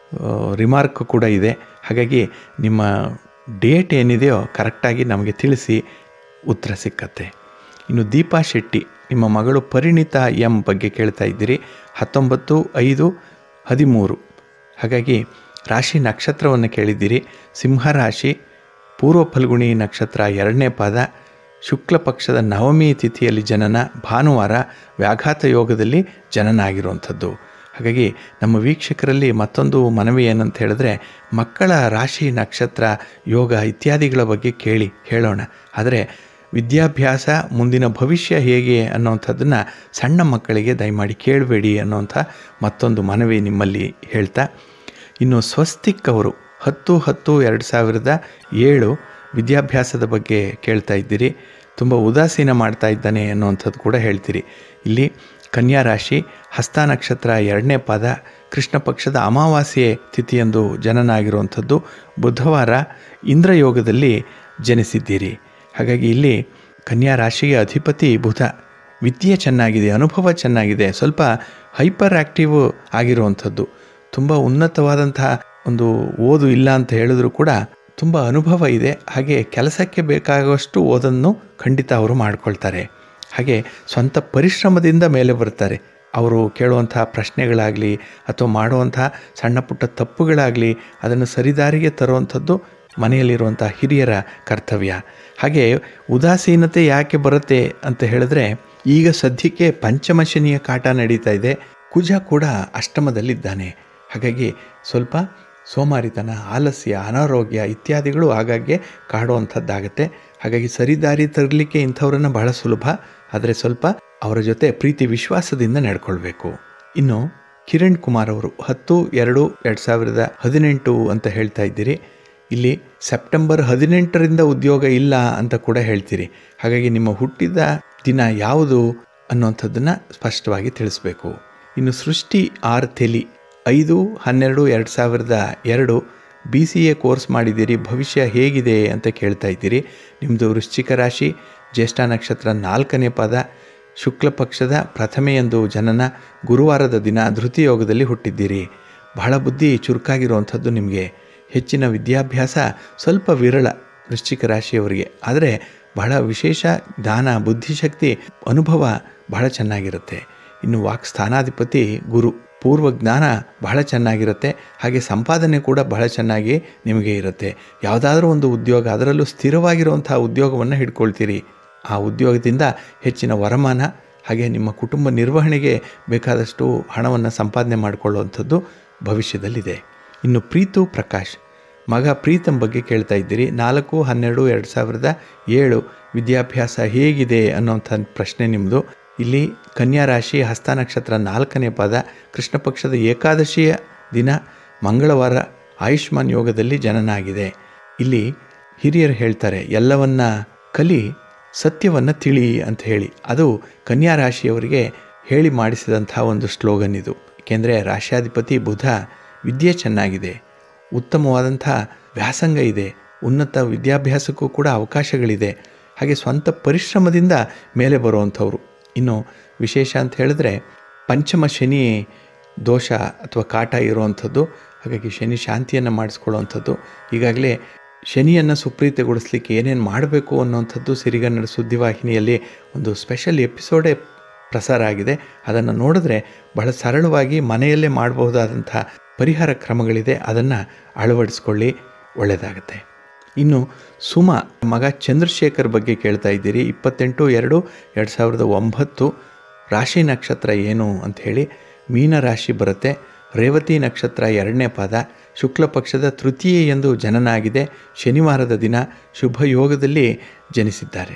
ರಿಮಾರ್ಕ್ ಕೂಡ ಇದೆ ಹಾಗಾಗಿ ನಿಮ್ಮ ಡೇಟ್ ಏನಿದೆಯೋ ಕರೆಕ್ಟಾಗಿ ನಮಗೆ ತಿಳಿಸಿ ಉತ್ತರ ಸಿಕ್ಕತ್ತೆ ಇನ್ನು ದೀಪಾ ಶೆಟ್ಟಿ ನಿಮ್ಮ ಮಗಳು ಪರಿಣಿತ ಎಂ ಬಗ್ಗೆ ಕೇಳ್ತಾ ಇದ್ದೀರಿ ಹತ್ತೊಂಬತ್ತು ಐದು ಹದಿಮೂರು ಹಾಗಾಗಿ ರಾಶಿ ನಕ್ಷತ್ರವನ್ನು ಕೇಳಿದ್ದೀರಿ ಸಿಂಹರಾಶಿ ಪೂರ್ವ ಫಲ್ಗುಣಿ ನಕ್ಷತ್ರ ಎರಡನೇ ಪಾದ ಶುಕ್ಲ ಪಕ್ಷದ ನವಮಿ ತಿಥಿಯಲ್ಲಿ ಜನನ ಭಾನುವಾರ ವ್ಯಾಘಾತ ಯೋಗದಲ್ಲಿ ಜನನ ಆಗಿರುವಂಥದ್ದು ಹಾಗಾಗಿ ನಮ್ಮ ವೀಕ್ಷಕರಲ್ಲಿ ಮತ್ತೊಂದು ಮನವಿ ಏನಂತ ಹೇಳಿದ್ರೆ ಮಕ್ಕಳ ರಾಶಿ ನಕ್ಷತ್ರ ಯೋಗ ಇತ್ಯಾದಿಗಳ ಬಗ್ಗೆ ಕೇಳಿ ಹೇಳೋಣ ಆದರೆ ವಿದ್ಯಾಭ್ಯಾಸ ಮುಂದಿನ ಭವಿಷ್ಯ ಹೇಗೆ ಅನ್ನೋವಂಥದ್ದನ್ನು ಸಣ್ಣ ಮಕ್ಕಳಿಗೆ ದಯಮಾಡಿ ಕೇಳಬೇಡಿ ಅನ್ನೋಂಥ ಮತ್ತೊಂದು ಮನವಿ ನಿಮ್ಮಲ್ಲಿ ಹೇಳ್ತಾ ಇನ್ನು ಸ್ವಸ್ತಿಕ್ ಅವರು ಹತ್ತು ಹತ್ತು ಎರಡು ಸಾವಿರದ ಏಳು ವಿದ್ಯಾಭ್ಯಾಸದ ಬಗ್ಗೆ ಕೇಳ್ತಾ ಇದ್ದೀರಿ ತುಂಬ ಉದಾಸೀನ ಮಾಡ್ತಾ ಇದ್ದಾನೆ ಅನ್ನುವಂಥದ್ದು ಕೂಡ ಹೇಳ್ತೀರಿ ಇಲ್ಲಿ ಕನ್ಯಾ ರಾಶಿ ಹಸ್ತ ನಕ್ಷತ್ರ ಎರಡನೇ ಪಾದ ಕೃಷ್ಣ ಪಕ್ಷದ ಅಮಾವಾಸ್ಯೆ ತಿಥಿಯಂದು ಜನನ ಆಗಿರುವಂಥದ್ದು ಬುಧವಾರ ಇಂದ್ರಯೋಗದಲ್ಲಿ ಜನಿಸಿದ್ದೀರಿ ಹಾಗಾಗಿ ಇಲ್ಲಿ ಕನ್ಯಾ ರಾಶಿಗೆ ಅಧಿಪತಿ ಬುಧ ವಿದ್ಯೆ ಚೆನ್ನಾಗಿದೆ ಅನುಭವ ಚೆನ್ನಾಗಿದೆ ಸ್ವಲ್ಪ ಹೈಪರ್ ಆ್ಯಕ್ಟಿವ್ ಆಗಿರುವಂಥದ್ದು ತುಂಬ ಉನ್ನತವಾದಂತಹ ಒಂದು ಓದು ಇಲ್ಲ ಅಂತ ಹೇಳಿದ್ರು ಕೂಡ ತುಂಬ ಅನುಭವ ಇದೆ ಹಾಗೆ ಕೆಲಸಕ್ಕೆ ಬೇಕಾಗುವಷ್ಟು ಓದನ್ನು ಖಂಡಿತ ಅವರು ಮಾಡ್ಕೊಳ್ತಾರೆ ಹಾಗೆ ಸ್ವಂತ ಪರಿಶ್ರಮದಿಂದ ಮೇಲೆ ಬರ್ತಾರೆ ಅವರು ಕೇಳುವಂಥ ಪ್ರಶ್ನೆಗಳಾಗಲಿ ಅಥವಾ ಮಾಡುವಂಥ ಸಣ್ಣ ಪುಟ್ಟ ತಪ್ಪುಗಳಾಗಲಿ ಅದನ್ನು ಸರಿದಾರಿಗೆ ತರುವಂಥದ್ದು ಮನೆಯಲ್ಲಿರುವಂಥ ಹಿರಿಯರ ಕರ್ತವ್ಯ ಹಾಗೆ ಉದಾಸೀನತೆ ಯಾಕೆ ಬರುತ್ತೆ ಅಂತ ಹೇಳಿದ್ರೆ ಈಗ ಸದ್ಯಕ್ಕೆ ಪಂಚಮಶನಿಯ ಕಾಟ ನಡೀತಾ ಇದೆ ಕುಜ ಕೂಡ ಅಷ್ಟಮದಲ್ಲಿದ್ದಾನೆ ಹಾಗಾಗಿ ಸ್ವಲ್ಪ ಸೋಮಾರಿತನ ಆಲಸ್ಯ ಅನಾರೋಗ್ಯ ಇತ್ಯಾದಿಗಳು ಆಗಾಗ್ಗೆ ಕಾಡುವಂಥದ್ದಾಗತ್ತೆ ಹಾಗಾಗಿ ಸರಿದಾರಿ ತರಲಿಕ್ಕೆ ಇಂಥವ್ರನ್ನ ಬಹಳ ಸುಲಭ ಆದರೆ ಸ್ವಲ್ಪ ಅವರ ಜೊತೆ ಪ್ರೀತಿ ವಿಶ್ವಾಸದಿಂದ ನಡ್ಕೊಳ್ಬೇಕು ಇನ್ನು ಕಿರಣ್ ಕುಮಾರ್ ಅವರು ಹತ್ತು ಎರಡು ಎರಡು ಸಾವಿರದ ಹದಿನೆಂಟು ಅಂತ ಹೇಳ್ತಾ ಇದ್ದೀರಿ ಇಲ್ಲಿ ಸೆಪ್ಟೆಂಬರ್ ಹದಿನೆಂಟರಿಂದ ಉದ್ಯೋಗ ಇಲ್ಲ ಅಂತ ಕೂಡ ಹೇಳ್ತೀರಿ ಹಾಗಾಗಿ ನಿಮ್ಮ ಹುಟ್ಟಿದ ದಿನ ಯಾವುದು ಅನ್ನುವಂಥದ್ದನ್ನು ಸ್ಪಷ್ಟವಾಗಿ ತಿಳಿಸ್ಬೇಕು ಇನ್ನು ಸೃಷ್ಟಿ ಆರ್ ತೆಲಿ ಐದು ಹನ್ನೆರಡು ಎರಡು ಸಾವಿರದ ಎರಡು ಬಿ ಸಿ ಎ ಕೋರ್ಸ್ ಮಾಡಿದ್ದೀರಿ ಭವಿಷ್ಯ ಹೇಗಿದೆ ಅಂತ ಕೇಳ್ತಾ ಇದ್ದೀರಿ ನಿಮ್ಮದು ವೃಶ್ಚಿಕ ರಾಶಿ ಜ್ಯೇಷ್ಠ ನಕ್ಷತ್ರ ನಾಲ್ಕನೇ ಪದ ಶುಕ್ಲ ಪಕ್ಷದ ಪ್ರಥಮೆಯಂದು ಜನನ ಗುರುವಾರದ ದಿನ ಧೃತಿಯೋಗದಲ್ಲಿ ಹುಟ್ಟಿದ್ದೀರಿ ಬಹಳ ಬುದ್ಧಿ ಚುರುಕಾಗಿರುವಂಥದ್ದು ನಿಮಗೆ ಹೆಚ್ಚಿನ ವಿದ್ಯಾಭ್ಯಾಸ ಸ್ವಲ್ಪ ವಿರಳ ವೃಶ್ಚಿಕ ರಾಶಿಯವರಿಗೆ ಆದರೆ ಬಹಳ ವಿಶೇಷ ಜ್ಞಾನ ಬುದ್ಧಿಶಕ್ತಿ ಅನುಭವ ಬಹಳ ಚೆನ್ನಾಗಿರುತ್ತೆ ಇನ್ನು ವಾಕ್ ಸ್ಥಾನಾಧಿಪತಿ ಗುರು ಪೂರ್ವ ಜ್ಞಾನ ಬಹಳ ಚೆನ್ನಾಗಿರುತ್ತೆ ಹಾಗೆ ಸಂಪಾದನೆ ಕೂಡ ಬಹಳ ಚೆನ್ನಾಗಿ ನಿಮಗೆ ಇರುತ್ತೆ ಯಾವುದಾದ್ರೂ ಒಂದು ಉದ್ಯೋಗ ಅದರಲ್ಲೂ ಸ್ಥಿರವಾಗಿರುವಂಥ ಉದ್ಯೋಗವನ್ನು ಹಿಡ್ಕೊಳ್ತೀರಿ ಆ ಉದ್ಯೋಗದಿಂದ ಹೆಚ್ಚಿನ ವರಮಾನ ಹಾಗೆ ನಿಮ್ಮ ಕುಟುಂಬ ನಿರ್ವಹಣೆಗೆ ಬೇಕಾದಷ್ಟು ಹಣವನ್ನು ಸಂಪಾದನೆ ಮಾಡಿಕೊಳ್ಳುವಂಥದ್ದು ಭವಿಷ್ಯದಲ್ಲಿದೆ ಇನ್ನು ಪ್ರೀತು ಪ್ರಕಾಶ್ ಮಗ ಪ್ರೀತಮ್ ಬಗ್ಗೆ ಕೇಳ್ತಾ ಇದ್ದೀರಿ ನಾಲ್ಕು ಹನ್ನೆರಡು ಎರಡು ಸಾವಿರದ ಏಳು ವಿದ್ಯಾಭ್ಯಾಸ ಹೇಗಿದೆ ಅನ್ನೋಂಥ ಪ್ರಶ್ನೆ ನಿಮ್ಮದು ಇಲ್ಲಿ ಕನ್ಯಾ ರಾಶಿ ಹಸ್ತ ನಕ್ಷತ್ರ ನಾಲ್ಕನೇ ಪದ ಕೃಷ್ಣ ಪಕ್ಷದ ಏಕಾದಶಿಯ ದಿನ ಮಂಗಳವಾರ ಆಯುಷ್ಮಾನ್ ಯೋಗದಲ್ಲಿ ಜನನ ಆಗಿದೆ ಇಲ್ಲಿ ಹಿರಿಯರು ಹೇಳ್ತಾರೆ ಎಲ್ಲವನ್ನ ಕಲಿ ಸತ್ಯವನ್ನು ತಿಳಿ ಅಂತ ಹೇಳಿ ಅದು ಕನ್ಯಾ ರಾಶಿಯವರಿಗೆ ಹೇಳಿ ಮಾಡಿಸಿದಂಥ ಒಂದು ಸ್ಲೋಗನ್ ಇದು ಏಕೆಂದರೆ ರಾಶ್ಯಾಧಿಪತಿ ಬುಧ ವಿದ್ಯೆ ಚೆನ್ನಾಗಿದೆ ಉತ್ತಮವಾದಂಥ ವ್ಯಾಸಂಗ ಇದೆ ಉನ್ನತ ವಿದ್ಯಾಭ್ಯಾಸಕ್ಕೂ ಕೂಡ ಅವಕಾಶಗಳಿದೆ ಹಾಗೆ ಸ್ವಂತ ಪರಿಶ್ರಮದಿಂದ ಮೇಲೆ ಬರುವಂಥವ್ರು ಇನ್ನು ವಿಶೇಷ ಅಂತ ಹೇಳಿದ್ರೆ ಪಂಚಮ ಶನಿ ದೋಷ ಅಥವಾ ಕಾಟ ಇರುವಂಥದ್ದು ಹಾಗಾಗಿ ಶನಿ ಶಾಂತಿಯನ್ನು ಮಾಡಿಸ್ಕೊಳ್ಳುವಂಥದ್ದು ಈಗಾಗಲೇ ಶನಿಯನ್ನು ಸುಪ್ರೀತಿಗೊಳಿಸ್ಲಿಕ್ಕೆ ಏನೇನು ಮಾಡಬೇಕು ಅನ್ನೋಂಥದ್ದು ಸಿರಿಗನ್ನಡ ಸುದ್ದಿವಾಹಿನಿಯಲ್ಲಿ ಒಂದು ಸ್ಪೆಷಲ್ ಎಪಿಸೋಡೇ ಪ್ರಸಾರ ಆಗಿದೆ ಅದನ್ನು ನೋಡಿದ್ರೆ ಬಹಳ ಸರಳವಾಗಿ ಮನೆಯಲ್ಲೇ ಮಾಡಬಹುದಾದಂಥ ಪರಿಹಾರ ಕ್ರಮಗಳಿದೆ ಅದನ್ನು ಅಳವಡಿಸ್ಕೊಳ್ಳಿ ಒಳ್ಳೆಯದಾಗುತ್ತೆ ಇನ್ನು ಸುಮ ಮಗ ಚಂದ್ರಶೇಖರ್ ಬಗ್ಗೆ ಕೇಳ್ತಾ ಇದ್ದೀರಿ ಇಪ್ಪತ್ತೆಂಟು ಎರಡು ಎರಡು ಸಾವಿರದ ಒಂಬತ್ತು ರಾಶಿ ನಕ್ಷತ್ರ ಏನು ಅಂಥೇಳಿ ಮೀನ ರಾಶಿ ಬರುತ್ತೆ ರೇವತಿ ನಕ್ಷತ್ರ ಎರಡನೇ ಪಾದ ಶುಕ್ಲ ಪಕ್ಷದ ತೃತೀಯ ಎಂದು ಜನನ ಆಗಿದೆ ಶನಿವಾರದ ದಿನ ಶುಭ ಯೋಗದಲ್ಲಿ ಜನಿಸಿದ್ದಾರೆ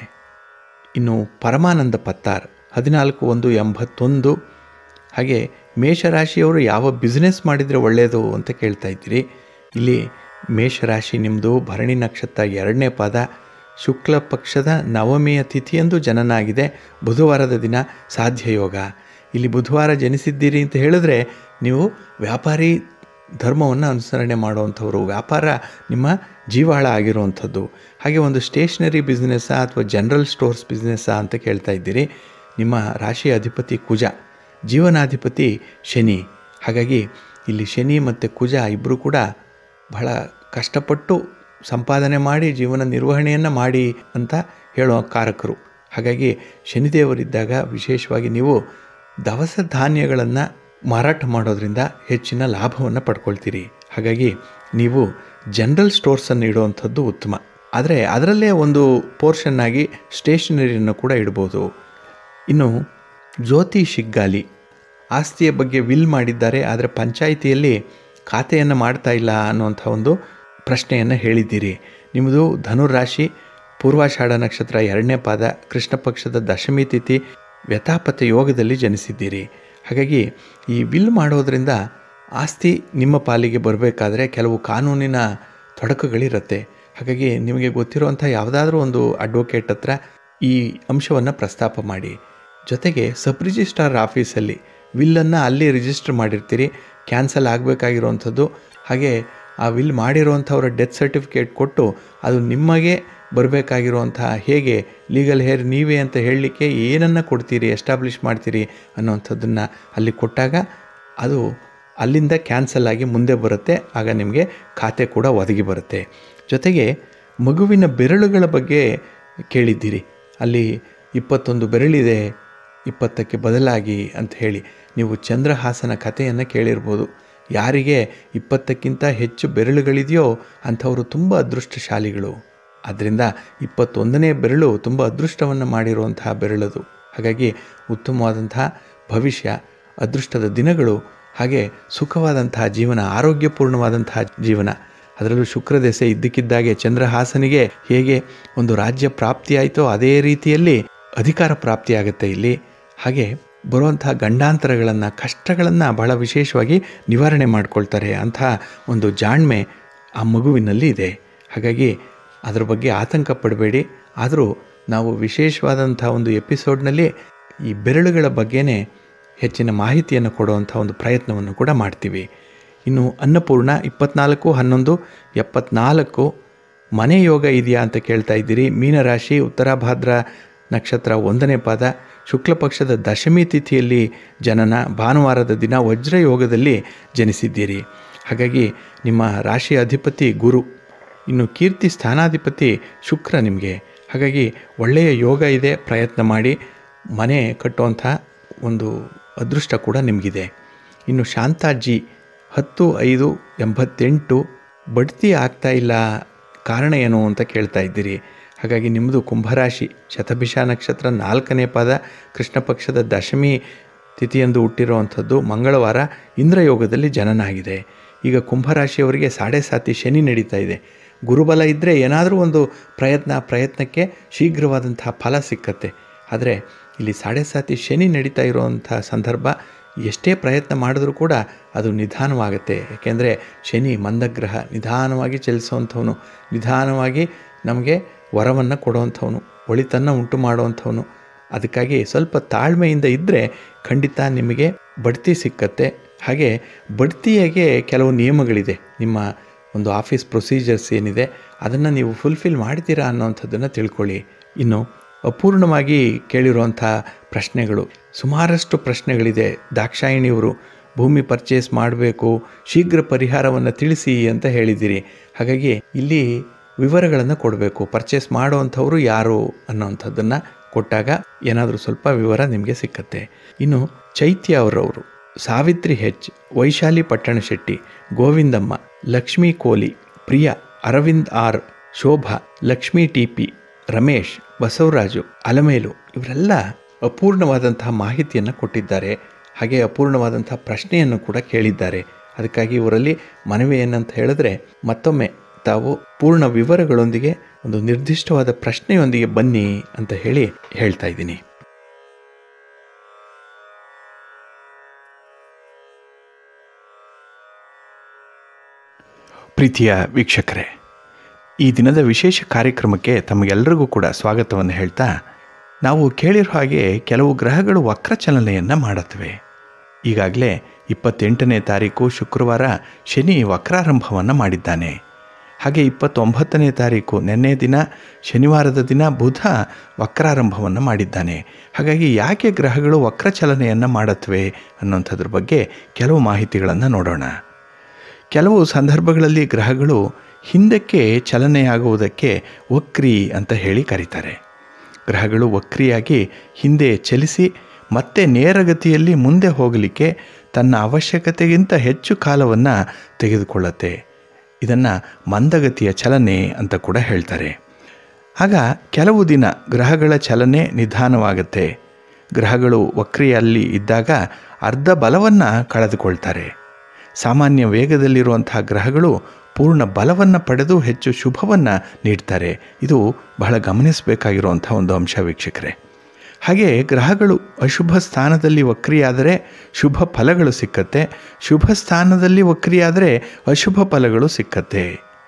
ಇನ್ನು ಪರಮಾನಂದ ಪತ್ತಾರ್ ಹದಿನಾಲ್ಕು ಒಂದು ಎಂಬತ್ತೊಂದು ಹಾಗೆ ಮೇಷರಾಶಿಯವರು ಯಾವ ಬಿಸ್ನೆಸ್ ಮಾಡಿದರೆ ಒಳ್ಳೆಯದು ಅಂತ ಕೇಳ್ತಾ ಇದ್ದೀರಿ ಇಲ್ಲಿ ಮೇಷರಾಶಿ ನಿಮ್ಮದು ಭರಣಿ ನಕ್ಷತ್ರ ಎರಡನೇ ಪಾದ ಶುಕ್ಲ ಪಕ್ಷದ ನವಮಿಯ ತಿಥಿಯಂದು ಜನನ ಆಗಿದೆ ಬುಧವಾರದ ದಿನ ಸಾಧ್ಯ ಯೋಗ ಇಲ್ಲಿ ಬುಧವಾರ ಜನಿಸಿದ್ದೀರಿ ಅಂತ ಹೇಳಿದ್ರೆ ನೀವು ವ್ಯಾಪಾರಿ ಧರ್ಮವನ್ನು ಅನುಸರಣೆ ಮಾಡುವಂಥವ್ರು ವ್ಯಾಪಾರ ನಿಮ್ಮ ಜೀವಾಳ ಆಗಿರುವಂಥದ್ದು ಹಾಗೆ ಒಂದು ಸ್ಟೇಷನರಿ ಬಿಸ್ನೆಸ್ಸಾ ಅಥವಾ ಜನರಲ್ ಸ್ಟೋರ್ಸ್ ಬಿಸ್ನೆಸ್ಸಾ ಅಂತ ಕೇಳ್ತಾ ಇದ್ದೀರಿ ನಿಮ್ಮ ರಾಶಿ ಅಧಿಪತಿ ಕುಜ ಜೀವನಾಧಿಪತಿ ಶನಿ ಹಾಗಾಗಿ ಇಲ್ಲಿ ಶನಿ ಮತ್ತು ಕುಜ ಇಬ್ಬರು ಕೂಡ ಬಹಳ ಕಷ್ಟಪಟ್ಟು ಸಂಪಾದನೆ ಮಾಡಿ ಜೀವನ ನಿರ್ವಹಣೆಯನ್ನು ಮಾಡಿ ಅಂತ ಹೇಳೋ ಕಾರಕರು ಹಾಗಾಗಿ ಶನಿದೇವರಿದ್ದಾಗ ವಿಶೇಷವಾಗಿ ನೀವು ದವಸ ಧಾನ್ಯಗಳನ್ನು ಮಾರಾಟ ಮಾಡೋದ್ರಿಂದ ಹೆಚ್ಚಿನ ಲಾಭವನ್ನು ಪಡ್ಕೊಳ್ತೀರಿ ಹಾಗಾಗಿ ನೀವು ಜನರಲ್ ಸ್ಟೋರ್ಸನ್ನು ಇಡುವಂಥದ್ದು ಉತ್ತಮ ಆದರೆ ಅದರಲ್ಲೇ ಒಂದು ಪೋರ್ಷನ್ನಾಗಿ ಸ್ಟೇಷನರಿಯನ್ನು ಕೂಡ ಇಡ್ಬೋದು ಇನ್ನು ಜ್ಯೋತಿ ಶಿಗ್ಗಾಲಿ ಆಸ್ತಿಯ ಬಗ್ಗೆ ವಿಲ್ ಮಾಡಿದ್ದಾರೆ ಆದರೆ ಪಂಚಾಯಿತಿಯಲ್ಲಿ ಖಾತೆಯನ್ನು ಮಾಡ್ತಾ ಇಲ್ಲ ಅನ್ನುವಂಥ ಒಂದು ಪ್ರಶ್ನೆಯನ್ನು ಹೇಳಿದ್ದೀರಿ ನಿಮ್ಮದು ಧನುರಾಶಿ ಪೂರ್ವಾಷಾಢ ನಕ್ಷತ್ರ ಎರಡನೇ ಪಾದ ಕೃಷ್ಣ ಪಕ್ಷದ ದಶಮಿ ತಿಥಿ ವ್ಯಥಾಪತ ಯೋಗದಲ್ಲಿ ಜನಿಸಿದ್ದೀರಿ ಹಾಗಾಗಿ ಈ ವಿಲ್ ಮಾಡೋದರಿಂದ ಆಸ್ತಿ ನಿಮ್ಮ ಪಾಲಿಗೆ ಬರಬೇಕಾದ್ರೆ ಕೆಲವು ಕಾನೂನಿನ ತೊಡಕುಗಳಿರುತ್ತೆ ಹಾಗಾಗಿ ನಿಮಗೆ ಗೊತ್ತಿರುವಂಥ ಯಾವುದಾದ್ರೂ ಒಂದು ಅಡ್ವೊಕೇಟ್ ಹತ್ರ ಈ ಅಂಶವನ್ನು ಪ್ರಸ್ತಾಪ ಮಾಡಿ ಜೊತೆಗೆ ಸಬ್ ರಿಜಿಸ್ಟ್ರಾರ್ ಆಫೀಸಲ್ಲಿ ವಿಲ್ಲನ್ನು ಅಲ್ಲಿ ರಿಜಿಸ್ಟರ್ ಮಾಡಿರ್ತೀರಿ ಕ್ಯಾನ್ಸಲ್ ಆಗಬೇಕಾಗಿರುವಂಥದ್ದು ಹಾಗೆ ಆ ವಿಲ್ ಮಾಡಿರುವಂಥವ್ರ ಡೆತ್ ಸರ್ಟಿಫಿಕೇಟ್ ಕೊಟ್ಟು ಅದು ನಿಮಗೆ ಬರಬೇಕಾಗಿರುವಂತಹ ಹೇಗೆ ಲೀಗಲ್ ಹೇರ್ ನೀವೇ ಅಂತ ಹೇಳಲಿಕ್ಕೆ ಏನನ್ನು ಕೊಡ್ತೀರಿ ಎಸ್ಟಾಬ್ಲಿಷ್ ಮಾಡ್ತೀರಿ ಅನ್ನೋವಂಥದ್ದನ್ನು ಅಲ್ಲಿ ಕೊಟ್ಟಾಗ ಅದು ಅಲ್ಲಿಂದ ಕ್ಯಾನ್ಸಲ್ ಆಗಿ ಮುಂದೆ ಬರುತ್ತೆ ಆಗ ನಿಮಗೆ ಖಾತೆ ಕೂಡ ಒದಗಿ ಬರುತ್ತೆ ಜೊತೆಗೆ ಮಗುವಿನ ಬೆರಳುಗಳ ಬಗ್ಗೆ ಕೇಳಿದ್ದೀರಿ ಅಲ್ಲಿ ಇಪ್ಪತ್ತೊಂದು ಬೆರಳಿದೆ ಇಪ್ಪತ್ತಕ್ಕೆ ಬದಲಾಗಿ ಅಂತ ಹೇಳಿ ನೀವು ಚಂದ್ರಹಾಸನ ಕಥೆಯನ್ನು ಕೇಳಿರ್ಬೋದು ಯಾರಿಗೆ ಇಪ್ಪತ್ತಕ್ಕಿಂತ ಹೆಚ್ಚು ಬೆರಳುಗಳಿದೆಯೋ ಅಂಥವರು ತುಂಬ ಅದೃಷ್ಟಶಾಲಿಗಳು ಆದ್ದರಿಂದ ಇಪ್ಪತ್ತೊಂದನೇ ಬೆರಳು ತುಂಬ ಅದೃಷ್ಟವನ್ನು ಮಾಡಿರುವಂತಹ ಬೆರಳದು ಹಾಗಾಗಿ ಉತ್ತಮವಾದಂತಹ ಭವಿಷ್ಯ ಅದೃಷ್ಟದ ದಿನಗಳು ಹಾಗೆ ಸುಖವಾದಂತಹ ಜೀವನ ಆರೋಗ್ಯಪೂರ್ಣವಾದಂತಹ ಜೀವನ ಅದರಲ್ಲೂ ಶುಕ್ರ ದೆಸೆ ಇದ್ದಕ್ಕಿದ್ದಾಗೆ ಚಂದ್ರಹಾಸನಿಗೆ ಹೇಗೆ ಒಂದು ರಾಜ್ಯ ಪ್ರಾಪ್ತಿಯಾಯಿತೋ ಅದೇ ರೀತಿಯಲ್ಲಿ ಅಧಿಕಾರ ಪ್ರಾಪ್ತಿಯಾಗುತ್ತೆ ಇಲ್ಲಿ ಹಾಗೆ ಬರುವಂತಹ ಗಂಡಾಂತರಗಳನ್ನು ಕಷ್ಟಗಳನ್ನು ಬಹಳ ವಿಶೇಷವಾಗಿ ನಿವಾರಣೆ ಮಾಡ್ಕೊಳ್ತಾರೆ ಅಂತಹ ಒಂದು ಜಾಣ್ಮೆ ಆ ಮಗುವಿನಲ್ಲಿ ಇದೆ ಹಾಗಾಗಿ ಅದರ ಬಗ್ಗೆ ಆತಂಕ ಪಡಬೇಡಿ ಆದರೂ ನಾವು ವಿಶೇಷವಾದಂಥ ಒಂದು ಎಪಿಸೋಡ್ನಲ್ಲಿ ಈ ಬೆರಳುಗಳ ಬಗ್ಗೆನೇ ಹೆಚ್ಚಿನ ಮಾಹಿತಿಯನ್ನು ಕೊಡುವಂಥ ಒಂದು ಪ್ರಯತ್ನವನ್ನು ಕೂಡ ಮಾಡ್ತೀವಿ ಇನ್ನು ಅನ್ನಪೂರ್ಣ ಇಪ್ಪತ್ನಾಲ್ಕು ಹನ್ನೊಂದು ಎಪ್ಪತ್ನಾಲ್ಕು ಮನೆ ಯೋಗ ಇದೆಯಾ ಅಂತ ಕೇಳ್ತಾ ಇದ್ದೀರಿ ಮೀನರಾಶಿ ಉತ್ತರಾಭಾದ್ರ ನಕ್ಷತ್ರ ಒಂದನೇ ಪಾದ ಶುಕ್ಲ ಪಕ್ಷದ ದಶಮಿ ತಿಥಿಯಲ್ಲಿ ಜನನ ಭಾನುವಾರದ ದಿನ ವಜ್ರ ಯೋಗದಲ್ಲಿ ಜನಿಸಿದ್ದೀರಿ ಹಾಗಾಗಿ ನಿಮ್ಮ ರಾಶಿ ಅಧಿಪತಿ ಗುರು ಇನ್ನು ಕೀರ್ತಿ ಸ್ಥಾನಾಧಿಪತಿ ಶುಕ್ರ ನಿಮಗೆ ಹಾಗಾಗಿ ಒಳ್ಳೆಯ ಯೋಗ ಇದೆ ಪ್ರಯತ್ನ ಮಾಡಿ ಮನೆ ಕಟ್ಟುವಂಥ ಒಂದು ಅದೃಷ್ಟ ಕೂಡ ನಿಮಗಿದೆ ಇನ್ನು ಶಾಂತಾಜಿ ಹತ್ತು ಐದು ಎಂಬತ್ತೆಂಟು ಬಡ್ತಿ ಆಗ್ತಾ ಇಲ್ಲ ಕಾರಣ ಏನು ಅಂತ ಕೇಳ್ತಾ ಇದ್ದೀರಿ ಹಾಗಾಗಿ ನಿಮ್ಮದು ಕುಂಭರಾಶಿ ಶತಭಿಷ ನಕ್ಷತ್ರ ನಾಲ್ಕನೇ ಪಾದ ಕೃಷ್ಣ ಪಕ್ಷದ ದಶಮಿ ತಿಥಿಯಂದು ಹುಟ್ಟಿರುವಂಥದ್ದು ಮಂಗಳವಾರ ಇಂದ್ರಯೋಗದಲ್ಲಿ ಜನನ ಆಗಿದೆ ಈಗ ಕುಂಭರಾಶಿಯವರಿಗೆ ಸಾಡೆ ಸಾತಿ ಶನಿ ನಡೀತಾ ಇದೆ ಗುರುಬಲ ಇದ್ದರೆ ಏನಾದರೂ ಒಂದು ಪ್ರಯತ್ನ ಪ್ರಯತ್ನಕ್ಕೆ ಶೀಘ್ರವಾದಂತಹ ಫಲ ಸಿಕ್ಕತ್ತೆ ಆದರೆ ಇಲ್ಲಿ ಸಾಡೆ ಸಾತಿ ಶನಿ ನಡೀತಾ ಇರುವಂಥ ಸಂದರ್ಭ ಎಷ್ಟೇ ಪ್ರಯತ್ನ ಮಾಡಿದ್ರೂ ಕೂಡ ಅದು ನಿಧಾನವಾಗುತ್ತೆ ಯಾಕೆಂದರೆ ಶನಿ ಮಂದಗ್ರಹ ನಿಧಾನವಾಗಿ ಚಲಿಸುವಂಥವನು ನಿಧಾನವಾಗಿ ನಮಗೆ ವರವನ್ನು ಕೊಡುವಂಥವನು ಒಳಿತನ್ನು ಉಂಟು ಮಾಡುವಂಥವನು ಅದಕ್ಕಾಗಿ ಸ್ವಲ್ಪ ತಾಳ್ಮೆಯಿಂದ ಇದ್ದರೆ ಖಂಡಿತ ನಿಮಗೆ ಬಡ್ತಿ ಸಿಕ್ಕತ್ತೆ ಹಾಗೆ ಬಡ್ತಿಯಾಗೆ ಕೆಲವು ನಿಯಮಗಳಿದೆ ನಿಮ್ಮ ಒಂದು ಆಫೀಸ್ ಪ್ರೊಸೀಜರ್ಸ್ ಏನಿದೆ ಅದನ್ನು ನೀವು ಫುಲ್ಫಿಲ್ ಮಾಡ್ತೀರಾ ಅನ್ನೋವಂಥದ್ದನ್ನು ತಿಳ್ಕೊಳ್ಳಿ ಇನ್ನು ಅಪೂರ್ಣವಾಗಿ ಕೇಳಿರುವಂಥ ಪ್ರಶ್ನೆಗಳು ಸುಮಾರಷ್ಟು ಪ್ರಶ್ನೆಗಳಿದೆ ದಾಕ್ಷಾಯಿಣಿಯವರು ಭೂಮಿ ಪರ್ಚೇಸ್ ಮಾಡಬೇಕು ಶೀಘ್ರ ಪರಿಹಾರವನ್ನು ತಿಳಿಸಿ ಅಂತ ಹೇಳಿದ್ದೀರಿ ಹಾಗಾಗಿ ಇಲ್ಲಿ ವಿವರಗಳನ್ನು ಕೊಡಬೇಕು ಪರ್ಚೇಸ್ ಮಾಡುವಂಥವ್ರು ಯಾರು ಅನ್ನೋವಂಥದ್ದನ್ನು ಕೊಟ್ಟಾಗ ಏನಾದರೂ ಸ್ವಲ್ಪ ವಿವರ ನಿಮಗೆ ಸಿಕ್ಕತ್ತೆ ಇನ್ನು ಚೈತ್ಯ ಅವರವರು Savithri H Vaishali Pattanashetti Govindamma Lakshmi Koli Priya Aravind R Shobha Lakshmi T P Ramesh Basavaraju Alamelu ಇವರೆಲ್ಲ ಅಪೂರ್ಣವಾದಂತಹ ಮಾಹಿತಿಯನ್ನು ಕೊಟ್ಟಿದ್ದಾರೆ ಹಾಗೆ ಅಪೂರ್ಣವಾದಂತಹ ಪ್ರಶ್ನೆಯನ್ನು ಕೂಡ ಕೇಳಿದ್ದಾರೆ ಅದಕ್ಕಾಗಿ ಇವರಲ್ಲಿ ಮನವಿ ಏನಂತ ಹೇಳಿದ್ರೆ ಮತ್ತೊಮ್ಮೆ ತಾವು ಪೂರ್ಣ ವಿವರಗಳೊಂದಿಗೆ ಒಂದು ನಿರ್ದಿಷ್ಟವಾದ ಪ್ರಶ್ನೆಯೊಂದಿಗೆ ಬನ್ನಿ ಅಂತ ಹೇಳಿ ಹೇಳ್ತಾ ಇದ್ದೀನಿ ಪ್ರೀತಿಯ ವೀಕ್ಷಕರೇ ಈ ದಿನದ ವಿಶೇಷ ಕಾರ್ಯಕ್ರಮಕ್ಕೆ ತಮಗೆಲ್ಲರಿಗೂ ಕೂಡ ಸ್ವಾಗತವನ್ನು ಹೇಳ್ತಾ ನಾವು ಕೇಳಿರೋ ಹಾಗೆ ಕೆಲವು ಗ್ರಹಗಳು ವಕ್ರಚಲನೆಯನ್ನು ಮಾಡುತ್ತವೆ ಈಗಾಗಲೇ ಇಪ್ಪತ್ತೆಂಟನೇ ತಾರೀಕು ಶುಕ್ರವಾರ ಶನಿ ವಕ್ರಾರಂಭವನ್ನು ಮಾಡಿದ್ದಾನೆ ಹಾಗೆ ಇಪ್ಪತ್ತೊಂಬತ್ತನೇ ತಾರೀಕು ನಿನ್ನೆ ದಿನ ಶನಿವಾರದ ದಿನ ಬುಧ ವಕ್ರಾರಂಭವನ್ನು ಮಾಡಿದ್ದಾನೆ ಹಾಗಾಗಿ ಯಾಕೆ ಗ್ರಹಗಳು ವಕ್ರಚಲನೆಯನ್ನು ಮಾಡುತ್ತವೆ ಅನ್ನೋಂಥದ್ರ ಬಗ್ಗೆ ಕೆಲವು ಮಾಹಿತಿಗಳನ್ನು ನೋಡೋಣ ಕೆಲವು ಸಂದರ್ಭಗಳಲ್ಲಿ ಗ್ರಹಗಳು ಹಿಂದಕ್ಕೆ ಚಲನೆಯಾಗುವುದಕ್ಕೆ ವಕ್ರಿ ಅಂತ ಹೇಳಿ ಕರೀತಾರೆ ಗ್ರಹಗಳು ವಕ್ರಿಯಾಗಿ ಹಿಂದೆ ಚಲಿಸಿ ಮತ್ತೆ ನೇರಗತಿಯಲ್ಲಿ ಮುಂದೆ ಹೋಗಲಿಕ್ಕೆ ತನ್ನ ಅವಶ್ಯಕತೆಗಿಂತ ಹೆಚ್ಚು ಕಾಲವನ್ನು ತೆಗೆದುಕೊಳ್ಳುತ್ತೆ ಇದನ್ನು ಮಂದಗತಿಯ ಚಲನೆ ಅಂತ ಕೂಡ ಹೇಳ್ತಾರೆ ಆಗ ಕೆಲವು ದಿನ ಗ್ರಹಗಳ ಚಲನೆ ನಿಧಾನವಾಗುತ್ತೆ ಗ್ರಹಗಳು ವಕ್ರಿಯಲ್ಲಿ ಇದ್ದಾಗ ಅರ್ಧ ಬಲವನ್ನು ಕಳೆದುಕೊಳ್ತಾರೆ ಸಾಮಾನ್ಯ ವೇಗದಲ್ಲಿರುವಂತಹ ಗ್ರಹಗಳು ಪೂರ್ಣ ಬಲವನ್ನು ಪಡೆದು ಹೆಚ್ಚು ಶುಭವನ್ನು ನೀಡ್ತಾರೆ ಇದು ಬಹಳ ಗಮನಿಸಬೇಕಾಗಿರುವಂಥ ಒಂದು ಅಂಶ ವೀಕ್ಷಕರೇ ಹಾಗೆ ಗ್ರಹಗಳು ಅಶುಭ ಸ್ಥಾನದಲ್ಲಿ ವಕ್ರಿಯಾದರೆ ಶುಭ ಫಲಗಳು ಸಿಕ್ಕತ್ತೆ ಶುಭ ಸ್ಥಾನದಲ್ಲಿ ವಕ್ರಿಯಾದರೆ ಅಶುಭ ಫಲಗಳು ಸಿಕ್ಕತ್ತೆ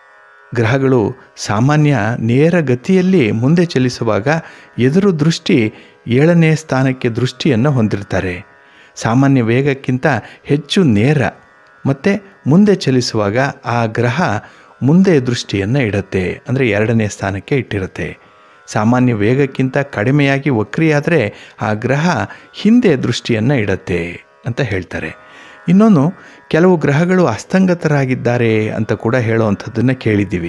ಗ್ರಹಗಳು ಸಾಮಾನ್ಯ ನೇರ ಗತಿಯಲ್ಲಿ ಮುಂದೆ ಚಲಿಸುವಾಗ ಎದುರು ದೃಷ್ಟಿ ಏಳನೇ ಸ್ಥಾನಕ್ಕೆ ದೃಷ್ಟಿಯನ್ನು ಹೊಂದಿರ್ತಾರೆ ಸಾಮಾನ್ಯ ವೇಗಕ್ಕಿಂತ ಹೆಚ್ಚು ನೇರ ಮತ್ತು ಮುಂದೆ ಚಲಿಸುವಾಗ ಆ ಗ್ರಹ ಮುಂದೆ ದೃಷ್ಟಿಯನ್ನು ಇಡುತ್ತೆ ಅಂದರೆ ಎರಡನೇ ಸ್ಥಾನಕ್ಕೆ ಇಟ್ಟಿರುತ್ತೆ ಸಾಮಾನ್ಯ ವೇಗಕ್ಕಿಂತ ಕಡಿಮೆಯಾಗಿ ವಕ್ರಿಯಾದರೆ ಆ ಗ್ರಹ ಹಿಂದೆ ದೃಷ್ಟಿಯನ್ನು ಇಡುತ್ತೆ ಅಂತ ಹೇಳ್ತಾರೆ ಇನ್ನೊಂದು ಕೆಲವು ಗ್ರಹಗಳು ಅಸ್ತಂಗತರಾಗಿದ್ದಾರೆ ಅಂತ ಕೂಡ ಹೇಳುವಂಥದ್ದನ್ನು ಕೇಳಿದ್ದೀವಿ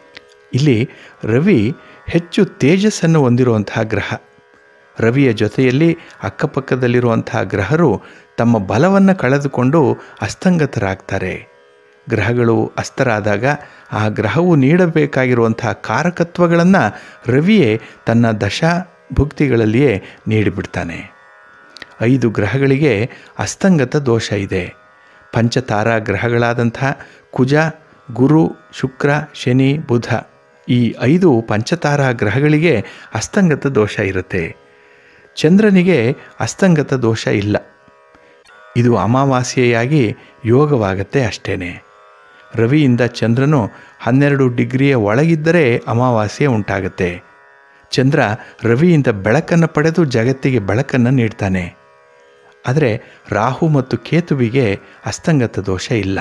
ಇಲ್ಲಿ ರವಿ ಹೆಚ್ಚು ತೇಜಸ್ಸನ್ನು ಹೊಂದಿರುವಂತಹ ಗ್ರಹ ರವಿಯ ಜೊತೆಯಲ್ಲಿ ಅಕ್ಕಪಕ್ಕದಲ್ಲಿರುವಂತಹ ಗ್ರಹರು ತಮ್ಮ ಬಲವನ್ನು ಕಳೆದುಕೊಂಡು ಅಸ್ತಂಗತರಾಗ್ತಾರೆ ಗ್ರಹಗಳು ಅಸ್ತರಾದಾಗ ಆ ಗ್ರಹವು ನೀಡಬೇಕಾಗಿರುವಂತಹ ಕಾರಕತ್ವಗಳನ್ನು ರವಿಯೇ ತನ್ನ ದಶಾ ಭುಕ್ತಿಗಳಲ್ಲಿಯೇ ನೀಡಿಬಿಡ್ತಾನೆ ಐದು ಗ್ರಹಗಳಿಗೆ ಅಸ್ತಂಗತ ದೋಷ ಇದೆ ಪಂಚತಾರಾ ಗ್ರಹಗಳಾದಂಥ ಕುಜ ಗುರು ಶುಕ್ರ ಶನಿ ಬುಧ ಈ ಐದು ಪಂಚತಾರಾ ಗ್ರಹಗಳಿಗೆ ಅಸ್ತಂಗತ ದೋಷ ಇರುತ್ತೆ ಚಂದ್ರನಿಗೆ ಅಸ್ತಂಗತ ದೋಷ ಇಲ್ಲ ಇದು ಅಮಾವಾಸ್ಯೆಯಾಗಿ ಯೋಗವಾಗತ್ತೆ ಅಷ್ಟೇ ರವಿಯಿಂದ ಚಂದ್ರನು ಹನ್ನೆರಡು ಡಿಗ್ರಿಯ ಒಳಗಿದ್ದರೆ ಅಮಾವಾಸ್ಯೆ ಉಂಟಾಗತ್ತೆ ಚಂದ್ರ ರವಿಯಿಂದ ಬೆಳಕನ್ನು ಪಡೆದು ಜಗತ್ತಿಗೆ ಬೆಳಕನ್ನು ನೀಡ್ತಾನೆ ಆದರೆ ರಾಹು ಮತ್ತು ಕೇತುವಿಗೆ ಅಸ್ತಂಗತ ದೋಷ ಇಲ್ಲ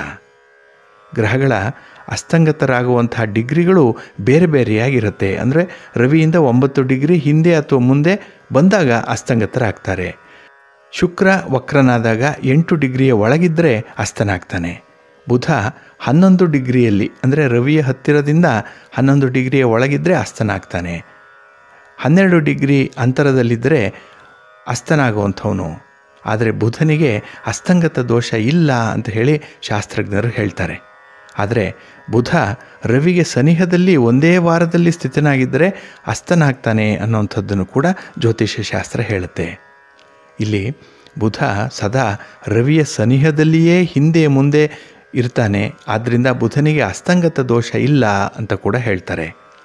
ಗ್ರಹಗಳ ಅಸ್ತಂಗತರಾಗುವಂತಹ ಡಿಗ್ರಿಗಳು ಬೇರೆ ಬೇರೆಯಾಗಿರುತ್ತೆ ಅಂದರೆ ರವಿಯಿಂದ ಒಂಬತ್ತು ಡಿಗ್ರಿ ಹಿಂದೆ ಅಥವಾ ಮುಂದೆ ಬಂದಾಗ ಅಸ್ತಂಗತರಾಗ್ತಾರೆ ಶುಕ್ರ ವಕ್ರನಾದಾಗ ಎಂಟು ಡಿಗ್ರಿಯ ಒಳಗಿದ್ದರೆ ಅಸ್ತನಾಗ್ತಾನೆ ಬುಧ ಹನ್ನೊಂದು ಡಿಗ್ರಿಯಲ್ಲಿ ಅಂದರೆ ರವಿಯ ಹತ್ತಿರದಿಂದ ಹನ್ನೊಂದು ಡಿಗ್ರಿಯ ಒಳಗಿದ್ದರೆ ಅಸ್ತನಾಗ್ತಾನೆ ಹನ್ನೆರಡು ಡಿಗ್ರಿ ಅಂತರದಲ್ಲಿದ್ದರೆ ಅಸ್ತನಾಗುವಂಥವನು ಆದರೆ ಬುಧನಿಗೆ ಅಸ್ತಂಗತ ದೋಷ ಇಲ್ಲ ಅಂತ ಹೇಳಿ ಶಾಸ್ತ್ರಜ್ಞರು ಹೇಳ್ತಾರೆ ಆದರೆ ಬುಧ ರವಿಗೆ ಸನಿಹದಲ್ಲಿ ಒಂದೇ ವಾರದಲ್ಲಿ ಸ್ಥಿತನಾಗಿದ್ದರೆ ಅಸ್ತನಾಗ್ತಾನೆ ಅನ್ನೋಂಥದ್ದನ್ನು ಕೂಡ ಜ್ಯೋತಿಷ್ಯ ಶಾಸ್ತ್ರ ಹೇಳುತ್ತೆ ಇಲ್ಲಿ ಬುಧ ಸದಾ ರವಿಯ ಸನಿಹದಲ್ಲಿಯೇ ಹಿಂದೆ ಮುಂದೆ ಇರ್ತಾನೆ ಆದ್ದರಿಂದ ಬುಧನಿಗೆ ಅಸ್ತಂಗತ ದೋಷ ಇಲ್ಲ ಅಂತ ಕೂಡ ಹೇಳ್ತಾರೆ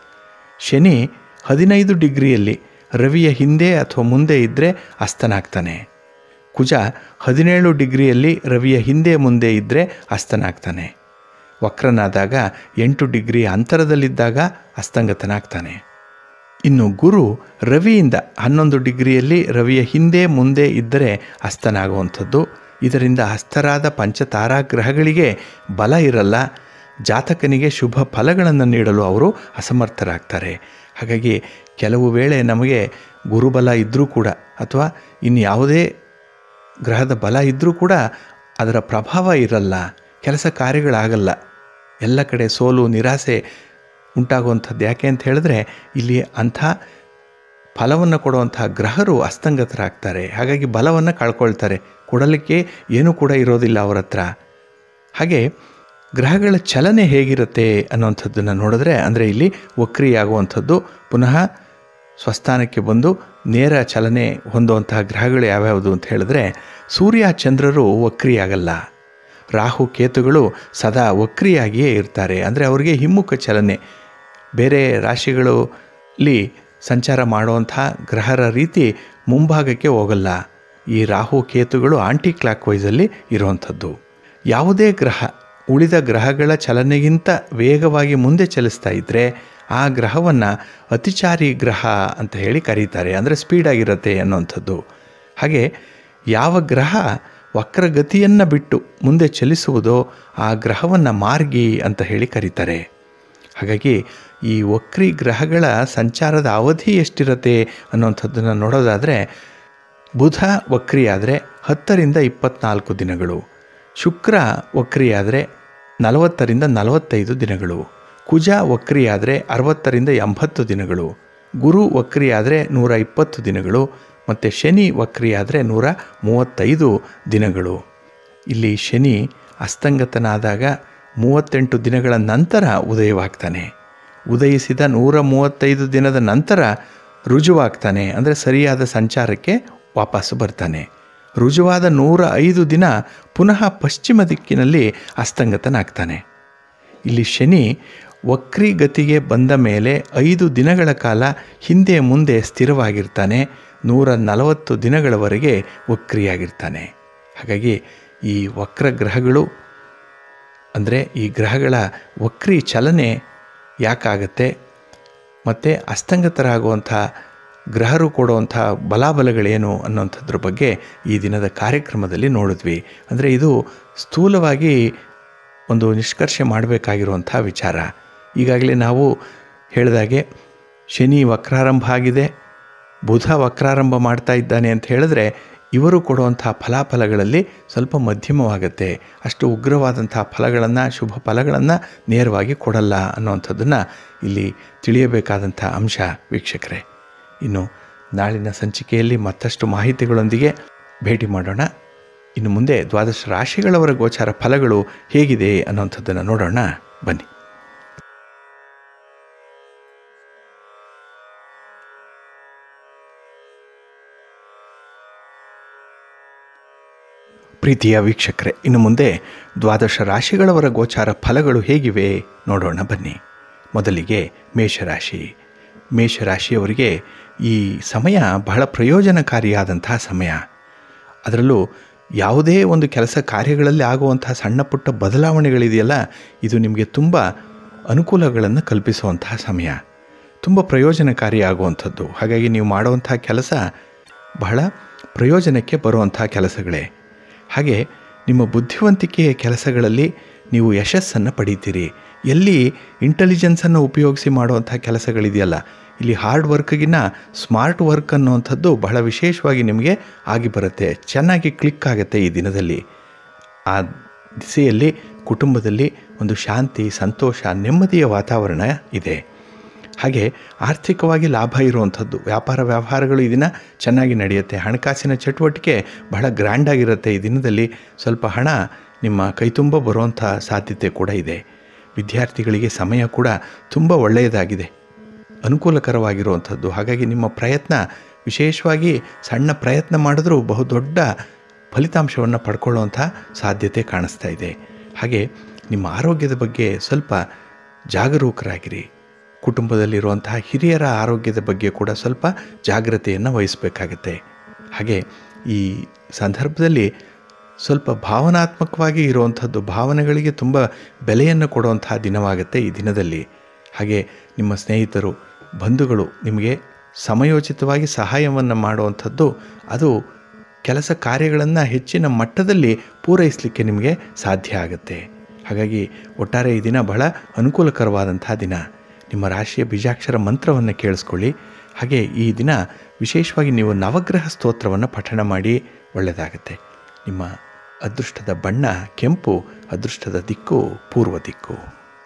ಶನಿ ಹದಿನೈದು ಡಿಗ್ರಿಯಲ್ಲಿ ರವಿಯ ಹಿಂದೆ ಅಥವಾ ಮುಂದೆ ಇದ್ದರೆ ಅಸ್ತನಾಗ್ತಾನೆ ಕುಜ ಹದಿನೇಳು ಡಿಗ್ರಿಯಲ್ಲಿ ರವಿಯ ಹಿಂದೆ ಮುಂದೆ ಇದ್ದರೆ ಅಸ್ತನಾಗ್ತಾನೆ ವಕ್ರನಾದಾಗ ಎಂಟು ಡಿಗ್ರಿ ಅಂತರದಲ್ಲಿದ್ದಾಗ ಅಸ್ತಂಗತನಾಗ್ತಾನೆ ಇನ್ನು ಗುರು ರವಿಯಿಂದ ಹನ್ನೊಂದು ಡಿಗ್ರಿಯಲ್ಲಿ ರವಿಯ ಹಿಂದೆ ಮುಂದೆ ಇದ್ದರೆ ಅಸ್ತನಾಗುವಂಥದ್ದು ಇದರಿಂದ ಹಸ್ತರಾದ ಪಂಚತಾರಾಗ್ರಹಗಳಿಗೆ ಬಲ ಇರಲ್ಲ ಜಾತಕನಿಗೆ ಶುಭ ಫಲಗಳನ್ನು ನೀಡಲು ಅವರು ಅಸಮರ್ಥರಾಗ್ತಾರೆ ಹಾಗಾಗಿ ಕೆಲವು ವೇಳೆ ನಮಗೆ ಗುರುಬಲ ಇದ್ದರೂ ಕೂಡ ಅಥವಾ ಇನ್ನು ಯಾವುದೇ ಗ್ರಹದ ಬಲ ಇದ್ದರೂ ಕೂಡ ಅದರ ಪ್ರಭಾವ ಇರಲ್ಲ ಕೆಲಸ ಕಾರ್ಯಗಳಾಗಲ್ಲ ಎಲ್ಲ ಕಡೆ ಸೋಲು ನಿರಾಸೆ ಉಂಟಾಗುವಂಥದ್ದು ಯಾಕೆ ಅಂತ ಹೇಳಿದ್ರೆ ಇಲ್ಲಿ ಅಂಥ ಫಲವನ್ನು ಕೊಡುವಂಥ ಗ್ರಹರು ಅಸ್ತಂಗತರಾಗ್ತಾರೆ ಹಾಗಾಗಿ ಬಲವನ್ನು ಕಳ್ಕೊಳ್ತಾರೆ ಕೊಡಲಿಕ್ಕೆ ಏನೂ ಕೂಡ ಇರೋದಿಲ್ಲ ಅವರ ಹತ್ರ ಹಾಗೆ ಗ್ರಹಗಳ ಚಲನೆ ಹೇಗಿರುತ್ತೆ ಅನ್ನುವಂಥದ್ದನ್ನು ನೋಡಿದ್ರೆ ಅಂದರೆ ಇಲ್ಲಿ ವಕ್ರಿಯಾಗುವಂಥದ್ದು ಪುನಃ ಸ್ವಸ್ಥಾನಕ್ಕೆ ಬಂದು ನೇರ ಚಲನೆ ಹೊಂದುವಂತಹ ಗ್ರಹಗಳು ಯಾವ್ಯಾವುದು ಅಂತ ಹೇಳಿದ್ರೆ ಸೂರ್ಯ ಚಂದ್ರರು ವಕ್ರಿಯಾಗಲ್ಲ ರಾಹು ಕೇತುಗಳು ಸದಾ ವಕ್ರಿಯಾಗಿಯೇ ಇರ್ತಾರೆ ಅಂದರೆ ಅವರಿಗೆ ಹಿಮ್ಮುಖ ಚಲನೆ ಬೇರೆ ರಾಶಿಗಳಲ್ಲಿ ಸಂಚಾರ ಮಾಡುವಂಥ ಗ್ರಹರ ರೀತಿ ಮುಂಭಾಗಕ್ಕೆ ಹೋಗಲ್ಲ ಈ ರಾಹು ಕೇತುಗಳು ಆಂಟಿ ಕ್ಲಾಕ್ ವೈಸಲ್ಲಿ ಇರುವಂಥದ್ದು ಯಾವುದೇ ಗ್ರಹ ಉಳಿದ ಗ್ರಹಗಳ ಚಲನೆಗಿಂತ ವೇಗವಾಗಿ ಮುಂದೆ ಚಲಿಸ್ತಾ ಇದ್ದರೆ ಆ ಗ್ರಹವನ್ನು ಅತಿಚಾರಿ ಗ್ರಹ ಅಂತ ಹೇಳಿ ಕರೀತಾರೆ ಅಂದರೆ ಸ್ಪೀಡಾಗಿರುತ್ತೆ ಅನ್ನುವಂಥದ್ದು ಹಾಗೆ ಯಾವ ಗ್ರಹ ವಕ್ರಗತಿಯನ್ನು ಬಿಟ್ಟು ಮುಂದೆ ಚಲಿಸುವುದೋ ಆ ಗ್ರಹವನ್ನು ಮಾರ್ಗಿ ಅಂತ ಹೇಳಿ ಕರೀತಾರೆ ಹಾಗಾಗಿ ಈ ವಕ್ರಿ ಗ್ರಹಗಳ ಸಂಚಾರದ ಅವಧಿ ಎಷ್ಟಿರುತ್ತೆ ಅನ್ನುವಂಥದ್ದನ್ನು ನೋಡೋದಾದರೆ ಬುಧ ವಕ್ರಿಯಾದರೆ ಹತ್ತರಿಂದ ಇಪ್ಪತ್ನಾಲ್ಕು ದಿನಗಳು ಶುಕ್ರ ವಕ್ರಿಯಾದರೆ ನಲವತ್ತರಿಂದ ನಲವತ್ತೈದು ದಿನಗಳು ಕುಜ ವಕ್ರಿಯಾದರೆ ಅರವತ್ತರಿಂದ ಎಂಬತ್ತು ದಿನಗಳು ಗುರು ವಕ್ರಿಯಾದರೆ ನೂರ ಇಪ್ಪತ್ತು ದಿನಗಳು ಮತ್ತು ಶನಿ ವಕ್ರಿಯಾದರೆ ನೂರ ಮೂವತ್ತೈದು ದಿನಗಳು ಇಲ್ಲಿ ಶನಿ ಅಸ್ತಂಗತನಾದಾಗ ಮೂವತ್ತೆಂಟು ದಿನಗಳ ನಂತರ ಉದಯವಾಗ್ತಾನೆ ಉದಯಿಸಿದ ನೂರ ಮೂವತ್ತೈದು ದಿನದ ನಂತರ ರುಜುವಾಗ್ತಾನೆ ಅಂದರೆ ಸರಿಯಾದ ಸಂಚಾರಕ್ಕೆ ವಾಪಸ್ಸು ಬರ್ತಾನೆ ರುಜುವಾದ ನೂರ ಐದು ದಿನ ಪುನಃ ಪಶ್ಚಿಮ ದಿಕ್ಕಿನಲ್ಲಿ ಅಸ್ತಂಗತನಾಗ್ತಾನೆ ಇಲ್ಲಿ ಶನಿ ವಕ್ರಿಗತಿಗೆ ಬಂದ ಮೇಲೆ ಐದು ದಿನಗಳ ಕಾಲ ಹಿಂದೆ ಮುಂದೆ ಸ್ಥಿರವಾಗಿರ್ತಾನೆ ನೂರ ನಲವತ್ತು ದಿನಗಳವರೆಗೆ ವಕ್ರಿಯಾಗಿರ್ತಾನೆ ಹಾಗಾಗಿ ಈ ವಕ್ರ ಗ್ರಹಗಳು ಅಂದರೆ ಈ ಗ್ರಹಗಳ ವಕ್ರಿ ಚಲನೆ ಯಾಕಾಗತ್ತೆ ಮತ್ತು ಅಸ್ತಂಗತರಾಗುವಂಥ ಗ್ರಹರು ಕೊಡುವಂಥ ಬಲಾಬಲಗಳೇನು ಅನ್ನೋಂಥದ್ರ ಬಗ್ಗೆ ಈ ದಿನದ ಕಾರ್ಯಕ್ರಮದಲ್ಲಿ ನೋಡಿದ್ವಿ ಅಂದರೆ ಇದು ಸ್ಥೂಲವಾಗಿ ಒಂದು ನಿಷ್ಕರ್ಷೆ ಮಾಡಬೇಕಾಗಿರುವಂಥ ವಿಚಾರ ಈಗಾಗಲೇ ನಾವು ಹೇಳಿದಾಗೆ ಶನಿ ವಕ್ರಾರಂಭ ಆಗಿದೆ ಬುಧ ವಕ್ರಾರಂಭ ಮಾಡ್ತಾ ಇದ್ದಾನೆ ಅಂತ ಹೇಳಿದ್ರೆ ಇವರು ಕೊಡುವಂಥ ಫಲಾಫಲಗಳಲ್ಲಿ ಸ್ವಲ್ಪ ಮಧ್ಯಮವಾಗುತ್ತೆ ಅಷ್ಟು ಉಗ್ರವಾದಂಥ ಫಲಗಳನ್ನು ಶುಭ ಫಲಗಳನ್ನು ನೇರವಾಗಿ ಕೊಡಲ್ಲ ಅನ್ನುವಂಥದ್ದನ್ನು ಇಲ್ಲಿ ತಿಳಿಯಬೇಕಾದಂಥ ಅಂಶ ವೀಕ್ಷಕರೇ ಇನ್ನು ನಾಳಿನ ಸಂಚಿಕೆಯಲ್ಲಿ ಮತ್ತಷ್ಟು ಮಾಹಿತಿಗಳೊಂದಿಗೆ ಭೇಟಿ ಮಾಡೋಣ ಇನ್ನು ಮುಂದೆ ದ್ವಾದಶ ರಾಶಿಗಳವರ ಗೋಚಾರ ಫಲಗಳು ಹೇಗಿದೆ ಅನ್ನೋಂಥದ್ದನ್ನು ನೋಡೋಣ ಬನ್ನಿ ಪ್ರೀತಿಯ ವೀಕ್ಷಕರೇ ಇನ್ನು ಮುಂದೆ ದ್ವಾದಶ ರಾಶಿಗಳವರ ಗೋಚಾರ ಫಲಗಳು ಹೇಗಿವೆ ನೋಡೋಣ ಬನ್ನಿ ಮೊದಲಿಗೆ ಮೇಷರಾಶಿ ಮೇಷರಾಶಿಯವರಿಗೆ ಈ ಸಮಯ ಬಹಳ ಪ್ರಯೋಜನಕಾರಿಯಾದಂತಹ ಸಮಯ ಅದರಲ್ಲೂ ಯಾವುದೇ ಒಂದು ಕೆಲಸ ಕಾರ್ಯಗಳಲ್ಲಿ ಆಗುವಂತಹ ಸಣ್ಣ ಪುಟ್ಟ ಬದಲಾವಣೆಗಳಿದೆಯಲ್ಲ ಇದು ನಿಮಗೆ ತುಂಬ ಅನುಕೂಲಗಳನ್ನು ಕಲ್ಪಿಸುವಂತಹ ಸಮಯ ತುಂಬ ಪ್ರಯೋಜನಕಾರಿಯಾಗುವಂಥದ್ದು ಹಾಗಾಗಿ ನೀವು ಮಾಡುವಂಥ ಕೆಲಸ ಬಹಳ ಪ್ರಯೋಜನಕ್ಕೆ ಬರುವಂಥ ಕೆಲಸಗಳೇ ಹಾಗೆ ನಿಮ್ಮ ಬುದ್ಧಿವಂತಿಕೆಯ ಕೆಲಸಗಳಲ್ಲಿ ನೀವು ಯಶಸ್ಸನ್ನು ಪಡೀತೀರಿ ಎಲ್ಲಿ ಇಂಟೆಲಿಜೆನ್ಸನ್ನು ಉಪಯೋಗಿಸಿ ಮಾಡುವಂಥ ಕೆಲಸಗಳಿದೆಯಲ್ಲ ಇಲ್ಲಿ ಹಾರ್ಡ್ ವರ್ಕ್ಗಿನ್ನ ಸ್ಮಾರ್ಟ್ ವರ್ಕ್ ಅನ್ನುವಂಥದ್ದು ಬಹಳ ವಿಶೇಷವಾಗಿ ನಿಮಗೆ ಆಗಿ ಬರುತ್ತೆ ಚೆನ್ನಾಗಿ ಕ್ಲಿಕ್ ಆಗುತ್ತೆ ಈ ದಿನದಲ್ಲಿ ಆ ದಿಸೆಯಲ್ಲಿ ಕುಟುಂಬದಲ್ಲಿ ಒಂದು ಶಾಂತಿ ಸಂತೋಷ ನೆಮ್ಮದಿಯ ವಾತಾವರಣ ಇದೆ ಹಾಗೆ ಆರ್ಥಿಕವಾಗಿ ಲಾಭ ಇರುವಂಥದ್ದು ವ್ಯಾಪಾರ ವ್ಯವಹಾರಗಳು ಈ ದಿನ ಚೆನ್ನಾಗಿ ನಡೆಯುತ್ತೆ ಹಣಕಾಸಿನ ಚಟುವಟಿಕೆ ಬಹಳ ಗ್ರ್ಯಾಂಡಾಗಿರುತ್ತೆ ಈ ದಿನದಲ್ಲಿ ಸ್ವಲ್ಪ ಹಣ ನಿಮ್ಮ ಕೈತುಂಬ ಬರುವಂಥ ಸಾಧ್ಯತೆ ಕೂಡ ಇದೆ ವಿದ್ಯಾರ್ಥಿಗಳಿಗೆ ಸಮಯ ಕೂಡ ತುಂಬ ಒಳ್ಳೆಯದಾಗಿದೆ ಅನುಕೂಲಕರವಾಗಿರುವಂಥದ್ದು ಹಾಗಾಗಿ ನಿಮ್ಮ ಪ್ರಯತ್ನ ವಿಶೇಷವಾಗಿ ಸಣ್ಣ ಪ್ರಯತ್ನ ಮಾಡಿದ್ರೂ ಬಹುದೊಡ್ಡ ಫಲಿತಾಂಶವನ್ನು ಪಡ್ಕೊಳ್ಳುವಂಥ ಸಾಧ್ಯತೆ ಕಾಣಿಸ್ತಾ ಇದೆ ಹಾಗೆ ನಿಮ್ಮ ಆರೋಗ್ಯದ ಬಗ್ಗೆ ಸ್ವಲ್ಪ ಜಾಗರೂಕರಾಗಿರಿ ಕುಟುಂಬದಲ್ಲಿರುವಂತಹ ಹಿರಿಯರ ಆರೋಗ್ಯದ ಬಗ್ಗೆ ಕೂಡ ಸ್ವಲ್ಪ ಜಾಗ್ರತೆಯನ್ನು ವಹಿಸಬೇಕಾಗತ್ತೆ ಹಾಗೆ ಈ ಸಂದರ್ಭದಲ್ಲಿ ಸ್ವಲ್ಪ ಭಾವನಾತ್ಮಕವಾಗಿ ಇರುವಂಥದ್ದು ಭಾವನೆಗಳಿಗೆ ತುಂಬ ಬೆಲೆಯನ್ನು ಕೊಡುವಂತಹ ದಿನವಾಗುತ್ತೆ ಈ ದಿನದಲ್ಲಿ ಹಾಗೆ ನಿಮ್ಮ ಸ್ನೇಹಿತರು ಬಂಧುಗಳು ನಿಮಗೆ ಸಮಯೋಚಿತವಾಗಿ ಸಹಾಯವನ್ನು ಮಾಡುವಂಥದ್ದು ಅದು ಕೆಲಸ ಕಾರ್ಯಗಳನ್ನು ಹೆಚ್ಚಿನ ಮಟ್ಟದಲ್ಲಿ ಪೂರೈಸಲಿಕ್ಕೆ ನಿಮಗೆ ಸಾಧ್ಯ ಆಗುತ್ತೆ ಹಾಗಾಗಿ ಒಟ್ಟಾರೆ ಈ ದಿನ ಬಹಳ ಅನುಕೂಲಕರವಾದಂಥ ದಿನ ನಿಮ್ಮ ರಾಶಿಯ ಬೀಜಾಕ್ಷರ ಮಂತ್ರವನ್ನು ಕೇಳಿಸ್ಕೊಳ್ಳಿ ಹಾಗೆ ಈ ದಿನ ವಿಶೇಷವಾಗಿ ನೀವು ನವಗ್ರಹ ಸ್ತೋತ್ರವನ್ನು ಪಠಣ ಮಾಡಿ ಒಳ್ಳೆಯದಾಗುತ್ತೆ ನಿಮ್ಮ ಅದೃಷ್ಟದ ಬಣ್ಣ ಕೆಂಪು ಅದೃಷ್ಟದ ದಿಕ್ಕು ಪೂರ್ವ ದಿಕ್ಕು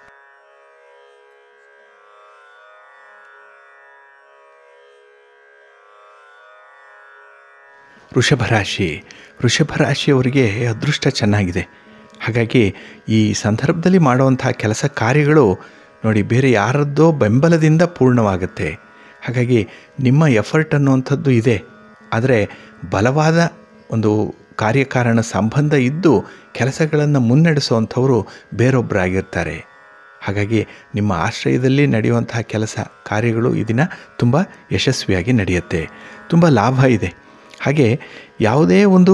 ವೃಷಭ ರಾಶಿ ವೃಷಭ ರಾಶಿಯವರಿಗೆ ಅದೃಷ್ಟ ಚೆನ್ನಾಗಿದೆ ಹಾಗಾಗಿ ಈ ಸಂದರ್ಭದಲ್ಲಿ ಮಾಡುವಂಥ ಕೆಲಸ ಕಾರ್ಯಗಳು ನೋಡಿ ಬೇರೆ ಯಾರದ್ದೋ ಬೆಂಬಲದಿಂದ ಪೂರ್ಣವಾಗುತ್ತೆ ಹಾಗಾಗಿ ನಿಮ್ಮ ಎಫರ್ಟ್ ಅನ್ನುವಂಥದ್ದು ಇದೆ ಆದರೆ ಬಲವಾದ ಒಂದು ಕಾರ್ಯಕಾರಣ ಸಂಬಂಧ ಇದ್ದು ಕೆಲಸಗಳನ್ನು ಮುನ್ನಡೆಸುವಂಥವರು ಬೇರೊಬ್ಬರಾಗಿರ್ತಾರೆ ಹಾಗಾಗಿ ನಿಮ್ಮ ಆಶ್ರಯದಲ್ಲಿ ನಡೆಯುವಂತಹ ಕೆಲಸ ಕಾರ್ಯಗಳು ಈ ದಿನ ತುಂಬ ಯಶಸ್ವಿಯಾಗಿ ನಡೆಯುತ್ತೆ ತುಂಬ ಲಾಭ ಇದೆ ಹಾಗೆ ಯಾವುದೇ ಒಂದು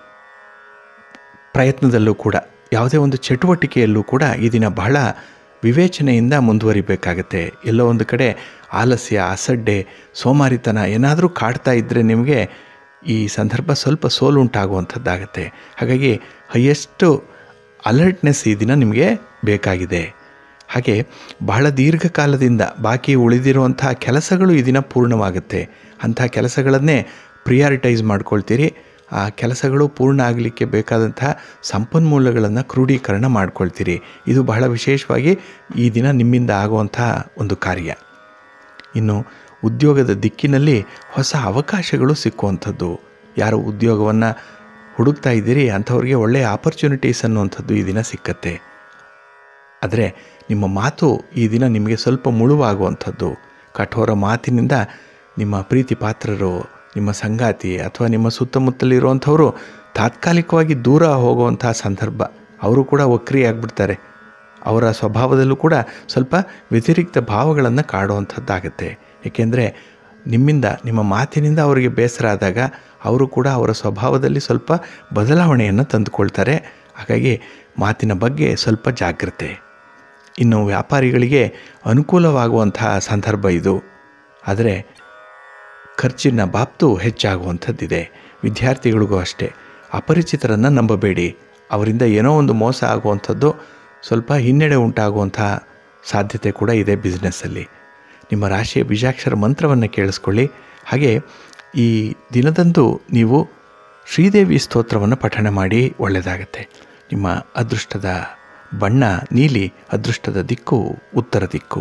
ಪ್ರಯತ್ನದಲ್ಲೂ ಕೂಡ ಯಾವುದೇ ಒಂದು ಚಟುವಟಿಕೆಯಲ್ಲೂ ಕೂಡ ಈ ದಿನ ಬಹಳ ವಿವೇಚನೆಯಿಂದ ಮುಂದುವರಿಬೇಕಾಗತ್ತೆ ಎಲ್ಲೋ ಒಂದು ಕಡೆ ಆಲಸ್ಯ ಅಸಡ್ಡೆ ಸೋಮಾರಿತನ ಏನಾದರೂ ಕಾಡ್ತಾ ಇದ್ದರೆ ನಿಮಗೆ ಈ ಸಂದರ್ಭ ಸ್ವಲ್ಪ ಸೋಲುಂಟಾಗುವಂಥದ್ದಾಗತ್ತೆ ಹಾಗಾಗಿ ಹೈಯೆಸ್ಟು ಅಲರ್ಟ್ನೆಸ್ ಈ ದಿನ ನಿಮಗೆ ಬೇಕಾಗಿದೆ ಹಾಗೆ ಬಹಳ ದೀರ್ಘಕಾಲದಿಂದ ಬಾಕಿ ಉಳಿದಿರುವಂಥ ಕೆಲಸಗಳು ಈ ದಿನ ಪೂರ್ಣವಾಗುತ್ತೆ ಅಂಥ ಕೆಲಸಗಳನ್ನೇ ಪ್ರಿಯಾರಿಟೈಸ್ ಮಾಡ್ಕೊಳ್ತೀರಿ ಆ ಕೆಲಸಗಳು ಪೂರ್ಣ ಆಗಲಿಕ್ಕೆ ಬೇಕಾದಂಥ ಸಂಪನ್ಮೂಲಗಳನ್ನು ಕ್ರೋಢೀಕರಣ ಮಾಡ್ಕೊಳ್ತೀರಿ ಇದು ಬಹಳ ವಿಶೇಷವಾಗಿ ಈ ದಿನ ನಿಮ್ಮಿಂದ ಆಗುವಂಥ ಒಂದು ಕಾರ್ಯ ಇನ್ನು ಉದ್ಯೋಗದ ದಿಕ್ಕಿನಲ್ಲಿ ಹೊಸ ಅವಕಾಶಗಳು ಸಿಕ್ಕುವಂಥದ್ದು ಯಾರು ಉದ್ಯೋಗವನ್ನು ಹುಡುಕ್ತಾ ಇದ್ದೀರಿ ಅಂಥವ್ರಿಗೆ ಒಳ್ಳೆಯ ಆಪರ್ಚುನಿಟೀಸ್ ಅನ್ನುವಂಥದ್ದು ಈ ದಿನ ಸಿಕ್ಕತ್ತೆ ಆದರೆ ನಿಮ್ಮ ಮಾತು ಈ ದಿನ ನಿಮಗೆ ಸ್ವಲ್ಪ ಮುಳುವಾಗುವಂಥದ್ದು ಕಠೋರ ಮಾತಿನಿಂದ ನಿಮ್ಮ ಪ್ರೀತಿ ಪಾತ್ರರು ನಿಮ್ಮ ಸಂಗಾತಿ ಅಥವಾ ನಿಮ್ಮ ಸುತ್ತಮುತ್ತಲಿರುವಂಥವರು ತಾತ್ಕಾಲಿಕವಾಗಿ ದೂರ ಹೋಗುವಂಥ ಸಂದರ್ಭ ಅವರು ಕೂಡ ವಕ್ರಿಯಾಗ್ಬಿಡ್ತಾರೆ ಅವರ ಸ್ವಭಾವದಲ್ಲೂ ಕೂಡ ಸ್ವಲ್ಪ ವ್ಯತಿರಿಕ್ತ ಭಾವಗಳನ್ನು ಕಾಡುವಂಥದ್ದಾಗತ್ತೆ ಏಕೆಂದರೆ ನಿಮ್ಮಿಂದ ನಿಮ್ಮ ಮಾತಿನಿಂದ ಅವರಿಗೆ ಬೇಸರ ಆದಾಗ ಅವರು ಕೂಡ ಅವರ ಸ್ವಭಾವದಲ್ಲಿ ಸ್ವಲ್ಪ ಬದಲಾವಣೆಯನ್ನು ತಂದುಕೊಳ್ತಾರೆ ಹಾಗಾಗಿ ಮಾತಿನ ಬಗ್ಗೆ ಸ್ವಲ್ಪ ಜಾಗ್ರತೆ ಇನ್ನು ವ್ಯಾಪಾರಿಗಳಿಗೆ ಅನುಕೂಲವಾಗುವಂತಹ ಸಂದರ್ಭ ಇದು ಆದರೆ ಖರ್ಚಿನ ಬಾಬ್ತು ಹೆಚ್ಚಾಗುವಂಥದ್ದಿದೆ ವಿದ್ಯಾರ್ಥಿಗಳಿಗೂ ಅಷ್ಟೇ ಅಪರಿಚಿತರನ್ನು ನಂಬಬೇಡಿ ಅವರಿಂದ ಏನೋ ಒಂದು ಮೋಸ ಆಗುವಂಥದ್ದು ಸ್ವಲ್ಪ ಹಿನ್ನಡೆ ಉಂಟಾಗುವಂಥ ಸಾಧ್ಯತೆ ಕೂಡ ಇದೆ ಬಿಸ್ನೆಸ್ಸಲ್ಲಿ ನಿಮ್ಮ ರಾಶಿಯ ಬೀಜಾಕ್ಷರ ಮಂತ್ರವನ್ನು ಕೇಳಿಸ್ಕೊಳ್ಳಿ ಹಾಗೆ ಈ ದಿನದಂದು ನೀವು ಶ್ರೀದೇವಿ ಸ್ತೋತ್ರವನ್ನು ಪಠಣ ಮಾಡಿ ಒಳ್ಳೆಯದಾಗತ್ತೆ ನಿಮ್ಮ ಅದೃಷ್ಟದ ಬಣ್ಣ ನೀಲಿ ಅದೃಷ್ಟದ ದಿಕ್ಕು ಉತ್ತರ ದಿಕ್ಕು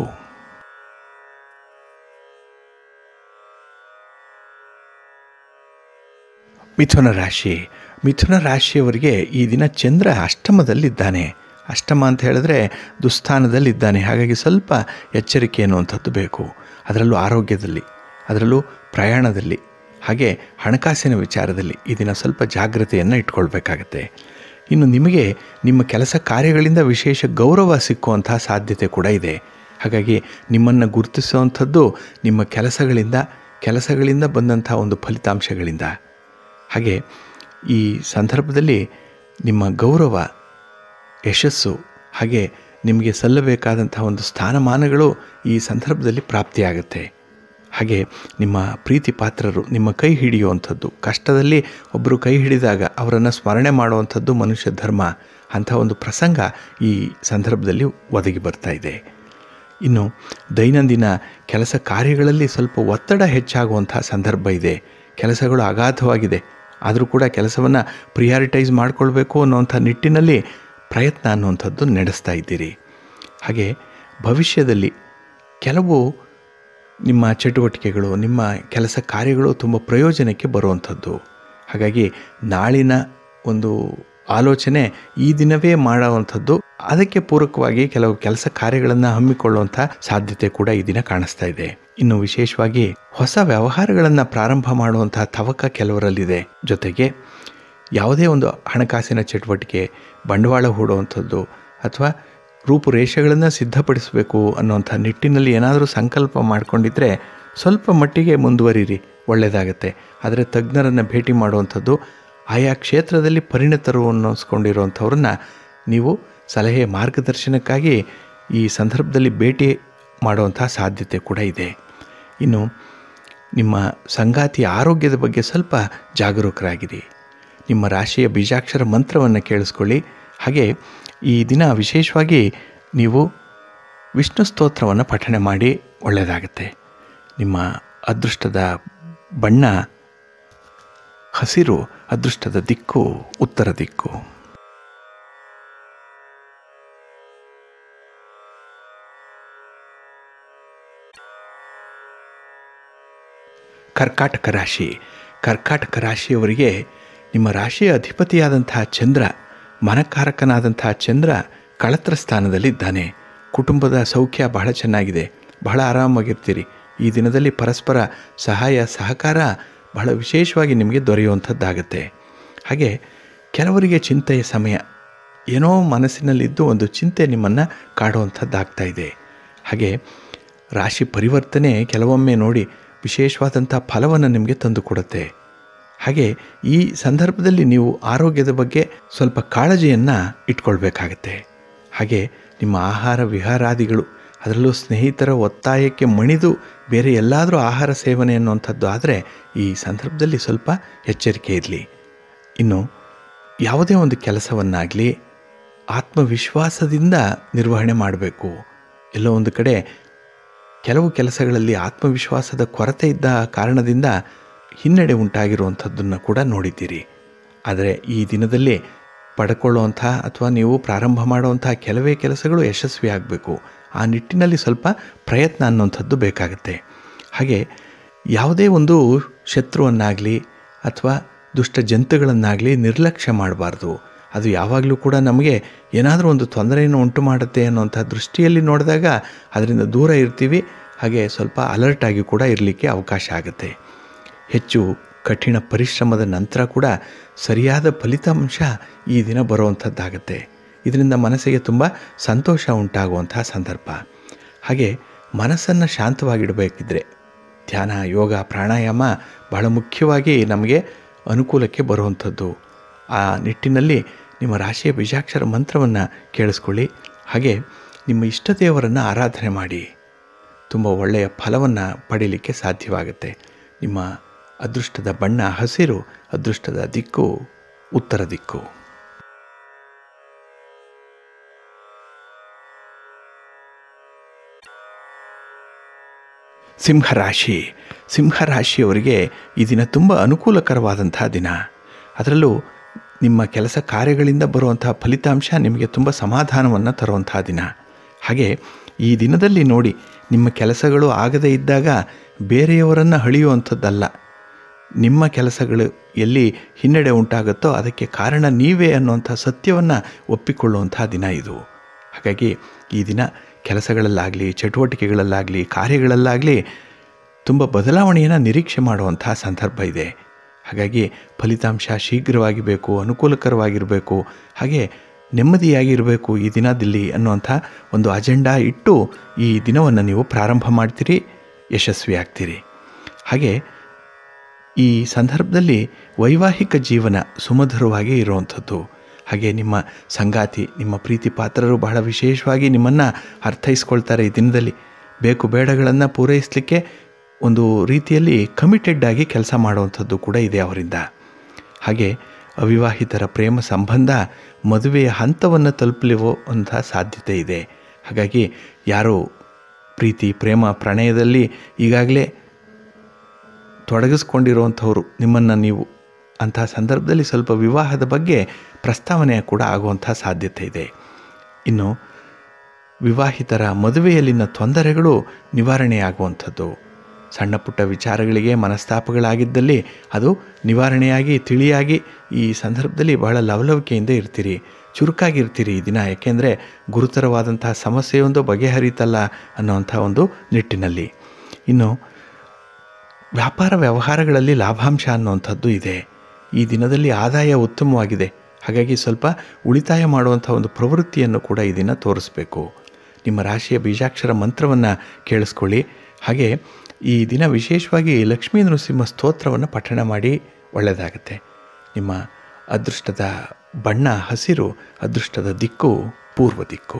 ಮಿಥುನ ರಾಶಿ ಮಿಥುನ ರಾಶಿಯವರಿಗೆ ಈ ದಿನ ಚಂದ್ರ ಅಷ್ಟಮದಲ್ಲಿದ್ದಾನೆ ಅಷ್ಟಮ ಅಂತ ಹೇಳಿದ್ರೆ ದುಸ್ಥಾನದಲ್ಲಿದ್ದಾನೆ ಹಾಗಾಗಿ ಸ್ವಲ್ಪ ಎಚ್ಚರಿಕೆ ಅನ್ನುವಂಥದ್ದು ಬೇಕು ಅದರಲ್ಲೂ ಆರೋಗ್ಯದಲ್ಲಿ ಅದರಲ್ಲೂ ಪ್ರಯಾಣದಲ್ಲಿ ಹಾಗೆ ಹಣಕಾಸಿನ ವಿಚಾರದಲ್ಲಿ ಈ ದಿನ ಸ್ವಲ್ಪ ಜಾಗ್ರತೆಯನ್ನು ಇಟ್ಕೊಳ್ಬೇಕಾಗತ್ತೆ ಇನ್ನು ನಿಮಗೆ ನಿಮ್ಮ ಕೆಲಸ ಕಾರ್ಯಗಳಿಂದ ವಿಶೇಷ ಗೌರವ ಸಿಕ್ಕುವಂತಹ ಸಾಧ್ಯತೆ ಕೂಡ ಇದೆ ಹಾಗಾಗಿ ನಿಮ್ಮನ್ನು ಗುರುತಿಸುವಂಥದ್ದು ನಿಮ್ಮ ಕೆಲಸಗಳಿಂದ ಕೆಲಸಗಳಿಂದ ಬಂದಂಥ ಒಂದು ಫಲಿತಾಂಶಗಳಿಂದ ಹಾಗೆ ಈ ಸಂದರ್ಭದಲ್ಲಿ ನಿಮ್ಮ ಗೌರವ ಯಶಸ್ಸು ಹಾಗೆ ನಿಮಗೆ ಸಲ್ಲಬೇಕಾದಂಥ ಒಂದು ಸ್ಥಾನಮಾನಗಳು ಈ ಸಂದರ್ಭದಲ್ಲಿ ಪ್ರಾಪ್ತಿಯಾಗುತ್ತೆ ಹಾಗೆ ನಿಮ್ಮ ಪ್ರೀತಿ ಪಾತ್ರರು ನಿಮ್ಮ ಕೈ ಹಿಡಿಯುವಂಥದ್ದು ಕಷ್ಟದಲ್ಲಿ ಒಬ್ಬರು ಕೈ ಹಿಡಿದಾಗ ಅವರನ್ನು ಸ್ಮರಣೆ ಮಾಡುವಂಥದ್ದು ಮನುಷ್ಯ ಧರ್ಮ ಅಂಥ ಒಂದು ಪ್ರಸಂಗ ಈ ಸಂದರ್ಭದಲ್ಲಿ ಒದಗಿ ಬರ್ತಾ ಇದೆ ಇನ್ನು ದೈನಂದಿನ ಕೆಲಸ ಕಾರ್ಯಗಳಲ್ಲಿ ಸ್ವಲ್ಪ ಒತ್ತಡ ಹೆಚ್ಚಾಗುವಂಥ ಸಂದರ್ಭ ಇದೆ ಕೆಲಸಗಳು ಅಗಾಧವಾಗಿದೆ ಆದರೂ ಕೂಡ ಕೆಲಸವನ್ನು ಪ್ರಿಯಾರಿಟೈಸ್ ಮಾಡಿಕೊಳ್ಬೇಕು ಅನ್ನುವಂಥ ನಿಟ್ಟಿನಲ್ಲಿ ಪ್ರಯತ್ನ ಅನ್ನುವಂಥದ್ದು ನಡೆಸ್ತಾ ಇದ್ದೀರಿ ಹಾಗೆ ಭವಿಷ್ಯದಲ್ಲಿ ಕೆಲವು ನಿಮ್ಮ ಚಟುವಟಿಕೆಗಳು ನಿಮ್ಮ ಕೆಲಸ ಕಾರ್ಯಗಳು ತುಂಬ ಪ್ರಯೋಜನಕ್ಕೆ ಬರುವಂಥದ್ದು ಹಾಗಾಗಿ ನಾಳಿನ ಒಂದು ಆಲೋಚನೆ ಈ ದಿನವೇ ಮಾಡುವಂಥದ್ದು ಅದಕ್ಕೆ ಪೂರಕವಾಗಿ ಕೆಲವು ಕೆಲಸ ಕಾರ್ಯಗಳನ್ನು ಹಮ್ಮಿಕೊಳ್ಳುವಂಥ ಸಾಧ್ಯತೆ ಕೂಡ ಈ ದಿನ ಕಾಣಿಸ್ತಾ ಇದೆ ಇನ್ನು ವಿಶೇಷವಾಗಿ ಹೊಸ ವ್ಯವಹಾರಗಳನ್ನು ಪ್ರಾರಂಭ ಮಾಡುವಂತಹ ತವಕ ಕೆಲವರಲ್ಲಿದೆ ಜೊತೆಗೆ ಯಾವುದೇ ಒಂದು ಹಣಕಾಸಿನ ಚಟುವಟಿಕೆ ಬಂಡವಾಳ ಹೂಡುವಂಥದ್ದು ಅಥವಾ ರೂಪುರೇಷೆಗಳನ್ನು ಸಿದ್ಧಪಡಿಸಬೇಕು ಅನ್ನುವಂಥ ನಿಟ್ಟಿನಲ್ಲಿ ಏನಾದರೂ ಸಂಕಲ್ಪ ಮಾಡಿಕೊಂಡಿದ್ರೆ ಸ್ವಲ್ಪ ಮಟ್ಟಿಗೆ ಮುಂದುವರಿರಿ ಒಳ್ಳೆಯದಾಗತ್ತೆ ಆದರೆ ತಜ್ಞರನ್ನು ಭೇಟಿ ಮಾಡುವಂಥದ್ದು ಆಯಾ ಕ್ಷೇತ್ರದಲ್ಲಿ ಪರಿಣಿತರು ಅನ್ನಿಸ್ಕೊಂಡಿರುವಂಥವ್ರನ್ನ ನೀವು ಸಲಹೆ ಮಾರ್ಗದರ್ಶನಕ್ಕಾಗಿ ಈ ಸಂದರ್ಭದಲ್ಲಿ ಭೇಟಿ ಮಾಡುವಂಥ ಸಾಧ್ಯತೆ ಕೂಡ ಇದೆ ಇನ್ನು ನಿಮ್ಮ ಸಂಗಾತಿಯ ಆರೋಗ್ಯದ ಬಗ್ಗೆ ಸ್ವಲ್ಪ ಜಾಗರೂಕರಾಗಿರಿ ನಿಮ್ಮ ರಾಶಿಯ ಬೀಜಾಕ್ಷರ ಮಂತ್ರವನ್ನು ಕೇಳಿಸ್ಕೊಳ್ಳಿ ಹಾಗೆ ಈ ದಿನ ವಿಶೇಷವಾಗಿ ನೀವು ವಿಷ್ಣು ಸ್ತೋತ್ರವನ್ನು ಪಠಣೆ ಮಾಡಿ ಒಳ್ಳೆಯದಾಗುತ್ತೆ ನಿಮ್ಮ ಅದೃಷ್ಟದ ಬಣ್ಣ ಹಸಿರು ಅದೃಷ್ಟದ ದಿಕ್ಕು ಉತ್ತರ ದಿಕ್ಕು ಕರ್ಕಾಟಕ ರಾಶಿ ಕರ್ಕಾಟಕ ರಾಶಿಯವರಿಗೆ ನಿಮ್ಮ ರಾಶಿಯ ಅಧಿಪತಿಯಾದಂತಹ ಚಂದ್ರ ಮನಕಾರಕನಾದಂತಹ ಚಂದ್ರ ಕಳತ್ರ ಸ್ಥಾನದಲ್ಲಿದ್ದಾನೆ ಕುಟುಂಬದ ಸೌಖ್ಯ ಬಹಳ ಚೆನ್ನಾಗಿದೆ ಬಹಳ ಆರಾಮಾಗಿರ್ತೀರಿ ಈ ದಿನದಲ್ಲಿ ಪರಸ್ಪರ ಸಹಾಯ ಸಹಕಾರ ಬಹಳ ವಿಶೇಷವಾಗಿ ನಿಮಗೆ ದೊರೆಯುವಂಥದ್ದಾಗತ್ತೆ ಹಾಗೆ ಕೆಲವರಿಗೆ ಚಿಂತೆಯ ಸಮಯ ಏನೋ ಮನಸ್ಸಿನಲ್ಲಿದ್ದು ಒಂದು ಚಿಂತೆ ನಿಮ್ಮನ್ನು ಕಾಡುವಂಥದ್ದಾಗ್ತಾ ಇದೆ ಹಾಗೆ ರಾಶಿ ಪರಿವರ್ತನೆ ಕೆಲವೊಮ್ಮೆ ನೋಡಿ ವಿಶೇಷವಾದಂಥ ಫಲವನ್ನು ನಿಮಗೆ ತಂದುಕೊಡುತ್ತೆ ಹಾಗೆ ಈ ಸಂದರ್ಭದಲ್ಲಿ ನೀವು ಆರೋಗ್ಯದ ಬಗ್ಗೆ ಸ್ವಲ್ಪ ಕಾಳಜಿಯನ್ನು ಇಟ್ಕೊಳ್ಬೇಕಾಗತ್ತೆ ಹಾಗೆ ನಿಮ್ಮ ಆಹಾರ ವಿಹಾರಾದಿಗಳು ಅದರಲ್ಲೂ ಸ್ನೇಹಿತರ ಒತ್ತಾಯಕ್ಕೆ ಮಣಿದು ಬೇರೆ ಎಲ್ಲಾದರೂ ಆಹಾರ ಸೇವನೆ ಅನ್ನುವಂಥದ್ದು ಆದರೆ ಈ ಸಂದರ್ಭದಲ್ಲಿ ಸ್ವಲ್ಪ ಎಚ್ಚರಿಕೆ ಇರಲಿ ಇನ್ನು ಯಾವುದೇ ಒಂದು ಕೆಲಸವನ್ನಾಗಲಿ ಆತ್ಮವಿಶ್ವಾಸದಿಂದ ನಿರ್ವಹಣೆ ಮಾಡಬೇಕು ಎಲ್ಲೋ ಒಂದು ಕಡೆ ಕೆಲವು ಕೆಲಸಗಳಲ್ಲಿ ಆತ್ಮವಿಶ್ವಾಸದ ಕೊರತೆ ಇದ್ದ ಕಾರಣದಿಂದ ಹಿನ್ನಡೆ ಉಂಟಾಗಿರುವಂಥದ್ದನ್ನು ಕೂಡ ನೋಡಿದ್ದೀರಿ ಆದರೆ ಈ ದಿನದಲ್ಲಿ ಪಡ್ಕೊಳ್ಳುವಂಥ ಅಥವಾ ನೀವು ಪ್ರಾರಂಭ ಮಾಡುವಂಥ ಕೆಲವೇ ಕೆಲಸಗಳು ಯಶಸ್ವಿ ಆಗಬೇಕು ಆ ನಿಟ್ಟಿನಲ್ಲಿ ಸ್ವಲ್ಪ ಪ್ರಯತ್ನ ಅನ್ನುವಂಥದ್ದು ಬೇಕಾಗುತ್ತೆ ಹಾಗೆ ಯಾವುದೇ ಒಂದು ಶತ್ರುವನ್ನಾಗಲಿ ಅಥವಾ ದುಷ್ಟ ಜಂತುಗಳನ್ನಾಗಲಿ ನಿರ್ಲಕ್ಷ್ಯ ಮಾಡಬಾರ್ದು ಅದು ಯಾವಾಗಲೂ ಕೂಡ ನಮಗೆ ಏನಾದರೂ ಒಂದು ತೊಂದರೆಯನ್ನು ಉಂಟು ಮಾಡುತ್ತೆ ಅನ್ನುವಂಥ ದೃಷ್ಟಿಯಲ್ಲಿ ನೋಡಿದಾಗ ಅದರಿಂದ ದೂರ ಇರ್ತೀವಿ ಹಾಗೆ ಸ್ವಲ್ಪ ಅಲರ್ಟ್ ಆಗಿ ಕೂಡ ಇರಲಿಕ್ಕೆ ಅವಕಾಶ ಆಗುತ್ತೆ ಹೆಚ್ಚು ಕಠಿಣ ಪರಿಶ್ರಮದ ನಂತರ ಕೂಡ ಸರಿಯಾದ ಫಲಿತಾಂಶ ಈ ದಿನ ಬರುವಂಥದ್ದಾಗತ್ತೆ ಇದರಿಂದ ಮನಸ್ಸಿಗೆ ತುಂಬ ಸಂತೋಷ ಉಂಟಾಗುವಂತಹ ಸಂದರ್ಭ ಹಾಗೆ ಮನಸ್ಸನ್ನು ಶಾಂತವಾಗಿಡಬೇಕಿದ್ರೆ ಧ್ಯಾನ ಯೋಗ ಪ್ರಾಣಾಯಾಮ ಬಹಳ ಮುಖ್ಯವಾಗಿ ನಮಗೆ ಅನುಕೂಲಕ್ಕೆ ಬರುವಂಥದ್ದು ಆ ನಿಟ್ಟಿನಲ್ಲಿ ನಿಮ್ಮ ರಾಶಿಯ ಬೀಜಾಕ್ಷರ ಮಂತ್ರವನ್ನು ಕೇಳಿಸ್ಕೊಳ್ಳಿ ಹಾಗೆ ನಿಮ್ಮ ಇಷ್ಟ ದೇವರನ್ನು ಆರಾಧನೆ ಮಾಡಿ ತುಂಬ ಒಳ್ಳೆಯ ಫಲವನ್ನು ಪಡೀಲಿಕ್ಕೆ ಸಾಧ್ಯವಾಗುತ್ತೆ ನಿಮ್ಮ ಅದೃಷ್ಟದ ಬಣ್ಣ ಹಸಿರು ಅದೃಷ್ಟದ ದಿಕ್ಕು ಉತ್ತರ ದಿಕ್ಕು ಸಿಂಹರಾಶಿ ಸಿಂಹರಾಶಿಯವರಿಗೆ ಈ ದಿನ ತುಂಬ ಅನುಕೂಲಕರವಾದಂಥ ದಿನ ಅದರಲ್ಲೂ ನಿಮ್ಮ ಕೆಲಸ ಕಾರ್ಯಗಳಿಂದ ಬರುವಂತಹ ಫಲಿತಾಂಶ ನಿಮಗೆ ತುಂಬ ಸಮಾಧಾನವನ್ನು ತರುವಂಥ ದಿನ ಹಾಗೆ ಈ ದಿನದಲ್ಲಿ ನೋಡಿ ನಿಮ್ಮ ಕೆಲಸಗಳು ಆಗದೇ ಇದ್ದಾಗ ಬೇರೆಯವರನ್ನು ಹಳಿಯುವಂಥದ್ದಲ್ಲ ನಿಮ್ಮ ಕೆಲಸಗಳು ಎಲ್ಲಿ ಹಿನ್ನಡೆ ಉಂಟಾಗುತ್ತೋ ಅದಕ್ಕೆ ಕಾರಣ ನೀವೇ ಅನ್ನುವಂಥ ಸತ್ಯವನ್ನು ಒಪ್ಪಿಕೊಳ್ಳುವಂಥ ದಿನ ಇದು ಹಾಗಾಗಿ ಈ ದಿನ ಕೆಲಸಗಳಲ್ಲಾಗಲಿ ಚಟುವಟಿಕೆಗಳಲ್ಲಾಗಲಿ ಕಾರ್ಯಗಳಲ್ಲಾಗಲಿ ತುಂಬ ಬದಲಾವಣೆಯನ್ನು ನಿರೀಕ್ಷೆ ಮಾಡುವಂಥ ಸಂದರ್ಭ ಇದೆ ಹಾಗಾಗಿ ಫಲಿತಾಂಶ ಶೀಘ್ರವಾಗಿ ಬೇಕು ಅನುಕೂಲಕರವಾಗಿರಬೇಕು ಹಾಗೆ ನೆಮ್ಮದಿಯಾಗಿರಬೇಕು ಈ ದಿನದಲ್ಲಿ ಅನ್ನುವಂಥ ಒಂದು ಅಜೆಂಡಾ ಇಟ್ಟು ಈ ದಿನವನ್ನು ನೀವು ಪ್ರಾರಂಭ ಮಾಡ್ತೀರಿ ಯಶಸ್ವಿ ಆಗ್ತೀರಿ ಹಾಗೆ ಈ ಸಂದರ್ಭದಲ್ಲಿ ವೈವಾಹಿಕ ಜೀವನ ಸುಮಧುರವಾಗಿ ಇರುವಂಥದ್ದು ಹಾಗೆ ನಿಮ್ಮ ಸಂಗಾತಿ ನಿಮ್ಮ ಪ್ರೀತಿ ಪಾತ್ರರು ಬಹಳ ವಿಶೇಷವಾಗಿ ನಿಮ್ಮನ್ನು ಅರ್ಥೈಸ್ಕೊಳ್ತಾರೆ ಈ ದಿನದಲ್ಲಿ ಬೇಕು ಬೇಡಗಳನ್ನು ಪೂರೈಸಲಿಕ್ಕೆ ಒಂದು ರೀತಿಯಲ್ಲಿ ಕಮಿಟೆಡ್ ಆಗಿ ಕೆಲಸ ಮಾಡುವಂಥದ್ದು ಕೂಡ ಇದೆ ಅವರಿಂದ ಹಾಗೆ ಅವಿವಾಹಿತರ ಪ್ರೇಮ ಸಂಬಂಧ ಮದುವೆಯ ಹಂತವನ್ನು ತಲುಪಲಿವೋ ಅಂತ ಸಾಧ್ಯತೆ ಇದೆ ಹಾಗಾಗಿ ಯಾರು ಪ್ರೀತಿ ಪ್ರೇಮ ಪ್ರಣಯದಲ್ಲಿ ಈಗಾಗಲೇ ತೊಡಗಿಸ್ಕೊಂಡಿರುವಂಥವ್ರು ನಿಮ್ಮನ್ನು ನೀವು ಅಂತಹ ಸಂದರ್ಭದಲ್ಲಿ ಸ್ವಲ್ಪ ವಿವಾಹದ ಬಗ್ಗೆ ಪ್ರಸ್ತಾವನೆ ಕೂಡ ಆಗುವಂಥ ಸಾಧ್ಯತೆ ಇದೆ ಇನ್ನು ವಿವಾಹಿತರ ಮದುವೆಯಲ್ಲಿನ ತೊಂದರೆಗಳು ನಿವಾರಣೆಯಾಗುವಂಥದ್ದು ಸಣ್ಣ ಪುಟ್ಟ ವಿಚಾರಗಳಿಗೆ ಮನಸ್ತಾಪಗಳಾಗಿದ್ದಲ್ಲಿ ಅದು ನಿವಾರಣೆಯಾಗಿ ತಿಳಿಯಾಗಿ ಈ ಸಂದರ್ಭದಲ್ಲಿ ಬಹಳ ಲವಲವಿಕೆಯಿಂದ ಇರ್ತೀರಿ ಚುರುಕಾಗಿರ್ತೀರಿ ಈ ದಿನ ಯಾಕೆಂದರೆ ಗುರುತರವಾದಂತಹ ಸಮಸ್ಯೆಯೊಂದು ಬಗೆಹರಿತಲ್ಲ ಅನ್ನೋಂಥ ಒಂದು ನಿಟ್ಟಿನಲ್ಲಿ ಇನ್ನು ವ್ಯಾಪಾರ ವ್ಯವಹಾರಗಳಲ್ಲಿ ಲಾಭಾಂಶ ಅನ್ನುವಂಥದ್ದು ಇದೆ ಈ ದಿನದಲ್ಲಿ ಆದಾಯ ಉತ್ತಮವಾಗಿದೆ ಹಾಗಾಗಿ ಸ್ವಲ್ಪ ಉಳಿತಾಯ ಮಾಡುವಂಥ ಒಂದು ಪ್ರವೃತ್ತಿಯನ್ನು ಕೂಡ ಈ ದಿನ ತೋರಿಸ್ಬೇಕು ನಿಮ್ಮ ರಾಶಿಯ ಬೀಜಾಕ್ಷರ ಮಂತ್ರವನ್ನು ಕೇಳಿಸ್ಕೊಳ್ಳಿ ಹಾಗೆ ಈ ದಿನ ವಿಶೇಷವಾಗಿ ಲಕ್ಷ್ಮೀ ನರಸಿಂಹ ಸ್ತೋತ್ರವನ್ನು ಪಠಣ ಮಾಡಿ ಒಳ್ಳೆಯದಾಗತ್ತೆ ನಿಮ್ಮ ಅದೃಷ್ಟದ ಬಣ್ಣ ಹಸಿರು ಅದೃಷ್ಟದ ದಿಕ್ಕು ಪೂರ್ವ ದಿಕ್ಕು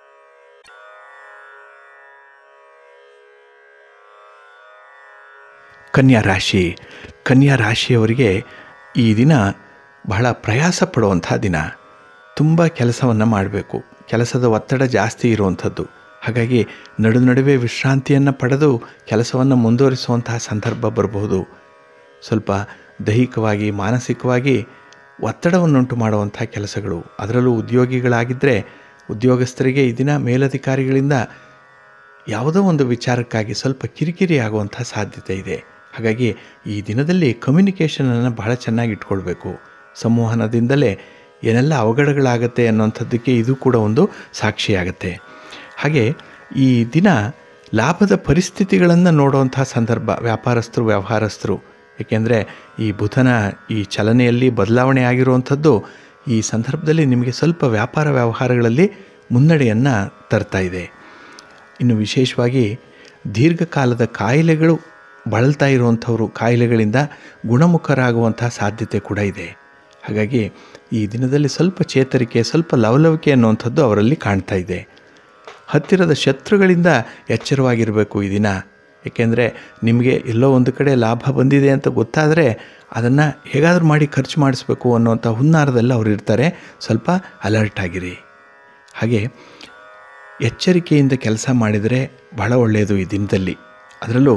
ಕನ್ಯಾ ರಾಶಿ ಕನ್ಯಾ ರಾಶಿಯವರಿಗೆ ಈ ದಿನ ಬಹಳ ಪ್ರಯಾಸ ಪಡುವಂಥ ದಿನ ತುಂಬ ಕೆಲಸವನ್ನು ಮಾಡಬೇಕು ಕೆಲಸದ ಒತ್ತಡ ಜಾಸ್ತಿ ಇರುವಂಥದ್ದು ಹಾಗಾಗಿ ನಡು ನಡುವೆ ವಿಶ್ರಾಂತಿಯನ್ನು ಪಡೆದು ಕೆಲಸವನ್ನು ಮುಂದುವರಿಸುವಂತಹ ಸಂದರ್ಭ ಬರಬಹುದು ಸ್ವಲ್ಪ ದೈಹಿಕವಾಗಿ ಮಾನಸಿಕವಾಗಿ ಒತ್ತಡವನ್ನುಂಟು ಮಾಡುವಂಥ ಕೆಲಸಗಳು ಅದರಲ್ಲೂ ಉದ್ಯೋಗಿಗಳಾಗಿದ್ದರೆ ಉದ್ಯೋಗಸ್ಥರಿಗೆ ಈ ದಿನ ಮೇಲಧಿಕಾರಿಗಳಿಂದ ಯಾವುದೋ ಒಂದು ವಿಚಾರಕ್ಕಾಗಿ ಸ್ವಲ್ಪ ಕಿರಿಕಿರಿ ಆಗುವಂಥ ಸಾಧ್ಯತೆ ಇದೆ ಹಾಗಾಗಿ ಈ ದಿನದಲ್ಲಿ ಕಮ್ಯುನಿಕೇಷನನ್ನು ಬಹಳ ಚೆನ್ನಾಗಿ ಇಟ್ಕೊಳ್ಬೇಕು ಸಂವಹನದಿಂದಲೇ ಏನೆಲ್ಲ ಅವಘಡಗಳಾಗತ್ತೆ ಅನ್ನೋಂಥದ್ದಕ್ಕೆ ಇದು ಕೂಡ ಒಂದು ಸಾಕ್ಷಿಯಾಗತ್ತೆ ಹಾಗೆ ಈ ದಿನ ಲಾಭದ ಪರಿಸ್ಥಿತಿಗಳನ್ನು ನೋಡುವಂಥ ಸಂದರ್ಭ ವ್ಯಾಪಾರಸ್ಥರು ವ್ಯವಹಾರಸ್ಥರು ಏಕೆಂದರೆ ಈ ಬುಧನ ಈ ಚಲನೆಯಲ್ಲಿ ಬದಲಾವಣೆ ಆಗಿರುವಂಥದ್ದು ಈ ಸಂದರ್ಭದಲ್ಲಿ ನಿಮಗೆ ಸ್ವಲ್ಪ ವ್ಯಾಪಾರ ವ್ಯವಹಾರಗಳಲ್ಲಿ ಮುನ್ನಡೆಯನ್ನು ತರ್ತಾ ಇದೆ ಇನ್ನು ವಿಶೇಷವಾಗಿ ದೀರ್ಘಕಾಲದ ಕಾಯಿಲೆಗಳು ಬಳಲ್ತಾ ಇರುವಂಥವರು ಕಾಯಿಲೆಗಳಿಂದ ಗುಣಮುಖರಾಗುವಂಥ ಸಾಧ್ಯತೆ ಕೂಡ ಇದೆ ಹಾಗಾಗಿ ಈ ದಿನದಲ್ಲಿ ಸ್ವಲ್ಪ ಚೇತರಿಕೆ ಸ್ವಲ್ಪ ಲವಲವಿಕೆ ಅನ್ನುವಂಥದ್ದು ಅವರಲ್ಲಿ ಕಾಣ್ತಾ ಇದೆ ಹತ್ತಿರದ ಶತ್ರುಗಳಿಂದ ಎಚ್ಚರವಾಗಿರಬೇಕು ಈ ದಿನ ಏಕೆಂದರೆ ನಿಮಗೆ ಎಲ್ಲೋ ಒಂದು ಕಡೆ ಲಾಭ ಬಂದಿದೆ ಅಂತ ಗೊತ್ತಾದರೆ ಅದನ್ನು ಹೇಗಾದರೂ ಮಾಡಿ ಖರ್ಚು ಮಾಡಿಸ್ಬೇಕು ಅನ್ನುವಂಥ ಹುನ್ನಾರದಲ್ಲಿ ಅವರು ಇರ್ತಾರೆ ಸ್ವಲ್ಪ ಅಲರ್ಟ್ ಆಗಿರಿ ಹಾಗೆ ಎಚ್ಚರಿಕೆಯಿಂದ ಕೆಲಸ ಮಾಡಿದರೆ ಬಹಳ ಒಳ್ಳೆಯದು ಈ ದಿನದಲ್ಲಿ ಅದರಲ್ಲೂ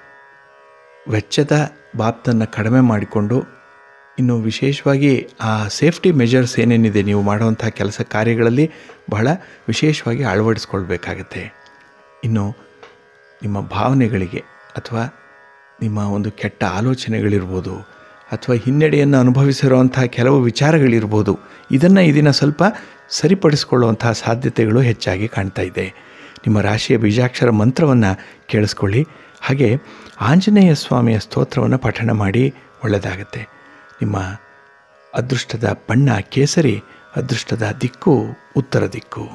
ವೆಚ್ಚದ ಬಾಬ್ತನ್ನು ಕಡಿಮೆ ಮಾಡಿಕೊಂಡು ಇನ್ನು ವಿಶೇಷವಾಗಿ ಆ ಸೇಫ್ಟಿ ಮೆಜರ್ಸ್ ಏನೇನಿದೆ ನೀವು ಮಾಡುವಂಥ ಕೆಲಸ ಕಾರ್ಯಗಳಲ್ಲಿ ಬಹಳ ವಿಶೇಷವಾಗಿ ಅಳವಡಿಸ್ಕೊಳ್ಬೇಕಾಗತ್ತೆ ಇನ್ನು ನಿಮ್ಮ ಭಾವನೆಗಳಿಗೆ ಅಥವಾ ನಿಮ್ಮ ಒಂದು ಕೆಟ್ಟ ಆಲೋಚನೆಗಳಿರ್ಬೋದು ಅಥವಾ ಹಿನ್ನಡೆಯನ್ನು ಅನುಭವಿಸಿರುವಂಥ ಕೆಲವು ವಿಚಾರಗಳಿರ್ಬೋದು ಇದನ್ನು ಈ ದಿನ ಸ್ವಲ್ಪ ಸರಿಪಡಿಸ್ಕೊಳ್ಳುವಂಥ ಸಾಧ್ಯತೆಗಳು ಹೆಚ್ಚಾಗಿ ಕಾಣ್ತಾ ಇದೆ ನಿಮ್ಮ ರಾಶಿಯ ಬೀಜಾಕ್ಷರ ಮಂತ್ರವನ್ನು ಕೇಳಿಸ್ಕೊಳ್ಳಿ ಹಾಗೆ ಆಂಜನೇಯ ಸ್ವಾಮಿಯ ಸ್ತೋತ್ರವನ್ನು ಪಠಣ ಮಾಡಿ ಒಳ್ಳೆಯದಾಗತ್ತೆ ನಿಮ್ಮ ಅದೃಷ್ಟದ ಬಣ್ಣ ಕೇಸರಿ ಅದೃಷ್ಟದ ದಿಕ್ಕು ಉತ್ತರ ದಿಕ್ಕು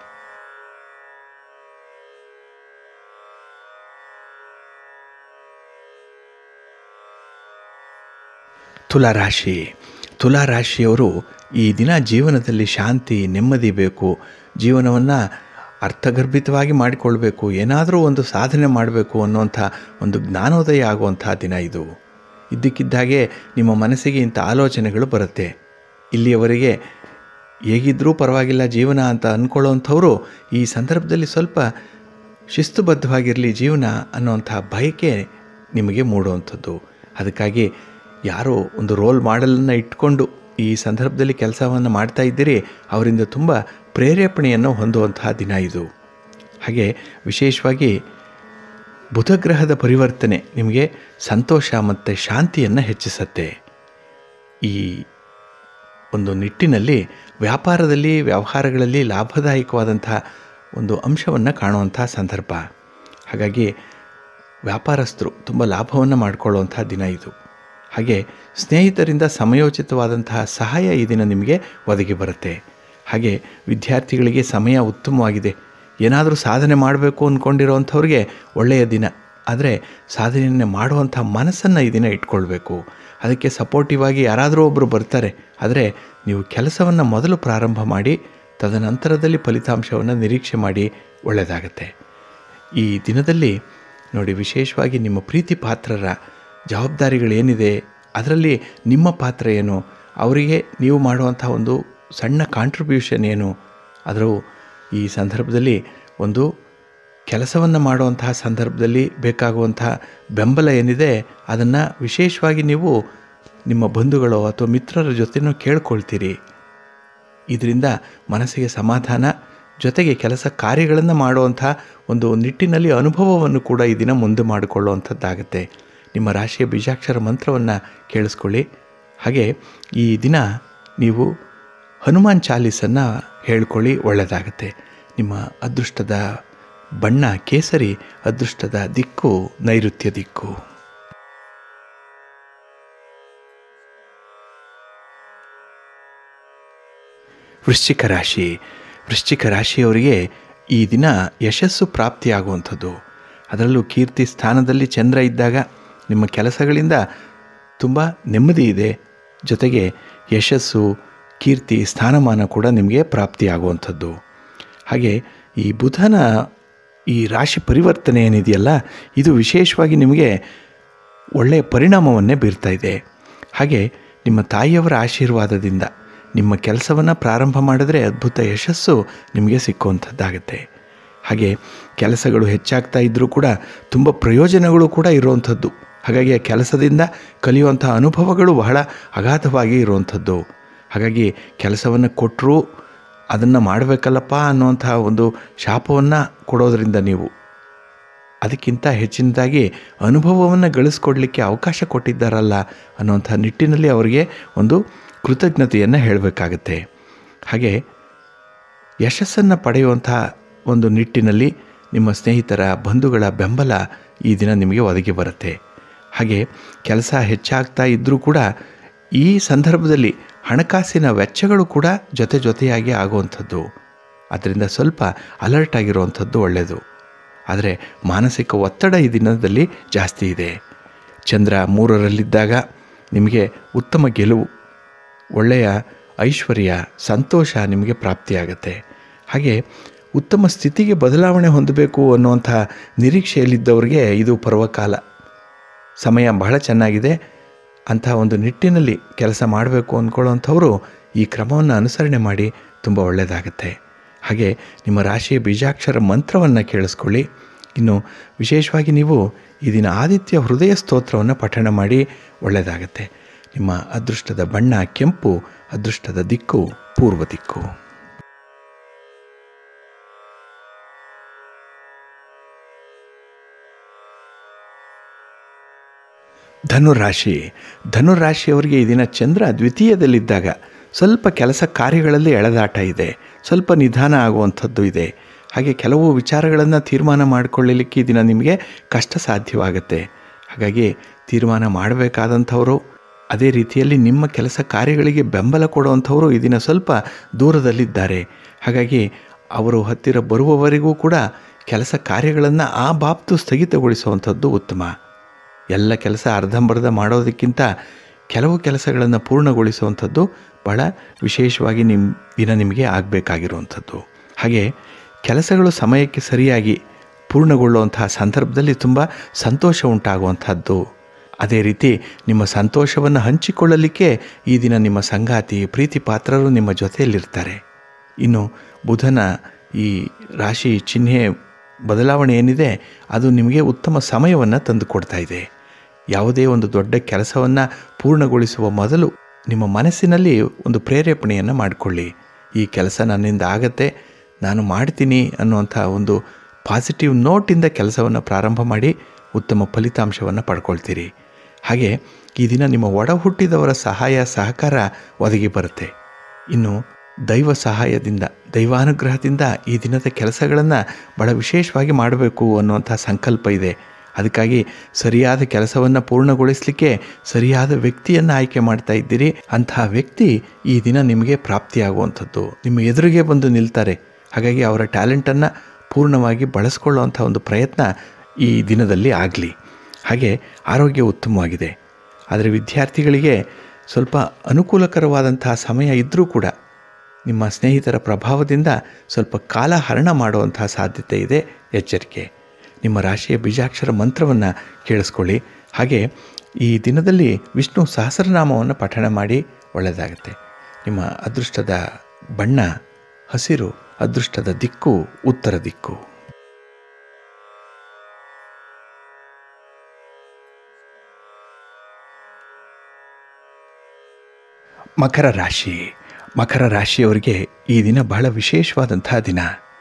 ತುಲಾರಾಶಿ ತುಲಾರಾಶಿಯವರು ಈ ದಿನ ಜೀವನದಲ್ಲಿ ಶಾಂತಿ ನೆಮ್ಮದಿ ಬೇಕು ಜೀವನವನ್ನು ಅರ್ಥಗರ್ಭಿತವಾಗಿ ಮಾಡಿಕೊಳ್ಬೇಕು ಏನಾದರೂ ಒಂದು ಸಾಧನೆ ಮಾಡಬೇಕು ಅನ್ನುವಂಥ ಒಂದು ಜ್ಞಾನೋದಯ ಆಗುವಂಥ ದಿನ ಇದು ಇದ್ದಕ್ಕಿದ್ದಾಗೆ ನಿಮ್ಮ ಮನಸ್ಸಿಗೆ ಇಂಥ ಆಲೋಚನೆಗಳು ಬರುತ್ತೆ ಇಲ್ಲಿಯವರೆಗೆ ಹೇಗಿದ್ದರೂ ಪರವಾಗಿಲ್ಲ ಜೀವನ ಅಂತ ಅಂದ್ಕೊಳ್ಳೋವಂಥವರು ಈ ಸಂದರ್ಭದಲ್ಲಿ ಸ್ವಲ್ಪ ಶಿಸ್ತುಬದ್ಧವಾಗಿರಲಿ ಜೀವನ ಅನ್ನುವಂಥ ಬಯಕೆ ನಿಮಗೆ ಮೂಡುವಂಥದ್ದು ಅದಕ್ಕಾಗಿ ಯಾರೋ ಒಂದು ರೋಲ್ ಮಾಡೆಲನ್ನು ಇಟ್ಕೊಂಡು ಈ ಸಂದರ್ಭದಲ್ಲಿ ಕೆಲಸವನ್ನು ಮಾಡ್ತಾ ಇದ್ದೀರಿ ಅವರಿಂದ ತುಂಬ ಪ್ರೇರೇಪಣೆಯನ್ನು ಹೊಂದುವಂತಹ ದಿನ ಇದು ಹಾಗೆ ವಿಶೇಷವಾಗಿ ಬುಧಗ್ರಹದ ಪರಿವರ್ತನೆ ನಿಮಗೆ ಸಂತೋಷ ಮತ್ತು ಶಾಂತಿಯನ್ನು ಹೆಚ್ಚಿಸತ್ತೆ ಈ ಒಂದು ನಿಟ್ಟಿನಲ್ಲಿ ವ್ಯಾಪಾರದಲ್ಲಿ ವ್ಯವಹಾರಗಳಲ್ಲಿ ಲಾಭದಾಯಕವಾದಂಥ ಒಂದು ಅಂಶವನ್ನು ಕಾಣುವಂಥ ಸಂದರ್ಭ ಹಾಗಾಗಿ ವ್ಯಾಪಾರಸ್ಥರು ತುಂಬ ಲಾಭವನ್ನು ಮಾಡಿಕೊಳ್ಳುವಂಥ ದಿನ ಇದು ಹಾಗೆ ಸ್ನೇಹಿತರಿಂದ ಸಮಯೋಚಿತವಾದಂತಹ ಸಹಾಯ ಈ ದಿನ ನಿಮಗೆ ಒದಗಿ ಬರುತ್ತೆ ಹಾಗೆ ವಿದ್ಯಾರ್ಥಿಗಳಿಗೆ ಸಮಯ ಉತ್ತಮವಾಗಿದೆ ಏನಾದರೂ ಸಾಧನೆ ಮಾಡಬೇಕು ಅಂದ್ಕೊಂಡಿರೋವಂಥವ್ರಿಗೆ ಒಳ್ಳೆಯ ದಿನ ಆದರೆ ಸಾಧನೆಯನ್ನು ಮಾಡುವಂಥ ಮನಸ್ಸನ್ನು ಈ ದಿನ ಇಟ್ಕೊಳ್ಬೇಕು ಅದಕ್ಕೆ ಸಪೋರ್ಟಿವ್ ಆಗಿ ಯಾರಾದರೂ ಒಬ್ಬರು ಬರ್ತಾರೆ ಆದರೆ ನೀವು ಕೆಲಸವನ್ನು ಮೊದಲು ಪ್ರಾರಂಭ ಮಾಡಿ ತದನಂತರದಲ್ಲಿ ಫಲಿತಾಂಶವನ್ನು ನಿರೀಕ್ಷೆ ಮಾಡಿ ಒಳ್ಳೆಯದಾಗತ್ತೆ ಈ ದಿನದಲ್ಲಿ ನೋಡಿ ವಿಶೇಷವಾಗಿ ನಿಮ್ಮ ಪ್ರೀತಿ ಪಾತ್ರರ ಜವಾಬ್ದಾರಿಗಳೇನಿದೆ ಅದರಲ್ಲಿ ನಿಮ್ಮ ಪಾತ್ರ ಏನು ಅವರಿಗೆ ನೀವು ಮಾಡುವಂಥ ಒಂದು ಸಣ್ಣ ಕಾಂಟ್ರಿಬ್ಯೂಷನ್ ಏನು ಅದರ ಈ ಸಂದರ್ಭದಲ್ಲಿ ಒಂದು ಕೆಲಸವನ್ನು ಮಾಡುವಂತಹ ಸಂದರ್ಭದಲ್ಲಿ ಬೇಕಾಗುವಂತಹ ಬೆಂಬಲ ಏನಿದೆ ಅದನ್ನು ವಿಶೇಷವಾಗಿ ನೀವು ನಿಮ್ಮ ಬಂಧುಗಳು ಅಥವಾ ಮಿತ್ರರ ಜೊತೆನೂ ಕೇಳ್ಕೊಳ್ತೀರಿ ಇದರಿಂದ ಮನಸ್ಸಿಗೆ ಸಮಾಧಾನ ಜೊತೆಗೆ ಕೆಲಸ ಕಾರ್ಯಗಳನ್ನು ಮಾಡುವಂಥ ಒಂದು ನಿಟ್ಟಿನಲ್ಲಿ ಅನುಭವವನ್ನು ಕೂಡ ಈ ದಿನ ಮುಂದೆ ಮಾಡಿಕೊಳ್ಳುವಂಥದ್ದಾಗುತ್ತೆ ನಿಮ್ಮ ರಾಶಿಯ ಬೀಜಾಕ್ಷರ ಮಂತ್ರವನ್ನು ಕೇಳಿಸ್ಕೊಳ್ಳಿ ಹಾಗೆ ಈ ದಿನ ನೀವು ಹನುಮಾನ್ ಚಾಲೀಸನ್ನು ಹೇಳ್ಕೊಳ್ಳಿ ಒಳ್ಳೆಯದಾಗತ್ತೆ ನಿಮ್ಮ ಅದೃಷ್ಟದ ಬಣ್ಣ ಕೇಸರಿ ಅದೃಷ್ಟದ ದಿಕ್ಕು ನೈಋತ್ಯ ದಿಕ್ಕು ವೃಶ್ಚಿಕ ರಾಶಿ ವೃಶ್ಚಿಕ ರಾಶಿಯವರಿಗೆ ಈ ದಿನ ಯಶಸ್ಸು ಪ್ರಾಪ್ತಿಯಾಗುವಂಥದ್ದು ಅದರಲ್ಲೂ ಕೀರ್ತಿ ಸ್ಥಾನದಲ್ಲಿ ಚಂದ್ರ ಇದ್ದಾಗ ನಿಮ್ಮ ಕೆಲಸಗಳಿಂದ ತುಂಬ ನೆಮ್ಮದಿ ಇದೆ ಜೊತೆಗೆ ಯಶಸ್ಸು ಕೀರ್ತಿ ಸ್ಥಾನಮಾನ ಕೂಡ ನಿಮಗೆ ಪ್ರಾಪ್ತಿಯಾಗುವಂಥದ್ದು ಹಾಗೆ ಈ ಬುಧನ ಈ ರಾಶಿ ಪರಿವರ್ತನೆ ಏನಿದೆಯಲ್ಲ ಇದು ವಿಶೇಷವಾಗಿ ನಿಮಗೆ ಒಳ್ಳೆಯ ಪರಿಣಾಮವನ್ನೇ ಬೀರ್ತಾ ಇದೆ ಹಾಗೆ ನಿಮ್ಮ ತಾಯಿಯವರ ಆಶೀರ್ವಾದದಿಂದ ನಿಮ್ಮ ಕೆಲಸವನ್ನು ಪ್ರಾರಂಭ ಮಾಡಿದ್ರೆ ಅದ್ಭುತ ಯಶಸ್ಸು ನಿಮಗೆ ಸಿಕ್ಕುವಂಥದ್ದಾಗತ್ತೆ ಹಾಗೆ ಕೆಲಸಗಳು ಹೆಚ್ಚಾಗ್ತಾ ಇದ್ದರೂ ಕೂಡ ತುಂಬ ಪ್ರಯೋಜನಗಳು ಕೂಡ ಇರುವಂಥದ್ದು ಹಾಗಾಗಿ ಆ ಕೆಲಸದಿಂದ ಕಲಿಯುವಂಥ ಅನುಭವಗಳು ಬಹಳ ಅಗಾಧವಾಗಿ ಇರುವಂಥದ್ದು ಹಾಗಾಗಿ ಕೆಲಸವನ್ನು ಕೊಟ್ಟರೂ ಅದನ್ನು ಮಾಡಬೇಕಲ್ಲಪ್ಪ ಅನ್ನುವಂಥ ಒಂದು ಶಾಪವನ್ನು ಕೊಡೋದರಿಂದ ನೀವು ಅದಕ್ಕಿಂತ ಹೆಚ್ಚಿನದಾಗಿ ಅನುಭವವನ್ನು ಗಳಿಸ್ಕೊಡ್ಲಿಕ್ಕೆ ಅವಕಾಶ ಕೊಟ್ಟಿದ್ದಾರಲ್ಲ ಅನ್ನುವಂಥ ನಿಟ್ಟಿನಲ್ಲಿ ಅವರಿಗೆ ಒಂದು ಕೃತಜ್ಞತೆಯನ್ನು ಹೇಳಬೇಕಾಗತ್ತೆ ಹಾಗೆ ಯಶಸ್ಸನ್ನು ಪಡೆಯುವಂಥ ಒಂದು ನಿಟ್ಟಿನಲ್ಲಿ ನಿಮ್ಮ ಸ್ನೇಹಿತರ ಬಂಧುಗಳ ಬೆಂಬಲ ಈ ದಿನ ನಿಮಗೆ ಒದಗಿ ಬರುತ್ತೆ ಹಾಗೆ ಕೆಲಸ ಹೆಚ್ಚಾಗ್ತಾ ಇದ್ದರೂ ಕೂಡ ಈ ಸಂದರ್ಭದಲ್ಲಿ ಹಣಕಾಸಿನ ವೆಚ್ಚಗಳು ಕೂಡ ಜೊತೆ ಜೊತೆಯಾಗಿ ಆಗುವಂಥದ್ದು ಅದರಿಂದ ಸ್ವಲ್ಪ ಅಲರ್ಟ್ ಆಗಿರುವಂಥದ್ದು ಒಳ್ಳೆಯದು ಆದರೆ ಮಾನಸಿಕ ಒತ್ತಡ ಈ ದಿನದಲ್ಲಿ ಜಾಸ್ತಿ ಇದೆ ಚಂದ್ರ ಮೂರರಲ್ಲಿದ್ದಾಗ ನಿಮಗೆ ಉತ್ತಮ ಗೆಲುವು ಒಳ್ಳೆಯ ಐಶ್ವರ್ಯ ಸಂತೋಷ ನಿಮಗೆ ಪ್ರಾಪ್ತಿಯಾಗತ್ತೆ ಹಾಗೆ ಉತ್ತಮ ಸ್ಥಿತಿಗೆ ಬದಲಾವಣೆ ಹೊಂದಬೇಕು ಅನ್ನುವಂಥ ನಿರೀಕ್ಷೆಯಲ್ಲಿದ್ದವರಿಗೆ ಇದು ಪರ್ವಕಾಲ ಸಮಯ ಬಹಳ ಚೆನ್ನಾಗಿದೆ ಅಂಥ ಒಂದು ನಿಟ್ಟಿನಲ್ಲಿ ಕೆಲಸ ಮಾಡಬೇಕು ಅಂದ್ಕೊಳ್ಳೋವಂಥವರು ಈ ಕ್ರಮವನ್ನು ಅನುಸರಣೆ ಮಾಡಿ ತುಂಬ ಒಳ್ಳೆಯದಾಗುತ್ತೆ ಹಾಗೆ ನಿಮ್ಮ ರಾಶಿಯ ಬೀಜಾಕ್ಷರ ಮಂತ್ರವನ್ನು ಕೇಳಿಸ್ಕೊಳ್ಳಿ ಇನ್ನು ವಿಶೇಷವಾಗಿ ನೀವು ಈ ದಿನ ಆದಿತ್ಯ ಹೃದಯ ಸ್ತೋತ್ರವನ್ನು ಪಠಣ ಮಾಡಿ ಒಳ್ಳೆಯದಾಗತ್ತೆ ನಿಮ್ಮ ಅದೃಷ್ಟದ ಬಣ್ಣ ಕೆಂಪು ಅದೃಷ್ಟದ ದಿಕ್ಕು ಪೂರ್ವ ದಿಕ್ಕು ಧನುರಾಶಿ ಧನುರಾಶಿಯವರಿಗೆ ಈ ದಿನ ಚಂದ್ರ ದ್ವಿತೀಯದಲ್ಲಿದ್ದಾಗ ಸ್ವಲ್ಪ ಕೆಲಸ ಕಾರ್ಯಗಳಲ್ಲಿ ಎಳೆದಾಟ ಇದೆ ಸ್ವಲ್ಪ ನಿಧಾನ ಆಗುವಂಥದ್ದು ಇದೆ ಹಾಗೆ ಕೆಲವು ವಿಚಾರಗಳನ್ನು ತೀರ್ಮಾನ ಮಾಡಿಕೊಳ್ಳಲಿಕ್ಕೆ ಈ ದಿನ ನಿಮಗೆ ಕಷ್ಟ ಸಾಧ್ಯವಾಗುತ್ತೆ ಹಾಗಾಗಿ ತೀರ್ಮಾನ ಮಾಡಬೇಕಾದಂಥವರು ಅದೇ ರೀತಿಯಲ್ಲಿ ನಿಮ್ಮ ಕೆಲಸ ಕಾರ್ಯಗಳಿಗೆ ಬೆಂಬಲ ಕೊಡುವಂಥವರು ಈ ದಿನ ಸ್ವಲ್ಪ ದೂರದಲ್ಲಿದ್ದಾರೆ ಹಾಗಾಗಿ ಅವರು ಹತ್ತಿರ ಬರುವವರೆಗೂ ಕೂಡ ಕೆಲಸ ಕಾರ್ಯಗಳನ್ನು ಆ ಬಾಬ್ತು ಸ್ಥಗಿತಗೊಳಿಸುವಂಥದ್ದು ಉತ್ತಮ ಎಲ್ಲ ಕೆಲಸ ಅರ್ಧಂಬರ್ಧ ಮಾಡೋದಕ್ಕಿಂತ ಕೆಲವು ಕೆಲಸಗಳನ್ನು ಪೂರ್ಣಗೊಳಿಸುವಂಥದ್ದು ಭಾಳ ವಿಶೇಷವಾಗಿ ನಿಮ್ಮ ದಿನ ನಿಮಗೆ ಆಗಬೇಕಾಗಿರುವಂಥದ್ದು ಹಾಗೆ ಕೆಲಸಗಳು ಸಮಯಕ್ಕೆ ಸರಿಯಾಗಿ ಪೂರ್ಣಗೊಳ್ಳುವಂತಹ ಸಂದರ್ಭದಲ್ಲಿ ತುಂಬ ಸಂತೋಷ ಉಂಟಾಗುವಂಥದ್ದು ಅದೇ ರೀತಿ ನಿಮ್ಮ ಸಂತೋಷವನ್ನು ಹಂಚಿಕೊಳ್ಳಲಿಕ್ಕೆ ಈ ದಿನ ನಿಮ್ಮ ಸಂಗಾತಿ ಪ್ರೀತಿ ಪಾತ್ರರು ನಿಮ್ಮ ಜೊತೆಯಲ್ಲಿರ್ತಾರೆ ಇನ್ನು ಬುಧನ ಈ ರಾಶಿ ಚಿಹ್ನೆ ಬದಲಾವಣೆ ಏನಿದೆ ಅದು ನಿಮಗೆ ಉತ್ತಮ ಸಮಯವನ್ನು ತಂದು ಕೊಡ್ತಾ ಇದೆ ಯಾವುದೇ ಒಂದು ದೊಡ್ಡ ಕೆಲಸವನ್ನು ಪೂರ್ಣಗೊಳಿಸುವ ಮೊದಲು ನಿಮ್ಮ ಮನಸ್ಸಿನಲ್ಲಿ ಒಂದು ಪ್ರೇರೇಪಣೆಯನ್ನು ಮಾಡಿಕೊಳ್ಳಿ ಈ ಕೆಲಸ ನನ್ನಿಂದ ಆಗತ್ತೆ ನಾನು ಮಾಡ್ತೀನಿ ಅನ್ನುವಂಥ ಒಂದು ಪಾಸಿಟಿವ್ ನೋಟಿಂದ ಕೆಲಸವನ್ನು ಪ್ರಾರಂಭ ಮಾಡಿ ಉತ್ತಮ ಫಲಿತಾಂಶವನ್ನು ಪಡ್ಕೊಳ್ತೀರಿ ಹಾಗೆ ಈ ದಿನ ನಿಮ್ಮ ಒಡ ಹುಟ್ಟಿದವರ ಸಹಾಯ ಸಹಕಾರ ಒದಗಿ ಬರುತ್ತೆ ಇನ್ನು ದೈವ ಸಹಾಯದಿಂದ ದೈವಾನುಗ್ರಹದಿಂದ ಈ ದಿನದ ಕೆಲಸಗಳನ್ನು ಭಾಳ ವಿಶೇಷವಾಗಿ ಮಾಡಬೇಕು ಅನ್ನುವಂಥ ಸಂಕಲ್ಪ ಇದೆ ಅದಕ್ಕಾಗಿ ಸರಿಯಾದ ಕೆಲಸವನ್ನು ಪೂರ್ಣಗೊಳಿಸಲಿಕ್ಕೆ ಸರಿಯಾದ ವ್ಯಕ್ತಿಯನ್ನು ಆಯ್ಕೆ ಮಾಡ್ತಾ ಇದ್ದೀರಿ ಅಂತಹ ವ್ಯಕ್ತಿ ಈ ದಿನ ನಿಮಗೆ ಪ್ರಾಪ್ತಿಯಾಗುವಂಥದ್ದು ನಿಮ್ಮ ಎದುರಿಗೆ ಬಂದು ನಿಲ್ತಾರೆ ಹಾಗಾಗಿ ಅವರ ಟ್ಯಾಲೆಂಟನ್ನು ಪೂರ್ಣವಾಗಿ ಬಳಸ್ಕೊಳ್ಳುವಂಥ ಒಂದು ಪ್ರಯತ್ನ ಈ ದಿನದಲ್ಲಿ ಆಗಲಿ ಹಾಗೆ ಆರೋಗ್ಯ ಉತ್ತಮವಾಗಿದೆ ಆದರೆ ವಿದ್ಯಾರ್ಥಿಗಳಿಗೆ ಸ್ವಲ್ಪ ಅನುಕೂಲಕರವಾದಂತಹ ಸಮಯ ಇದ್ದರೂ ಕೂಡ ನಿಮ್ಮ ಸ್ನೇಹಿತರ ಪ್ರಭಾವದಿಂದ ಸ್ವಲ್ಪ ಕಾಲ ಹರಣ ಮಾಡುವಂತಹ ಸಾಧ್ಯತೆ ಇದೆ ಎಚ್ಚರಿಕೆ ನಿಮ್ಮ ರಾಶಿಯ ಬೀಜಾಕ್ಷರ ಮಂತ್ರವನ್ನು ಕೇಳಿಸ್ಕೊಳ್ಳಿ ಹಾಗೆ ಈ ದಿನದಲ್ಲಿ ವಿಷ್ಣು ಸಹಸ್ರನಾಮವನ್ನು ಪಠಣ ಮಾಡಿ ಒಳ್ಳೆಯದಾಗುತ್ತೆ ನಿಮ್ಮ ಅದೃಷ್ಟದ ಬಣ್ಣ ಹಸಿರು ಅದೃಷ್ಟದ ದಿಕ್ಕು ಉತ್ತರ ದಿಕ್ಕು ಮಕರ ರಾಶಿ ಮಕರ ರಾಶಿಯವರಿಗೆ ಈ ದಿನ ಬಹಳ ವಿಶೇಷವಾದಂತಹ ದಿನ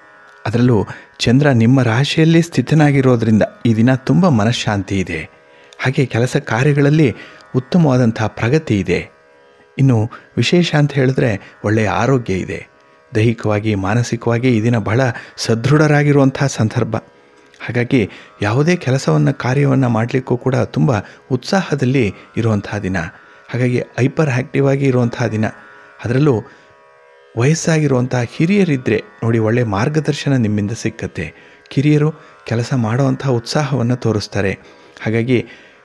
ಅದರಲ್ಲೂ ಚಂದ್ರ ನಿಮ್ಮ ರಾಶಿಯಲ್ಲಿ ಸ್ಥಿತನಾಗಿರೋದ್ರಿಂದ ಈ ದಿನ ತುಂಬ ಮನಃಶಾಂತಿ ಇದೆ ಹಾಗೆ ಕೆಲಸ ಕಾರ್ಯಗಳಲ್ಲಿ ಉತ್ತಮವಾದಂಥ ಪ್ರಗತಿ ಇದೆ ಇನ್ನು ವಿಶೇಷ ಅಂತ ಹೇಳಿದ್ರೆ ಒಳ್ಳೆಯ ಆರೋಗ್ಯ ಇದೆ ದೈಹಿಕವಾಗಿ ಮಾನಸಿಕವಾಗಿ ಈ ದಿನ ಬಹಳ ಸದೃಢರಾಗಿರುವಂಥ ಸಂದರ್ಭ ಹಾಗಾಗಿ ಯಾವುದೇ ಕೆಲಸವನ್ನು ಕಾರ್ಯವನ್ನು ಮಾಡಲಿಕ್ಕೂ ಕೂಡ ತುಂಬ ಉತ್ಸಾಹದಲ್ಲಿ ಇರುವಂತಹ ದಿನ ಹಾಗಾಗಿ ಹೈಪರ್ ಆ್ಯಕ್ಟಿವ್ ಆಗಿ ಇರುವಂತಹ ದಿನ ಅದರಲ್ಲೂ ವಯಸ್ಸಾಗಿರುವಂಥ ಹಿರಿಯರಿದ್ದರೆ ನೋಡಿ ಒಳ್ಳೆಯ ಮಾರ್ಗದರ್ಶನ ನಿಮ್ಮಿಂದ ಸಿಕ್ಕತ್ತೆ ಕಿರಿಯರು ಕೆಲಸ ಮಾಡುವಂಥ ಉತ್ಸಾಹವನ್ನು ತೋರಿಸ್ತಾರೆ ಹಾಗಾಗಿ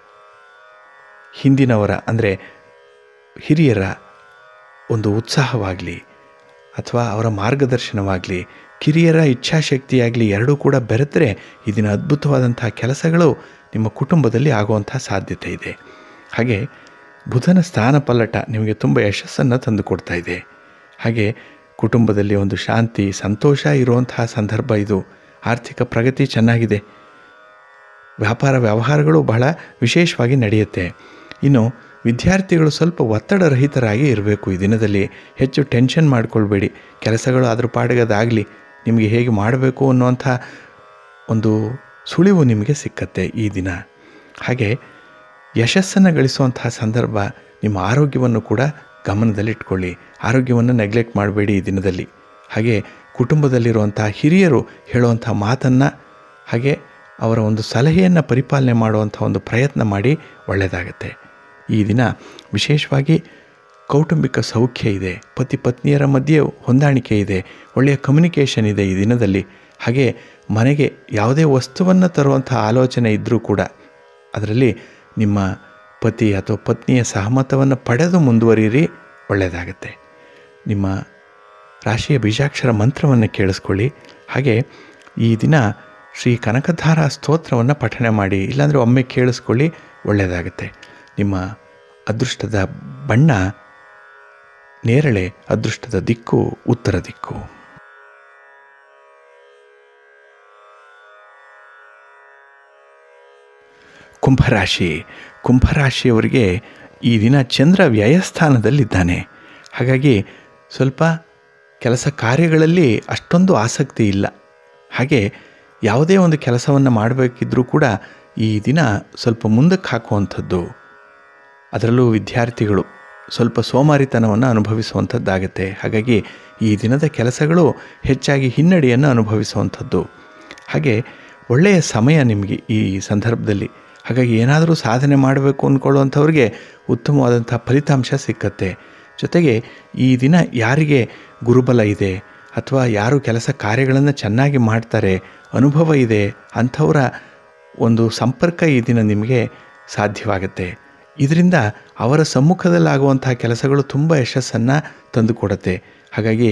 ಹಿಂದಿನವರ ಅಂದರೆ ಹಿರಿಯರ ಒಂದು ಉತ್ಸಾಹವಾಗಲಿ ಅಥವಾ ಅವರ ಮಾರ್ಗದರ್ಶನವಾಗಲಿ ಕಿರಿಯರ ಇಚ್ಛಾಶಕ್ತಿಯಾಗಲಿ ಎರಡೂ ಕೂಡ ಬೆರೆತರೆ ಇದನ್ನ ಅದ್ಭುತವಾದಂಥ ಕೆಲಸಗಳು ನಿಮ್ಮ ಕುಟುಂಬದಲ್ಲಿ ಆಗುವಂಥ ಸಾಧ್ಯತೆ ಇದೆ ಹಾಗೆ ಬುಧನ ಸ್ಥಾನ ಪಲ್ಲಟ ನಿಮಗೆ ತುಂಬ ಯಶಸ್ಸನ್ನು ತಂದು ಕೊಡ್ತಾ ಇದೆ ಹಾಗೆ ಕುಟುಂಬದಲ್ಲಿ ಒಂದು ಶಾಂತಿ ಸಂತೋಷ ಇರುವಂತಹ ಸಂದರ್ಭ ಇದು ಆರ್ಥಿಕ ಪ್ರಗತಿ ಚೆನ್ನಾಗಿದೆ ವ್ಯಾಪಾರ ವ್ಯವಹಾರಗಳು ಬಹಳ ವಿಶೇಷವಾಗಿ ನಡೆಯುತ್ತೆ ಇನ್ನು ವಿದ್ಯಾರ್ಥಿಗಳು ಸ್ವಲ್ಪ ಒತ್ತಡರಹಿತರಾಗಿ ಇರಬೇಕು ಈ ದಿನದಲ್ಲಿ ಹೆಚ್ಚು ಟೆನ್ಷನ್ ಮಾಡ್ಕೊಳ್ಬೇಡಿ ಕೆಲಸಗಳು ಅದ್ರ ಪಾಡಿಗೆ ಅದಾಗಲಿ ನಿಮಗೆ ಹೇಗೆ ಮಾಡಬೇಕು ಅನ್ನುವಂಥ ಒಂದು ಸುಳಿವು ನಿಮಗೆ ಸಿಕ್ಕತ್ತೆ ಈ ದಿನ ಹಾಗೆ ಯಶಸ್ಸನ್ನು ಗಳಿಸುವಂತಹ ಸಂದರ್ಭ ನಿಮ್ಮ ಆರೋಗ್ಯವನ್ನು ಕೂಡ ಗಮನದಲ್ಲಿಟ್ಕೊಳ್ಳಿ ಆರೋಗ್ಯವನ್ನು ನೆಗ್ಲೆಕ್ಟ್ ಮಾಡಬೇಡಿ ಈ ದಿನದಲ್ಲಿ ಹಾಗೆ ಕುಟುಂಬದಲ್ಲಿರುವಂಥ ಹಿರಿಯರು ಹೇಳುವಂಥ ಮಾತನ್ನು ಹಾಗೆ ಅವರ ಒಂದು ಸಲಹೆಯನ್ನು ಪರಿಪಾಲನೆ ಮಾಡುವಂಥ ಒಂದು ಪ್ರಯತ್ನ ಮಾಡಿ ಒಳ್ಳೆಯದಾಗತ್ತೆ ಈ ದಿನ ವಿಶೇಷವಾಗಿ ಕೌಟುಂಬಿಕ ಸೌಖ್ಯ ಇದೆ ಪತಿ ಪತ್ನಿಯರ ಮಧ್ಯೆ ಹೊಂದಾಣಿಕೆ ಇದೆ ಒಳ್ಳೆಯ ಕಮ್ಯುನಿಕೇಷನ್ ಇದೆ ಈ ದಿನದಲ್ಲಿ ಹಾಗೆ ಮನೆಗೆ ಯಾವುದೇ ವಸ್ತುವನ್ನು ತರುವಂಥ ಆಲೋಚನೆ ಇದ್ದರೂ ಕೂಡ ಅದರಲ್ಲಿ ನಿಮ್ಮ ಪತಿ ಅಥವಾ ಪತ್ನಿಯ ಸಹಮತವನ್ನು ಪಡೆದು ಮುಂದುವರಿಯಿರಿ ಒಳ್ಳೆಯದಾಗತ್ತೆ ನಿಮ್ಮ ರಾಶಿಯ ಬೀಜಾಕ್ಷರ ಮಂತ್ರವನ್ನು ಕೇಳಿಸ್ಕೊಳ್ಳಿ ಹಾಗೆ ಈ ದಿನ ಶ್ರೀ ಕನಕಧಾರ ಸ್ತೋತ್ರವನ್ನು ಪಠನೆ ಮಾಡಿ ಇಲ್ಲಾಂದರೆ ಒಮ್ಮೆ ಕೇಳಿಸ್ಕೊಳ್ಳಿ ಒಳ್ಳೆಯದಾಗುತ್ತೆ ನಿಮ್ಮ ಅದೃಷ್ಟದ ಬಣ್ಣ ನೇರಳೆ ಅದೃಷ್ಟದ ದಿಕ್ಕು ಉತ್ತರ ದಿಕ್ಕು ಕುಂಭರಾಶಿ ಕುಂಭರಾಶಿಯವರಿಗೆ ಈ ದಿನ ಚಂದ್ರ ವ್ಯಯಸ್ಥಾನದಲ್ಲಿದ್ದಾನೆ ಹಾಗಾಗಿ ಸ್ವಲ್ಪ ಕೆಲಸ ಕಾರ್ಯಗಳಲ್ಲಿ ಅಷ್ಟೊಂದು ಆಸಕ್ತಿ ಇಲ್ಲ ಹಾಗೆ ಯಾವುದೇ ಒಂದು ಕೆಲಸವನ್ನು ಮಾಡಬೇಕಿದ್ರೂ ಕೂಡ ಈ ದಿನ ಸ್ವಲ್ಪ ಮುಂದಕ್ಕೆ ಹಾಕುವಂಥದ್ದು ಅದರಲ್ಲೂ ವಿದ್ಯಾರ್ಥಿಗಳು ಸ್ವಲ್ಪ ಸೋಮಾರಿತನವನ್ನು ಅನುಭವಿಸುವಂಥದ್ದಾಗತ್ತೆ ಹಾಗಾಗಿ ಈ ದಿನದ ಕೆಲಸಗಳು ಹೆಚ್ಚಾಗಿ ಹಿನ್ನಡೆಯನ್ನು ಅನುಭವಿಸುವಂಥದ್ದು ಹಾಗೆ ಒಳ್ಳೆಯ ಸಮಯ ನಿಮಗೆ ಈ ಸಂದರ್ಭದಲ್ಲಿ ಹಾಗಾಗಿ ಏನಾದರೂ ಸಾಧನೆ ಮಾಡಬೇಕು ಅಂದ್ಕೊಳ್ಳುವಂಥವ್ರಿಗೆ ಉತ್ತಮವಾದಂಥ ಫಲಿತಾಂಶ ಸಿಕ್ಕತ್ತೆ ಜೊತೆಗೆ ಈ ದಿನ ಯಾರಿಗೆ ಗುರುಬಲ ಇದೆ ಅಥವಾ ಯಾರು ಕೆಲಸ ಕಾರ್ಯಗಳನ್ನು ಚೆನ್ನಾಗಿ ಮಾಡ್ತಾರೆ ಅನುಭವ ಇದೆ ಅಂಥವರ ಒಂದು ಸಂಪರ್ಕ ಈ ದಿನ ನಿಮಗೆ ಸಾಧ್ಯವಾಗುತ್ತೆ ಇದರಿಂದ ಅವರ ಸಮ್ಮುಖದಲ್ಲಾಗುವಂಥ ಕೆಲಸಗಳು ತುಂಬ ಯಶಸ್ಸನ್ನು ತಂದುಕೊಡುತ್ತೆ ಹಾಗಾಗಿ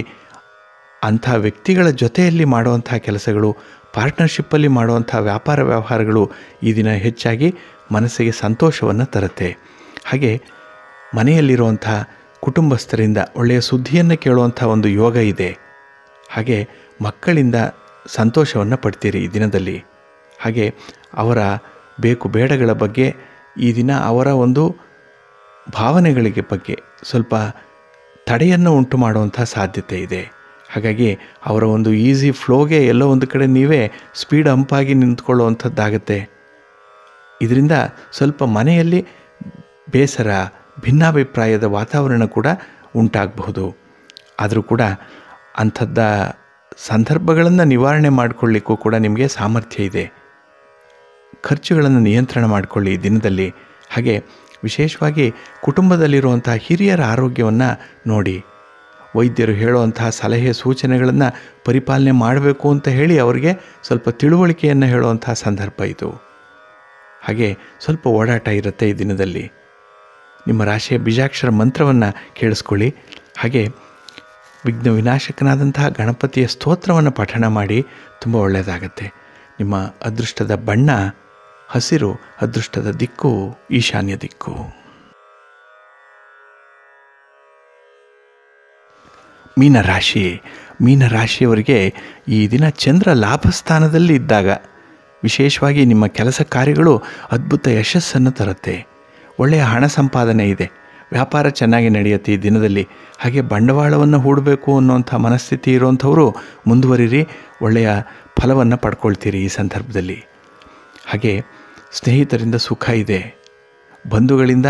ಅಂಥ ವ್ಯಕ್ತಿಗಳ ಜೊತೆಯಲ್ಲಿ ಮಾಡುವಂಥ ಕೆಲಸಗಳು ಪಾರ್ಟ್ನರ್ಶಿಪ್ಪಲ್ಲಿ ಮಾಡುವಂಥ ವ್ಯಾಪಾರ ವ್ಯವಹಾರಗಳು ಈ ದಿನ ಹೆಚ್ಚಾಗಿ ಮನಸ್ಸಿಗೆ ಸಂತೋಷವನ್ನು ತರುತ್ತೆ ಹಾಗೆ ಮನೆಯಲ್ಲಿರುವಂಥ ಕುಟುಂಬಸ್ಥರಿಂದ ಒಳ್ಳೆಯ ಸುದ್ದಿಯನ್ನು ಕೇಳುವಂಥ ಒಂದು ಯೋಗ ಇದೆ ಹಾಗೆ ಮಕ್ಕಳಿಂದ ಸಂತೋಷವನ್ನು ಪಡ್ತೀರಿ ಈ ದಿನದಲ್ಲಿ ಹಾಗೆ ಅವರ ಬೇಕು ಬೇಡಗಳ ಬಗ್ಗೆ ಈ ದಿನ ಅವರ ಒಂದು ಭಾವನೆಗಳಿಗೆ ಬಗ್ಗೆ ಸ್ವಲ್ಪ ತಡೆಯನ್ನು ಉಂಟು ಮಾಡುವಂಥ ಸಾಧ್ಯತೆ ಇದೆ ಹಾಗಾಗಿ ಅವರ ಒಂದು ಈಸಿ ಫ್ಲೋಗೆ ಎಲ್ಲೋ ಒಂದು ಕಡೆ ನೀವೇ ಸ್ಪೀಡ್ ಅಂಪಾಗಿ ನಿಂತ್ಕೊಳ್ಳುವಂಥದ್ದಾಗತ್ತೆ ಇದರಿಂದ ಸ್ವಲ್ಪ ಮನೆಯಲ್ಲಿ ಬೇಸರ ಭಿನ್ನಾಭಿಪ್ರಾಯದ ವಾತಾವರಣ ಕೂಡ ಉಂಟಾಗಬಹುದು ಆದರೂ ಕೂಡ ಅಂಥದ್ದ ಸಂದರ್ಭಗಳನ್ನು ನಿವಾರಣೆ ಮಾಡಿಕೊಳ್ಳಿಕ್ಕೂ ಕೂಡ ನಿಮಗೆ ಸಾಮರ್ಥ್ಯ ಇದೆ ಖರ್ಚುಗಳನ್ನು ನಿಯಂತ್ರಣ ಮಾಡಿಕೊಳ್ಳಿ ಈ ದಿನದಲ್ಲಿ ಹಾಗೆ ವಿಶೇಷವಾಗಿ ಕುಟುಂಬದಲ್ಲಿರುವಂಥ ಹಿರಿಯರ ಆರೋಗ್ಯವನ್ನು ನೋಡಿ ವೈದ್ಯರು ಹೇಳುವಂತಹ ಸಲಹೆ ಸೂಚನೆಗಳನ್ನು ಪರಿಪಾಲನೆ ಮಾಡಬೇಕು ಅಂತ ಹೇಳಿ ಅವರಿಗೆ ಸ್ವಲ್ಪ ತಿಳುವಳಿಕೆಯನ್ನು ಹೇಳುವಂತಹ ಸಂದರ್ಭ ಇದು ಹಾಗೆ ಸ್ವಲ್ಪ ಓಡಾಟ ಇರುತ್ತೆ ಈ ದಿನದಲ್ಲಿ ನಿಮ್ಮ ರಾಶಿಯ ಬೀಜಾಕ್ಷರ ಮಂತ್ರವನ್ನು ಕೇಳಿಸ್ಕೊಳ್ಳಿ ಹಾಗೆ ವಿಘ್ನ ವಿನಾಶಕನಾದಂತಹ ಗಣಪತಿಯ ಸ್ತೋತ್ರವನ್ನು ಪಠಣ ಮಾಡಿ ತುಂಬ ಒಳ್ಳೆಯದಾಗತ್ತೆ ನಿಮ್ಮ ಅದೃಷ್ಟದ ಬಣ್ಣ ಹಸಿರು ಅದೃಷ್ಟದ ದಿಕ್ಕು ಈಶಾನ್ಯ ದಿಕ್ಕು ಮೀನರಾಶಿ ಮೀನರಾಶಿಯವರಿಗೆ ಈ ದಿನ ಚಂದ್ರ ಲಾಭಸ್ಥಾನದಲ್ಲಿ ಇದ್ದಾಗ ವಿಶೇಷವಾಗಿ ನಿಮ್ಮ ಕೆಲಸ ಕಾರ್ಯಗಳು ಅದ್ಭುತ ಯಶಸ್ಸನ್ನು ತರುತ್ತೆ ಒಳ್ಳೆಯ ಹಣ ಸಂಪಾದನೆ ಇದೆ ವ್ಯಾಪಾರ ಚೆನ್ನಾಗಿ ನಡೆಯುತ್ತೆ ಈ ದಿನದಲ್ಲಿ ಹಾಗೆ ಬಂಡವಾಳವನ್ನು ಹೂಡಬೇಕು ಅನ್ನೋಂಥ ಮನಸ್ಥಿತಿ ಇರುವಂಥವರು ಮುಂದುವರಿರಿ ಒಳ್ಳೆಯ ಫಲವನ್ನು ಪಡ್ಕೊಳ್ತೀರಿ ಈ ಸಂದರ್ಭದಲ್ಲಿ ಹಾಗೆ ಸ್ನೇಹಿತರಿಂದ ಸುಖ ಇದೆ ಬಂಧುಗಳಿಂದ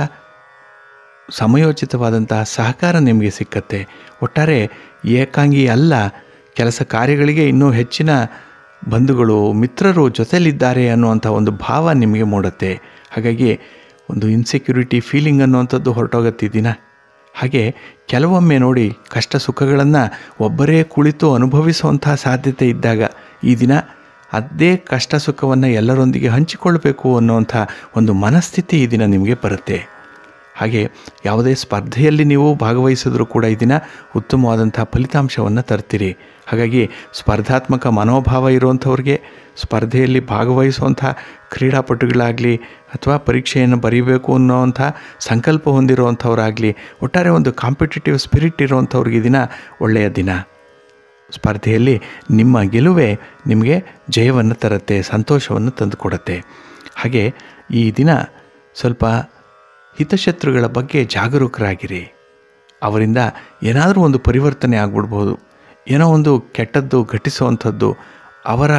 ಸಮಯೋಚಿತವಾದಂತಹ ಸಹಕಾರ ನಿಮಗೆ ಸಿಕ್ಕತ್ತೆ ಒಟ್ಟಾರೆ ಏಕಾಂಗಿ ಅಲ್ಲ ಕೆಲಸ ಕಾರ್ಯಗಳಿಗೆ ಇನ್ನೂ ಹೆಚ್ಚಿನ ಬಂಧುಗಳು ಮಿತ್ರರು ಜೊತೆಯಲ್ಲಿದ್ದಾರೆ ಅನ್ನುವಂಥ ಒಂದು ಭಾವ ನಿಮಗೆ ಮೂಡುತ್ತೆ ಹಾಗಾಗಿ ಒಂದು ಇನ್ಸೆಕ್ಯೂರಿಟಿ ಫೀಲಿಂಗ್ ಅನ್ನುವಂಥದ್ದು ಹೊರಟೋಗತ್ತೆ ದಿನ ಹಾಗೆ ಕೆಲವೊಮ್ಮೆ ನೋಡಿ ಕಷ್ಟ ಸುಖಗಳನ್ನು ಒಬ್ಬರೇ ಕುಳಿತು ಅನುಭವಿಸುವಂತಹ ಸಾಧ್ಯತೆ ಇದ್ದಾಗ ಈ ದಿನ ಅದೇ ಕಷ್ಟ ಸುಖವನ್ನು ಎಲ್ಲರೊಂದಿಗೆ ಹಂಚಿಕೊಳ್ಬೇಕು ಅನ್ನುವಂಥ ಒಂದು ಮನಸ್ಥಿತಿ ಈ ದಿನ ನಿಮಗೆ ಬರುತ್ತೆ ಹಾಗೆ ಯಾವುದೇ ಸ್ಪರ್ಧೆಯಲ್ಲಿ ನೀವು ಭಾಗವಹಿಸಿದ್ರೂ ಕೂಡ ಈ ದಿನ ಉತ್ತಮವಾದಂಥ ಫಲಿತಾಂಶವನ್ನು ತರ್ತೀರಿ ಹಾಗಾಗಿ ಸ್ಪರ್ಧಾತ್ಮಕ ಮನೋಭಾವ ಇರುವಂಥವ್ರಿಗೆ ಸ್ಪರ್ಧೆಯಲ್ಲಿ ಭಾಗವಹಿಸುವಂಥ ಕ್ರೀಡಾಪಟುಗಳಾಗಲಿ ಅಥವಾ ಪರೀಕ್ಷೆಯನ್ನು ಬರೀಬೇಕು ಅನ್ನೋವಂಥ ಸಂಕಲ್ಪ ಹೊಂದಿರುವಂಥವರಾಗಲಿ ಒಟ್ಟಾರೆ ಒಂದು ಕಾಂಪಿಟೇಟಿವ್ ಸ್ಪಿರಿಟ್ ಇರುವಂಥವ್ರಿಗೆ ಈ ದಿನ ಒಳ್ಳೆಯ ದಿನ ಸ್ಪರ್ಧೆಯಲ್ಲಿ ನಿಮ್ಮ ಗೆಲುವೇ ನಿಮಗೆ ಜಯವನ್ನು ತರುತ್ತೆ ಸಂತೋಷವನ್ನು ತಂದುಕೊಡುತ್ತೆ ಹಾಗೆ ಈ ದಿನ ಸ್ವಲ್ಪ ಹಿತಶತ್ರುಗಳ ಬಗ್ಗೆ ಜಾಗರೂಕರಾಗಿರಿ ಅವರಿಂದ ಏನಾದರೂ ಒಂದು ಪರಿವರ್ತನೆ ಆಗ್ಬಿಡ್ಬೋದು ಏನೋ ಒಂದು ಕೆಟ್ಟದ್ದು ಘಟಿಸುವಂಥದ್ದು ಅವರ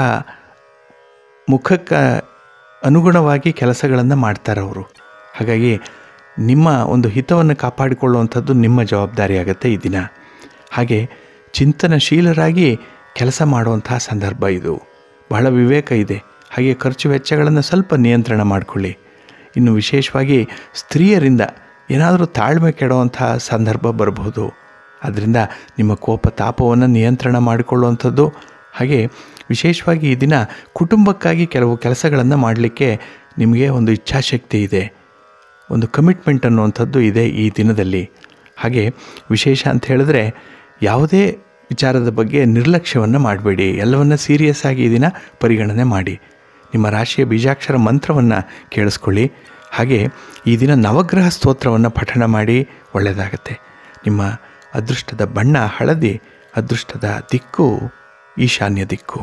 ಮುಖಕ್ಕೆ ಅನುಗುಣವಾಗಿ ಕೆಲಸಗಳನ್ನು ಮಾಡ್ತಾರೆ ಅವರು ಹಾಗಾಗಿ ನಿಮ್ಮ ಒಂದು ಹಿತವನ್ನು ಕಾಪಾಡಿಕೊಳ್ಳುವಂಥದ್ದು ನಿಮ್ಮ ಜವಾಬ್ದಾರಿ ಆಗುತ್ತೆ ಈ ದಿನ ಹಾಗೆ ಚಿಂತನಶೀಲರಾಗಿ ಕೆಲಸ ಮಾಡುವಂತಹ ಸಂದರ್ಭ ಇದು ಬಹಳ ವಿವೇಕ ಇದೆ ಹಾಗೆ ಖರ್ಚು ವೆಚ್ಚಗಳನ್ನು ಸ್ವಲ್ಪ ನಿಯಂತ್ರಣ ಮಾಡಿಕೊಳ್ಳಿ ಇನ್ನು ವಿಶೇಷವಾಗಿ ಸ್ತ್ರೀಯರಿಂದ ಏನಾದರೂ ತಾಳ್ಮೆ ಕೆಡುವಂಥ ಸಂದರ್ಭ ಬರಬಹುದು ಅದರಿಂದ ನಿಮ್ಮ ಕೋಪ ತಾಪವನ್ನು ನಿಯಂತ್ರಣ ಮಾಡಿಕೊಳ್ಳುವಂಥದ್ದು ಹಾಗೆ ವಿಶೇಷವಾಗಿ ಈ ದಿನ ಕುಟುಂಬಕ್ಕಾಗಿ ಕೆಲವು ಕೆಲಸಗಳನ್ನು ಮಾಡಲಿಕ್ಕೆ ನಿಮಗೆ ಒಂದು ಇಚ್ಛಾಶಕ್ತಿ ಇದೆ ಒಂದು ಕಮಿಟ್ಮೆಂಟ್ ಅನ್ನುವಂಥದ್ದು ಇದೆ ಈ ದಿನದಲ್ಲಿ ಹಾಗೆ ವಿಶೇಷ ಅಂತ ಹೇಳಿದ್ರೆ ಯಾವುದೇ ವಿಚಾರದ ಬಗ್ಗೆ ನಿರ್ಲಕ್ಷ್ಯವನ್ನು ಮಾಡಬೇಡಿ ಎಲ್ಲವನ್ನ ಸೀರಿಯಸ್ ಆಗಿ ಈ ದಿನ ಪರಿಗಣನೆ ಮಾಡಿ ನಿಮ್ಮ ರಾಶಿಯ ಬೀಜಾಕ್ಷರ ಮಂತ್ರವನ್ನು ಕೇಳಿಸ್ಕೊಳ್ಳಿ ಹಾಗೆ ಈ ದಿನ ನವಗ್ರಹ ಸ್ತೋತ್ರವನ್ನು ಪಠಣ ಮಾಡಿ ಒಳ್ಳೆಯದಾಗತ್ತೆ ನಿಮ್ಮ ಅದೃಷ್ಟದ ಬಣ್ಣ ಹಳದಿ ಅದೃಷ್ಟದ ದಿಕ್ಕು ಈಶಾನ್ಯ ದಿಕ್ಕು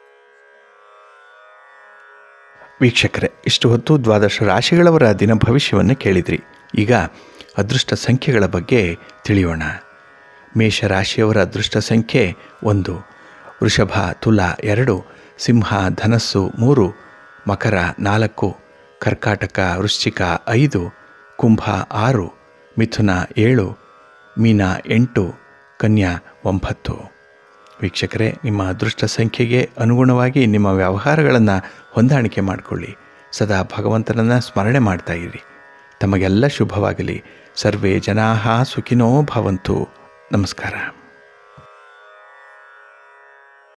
ವೀಕ್ಷಕರೇ ಇಷ್ಟು ಹೊತ್ತು ದ್ವಾದಶ ರಾಶಿಗಳವರ ದಿನ ಭವಿಷ್ಯವನ್ನು ಕೇಳಿದ್ರಿ ಈಗ ಅದೃಷ್ಟ ಸಂಖ್ಯೆಗಳ ಬಗ್ಗೆ ತಿಳಿಯೋಣ ಮೇಷ ರಾಶಿಯವರ ಅದೃಷ್ಟ ಸಂಖ್ಯೆ ಒಂದು ವೃಷಭ ತುಲ ಎರಡು ಸಿಂಹ ಧನಸ್ಸು ಮೂರು ಮಕರ ನಾಲ್ಕು ಕರ್ಕಾಟಕ ವೃಶ್ಚಿಕ ಐದು ಕುಂಭ ಆರು ಮಿಥುನ ಏಳು ಮೀನ ಎಂಟು ಕನ್ಯಾ ಒಂಬತ್ತು ವೀಕ್ಷಕರೇ ನಿಮ್ಮ ಅದೃಷ್ಟ ಸಂಖ್ಯೆಗೆ ಅನುಗುಣವಾಗಿ ನಿಮ್ಮ ವ್ಯವಹಾರಗಳನ್ನು ಹೊಂದಾಣಿಕೆ ಮಾಡಿಕೊಳ್ಳಿ ಸದಾ ಭಗವಂತನನ್ನು ಸ್ಮರಣೆ ಮಾಡ್ತಾ ಇರಿ ತಮಗೆಲ್ಲ ಶುಭವಾಗಲಿ ಸರ್ವೇ ಜನಾ ಸುಖಿನೋ ಭವಂತು ನಮಸ್ಕಾರ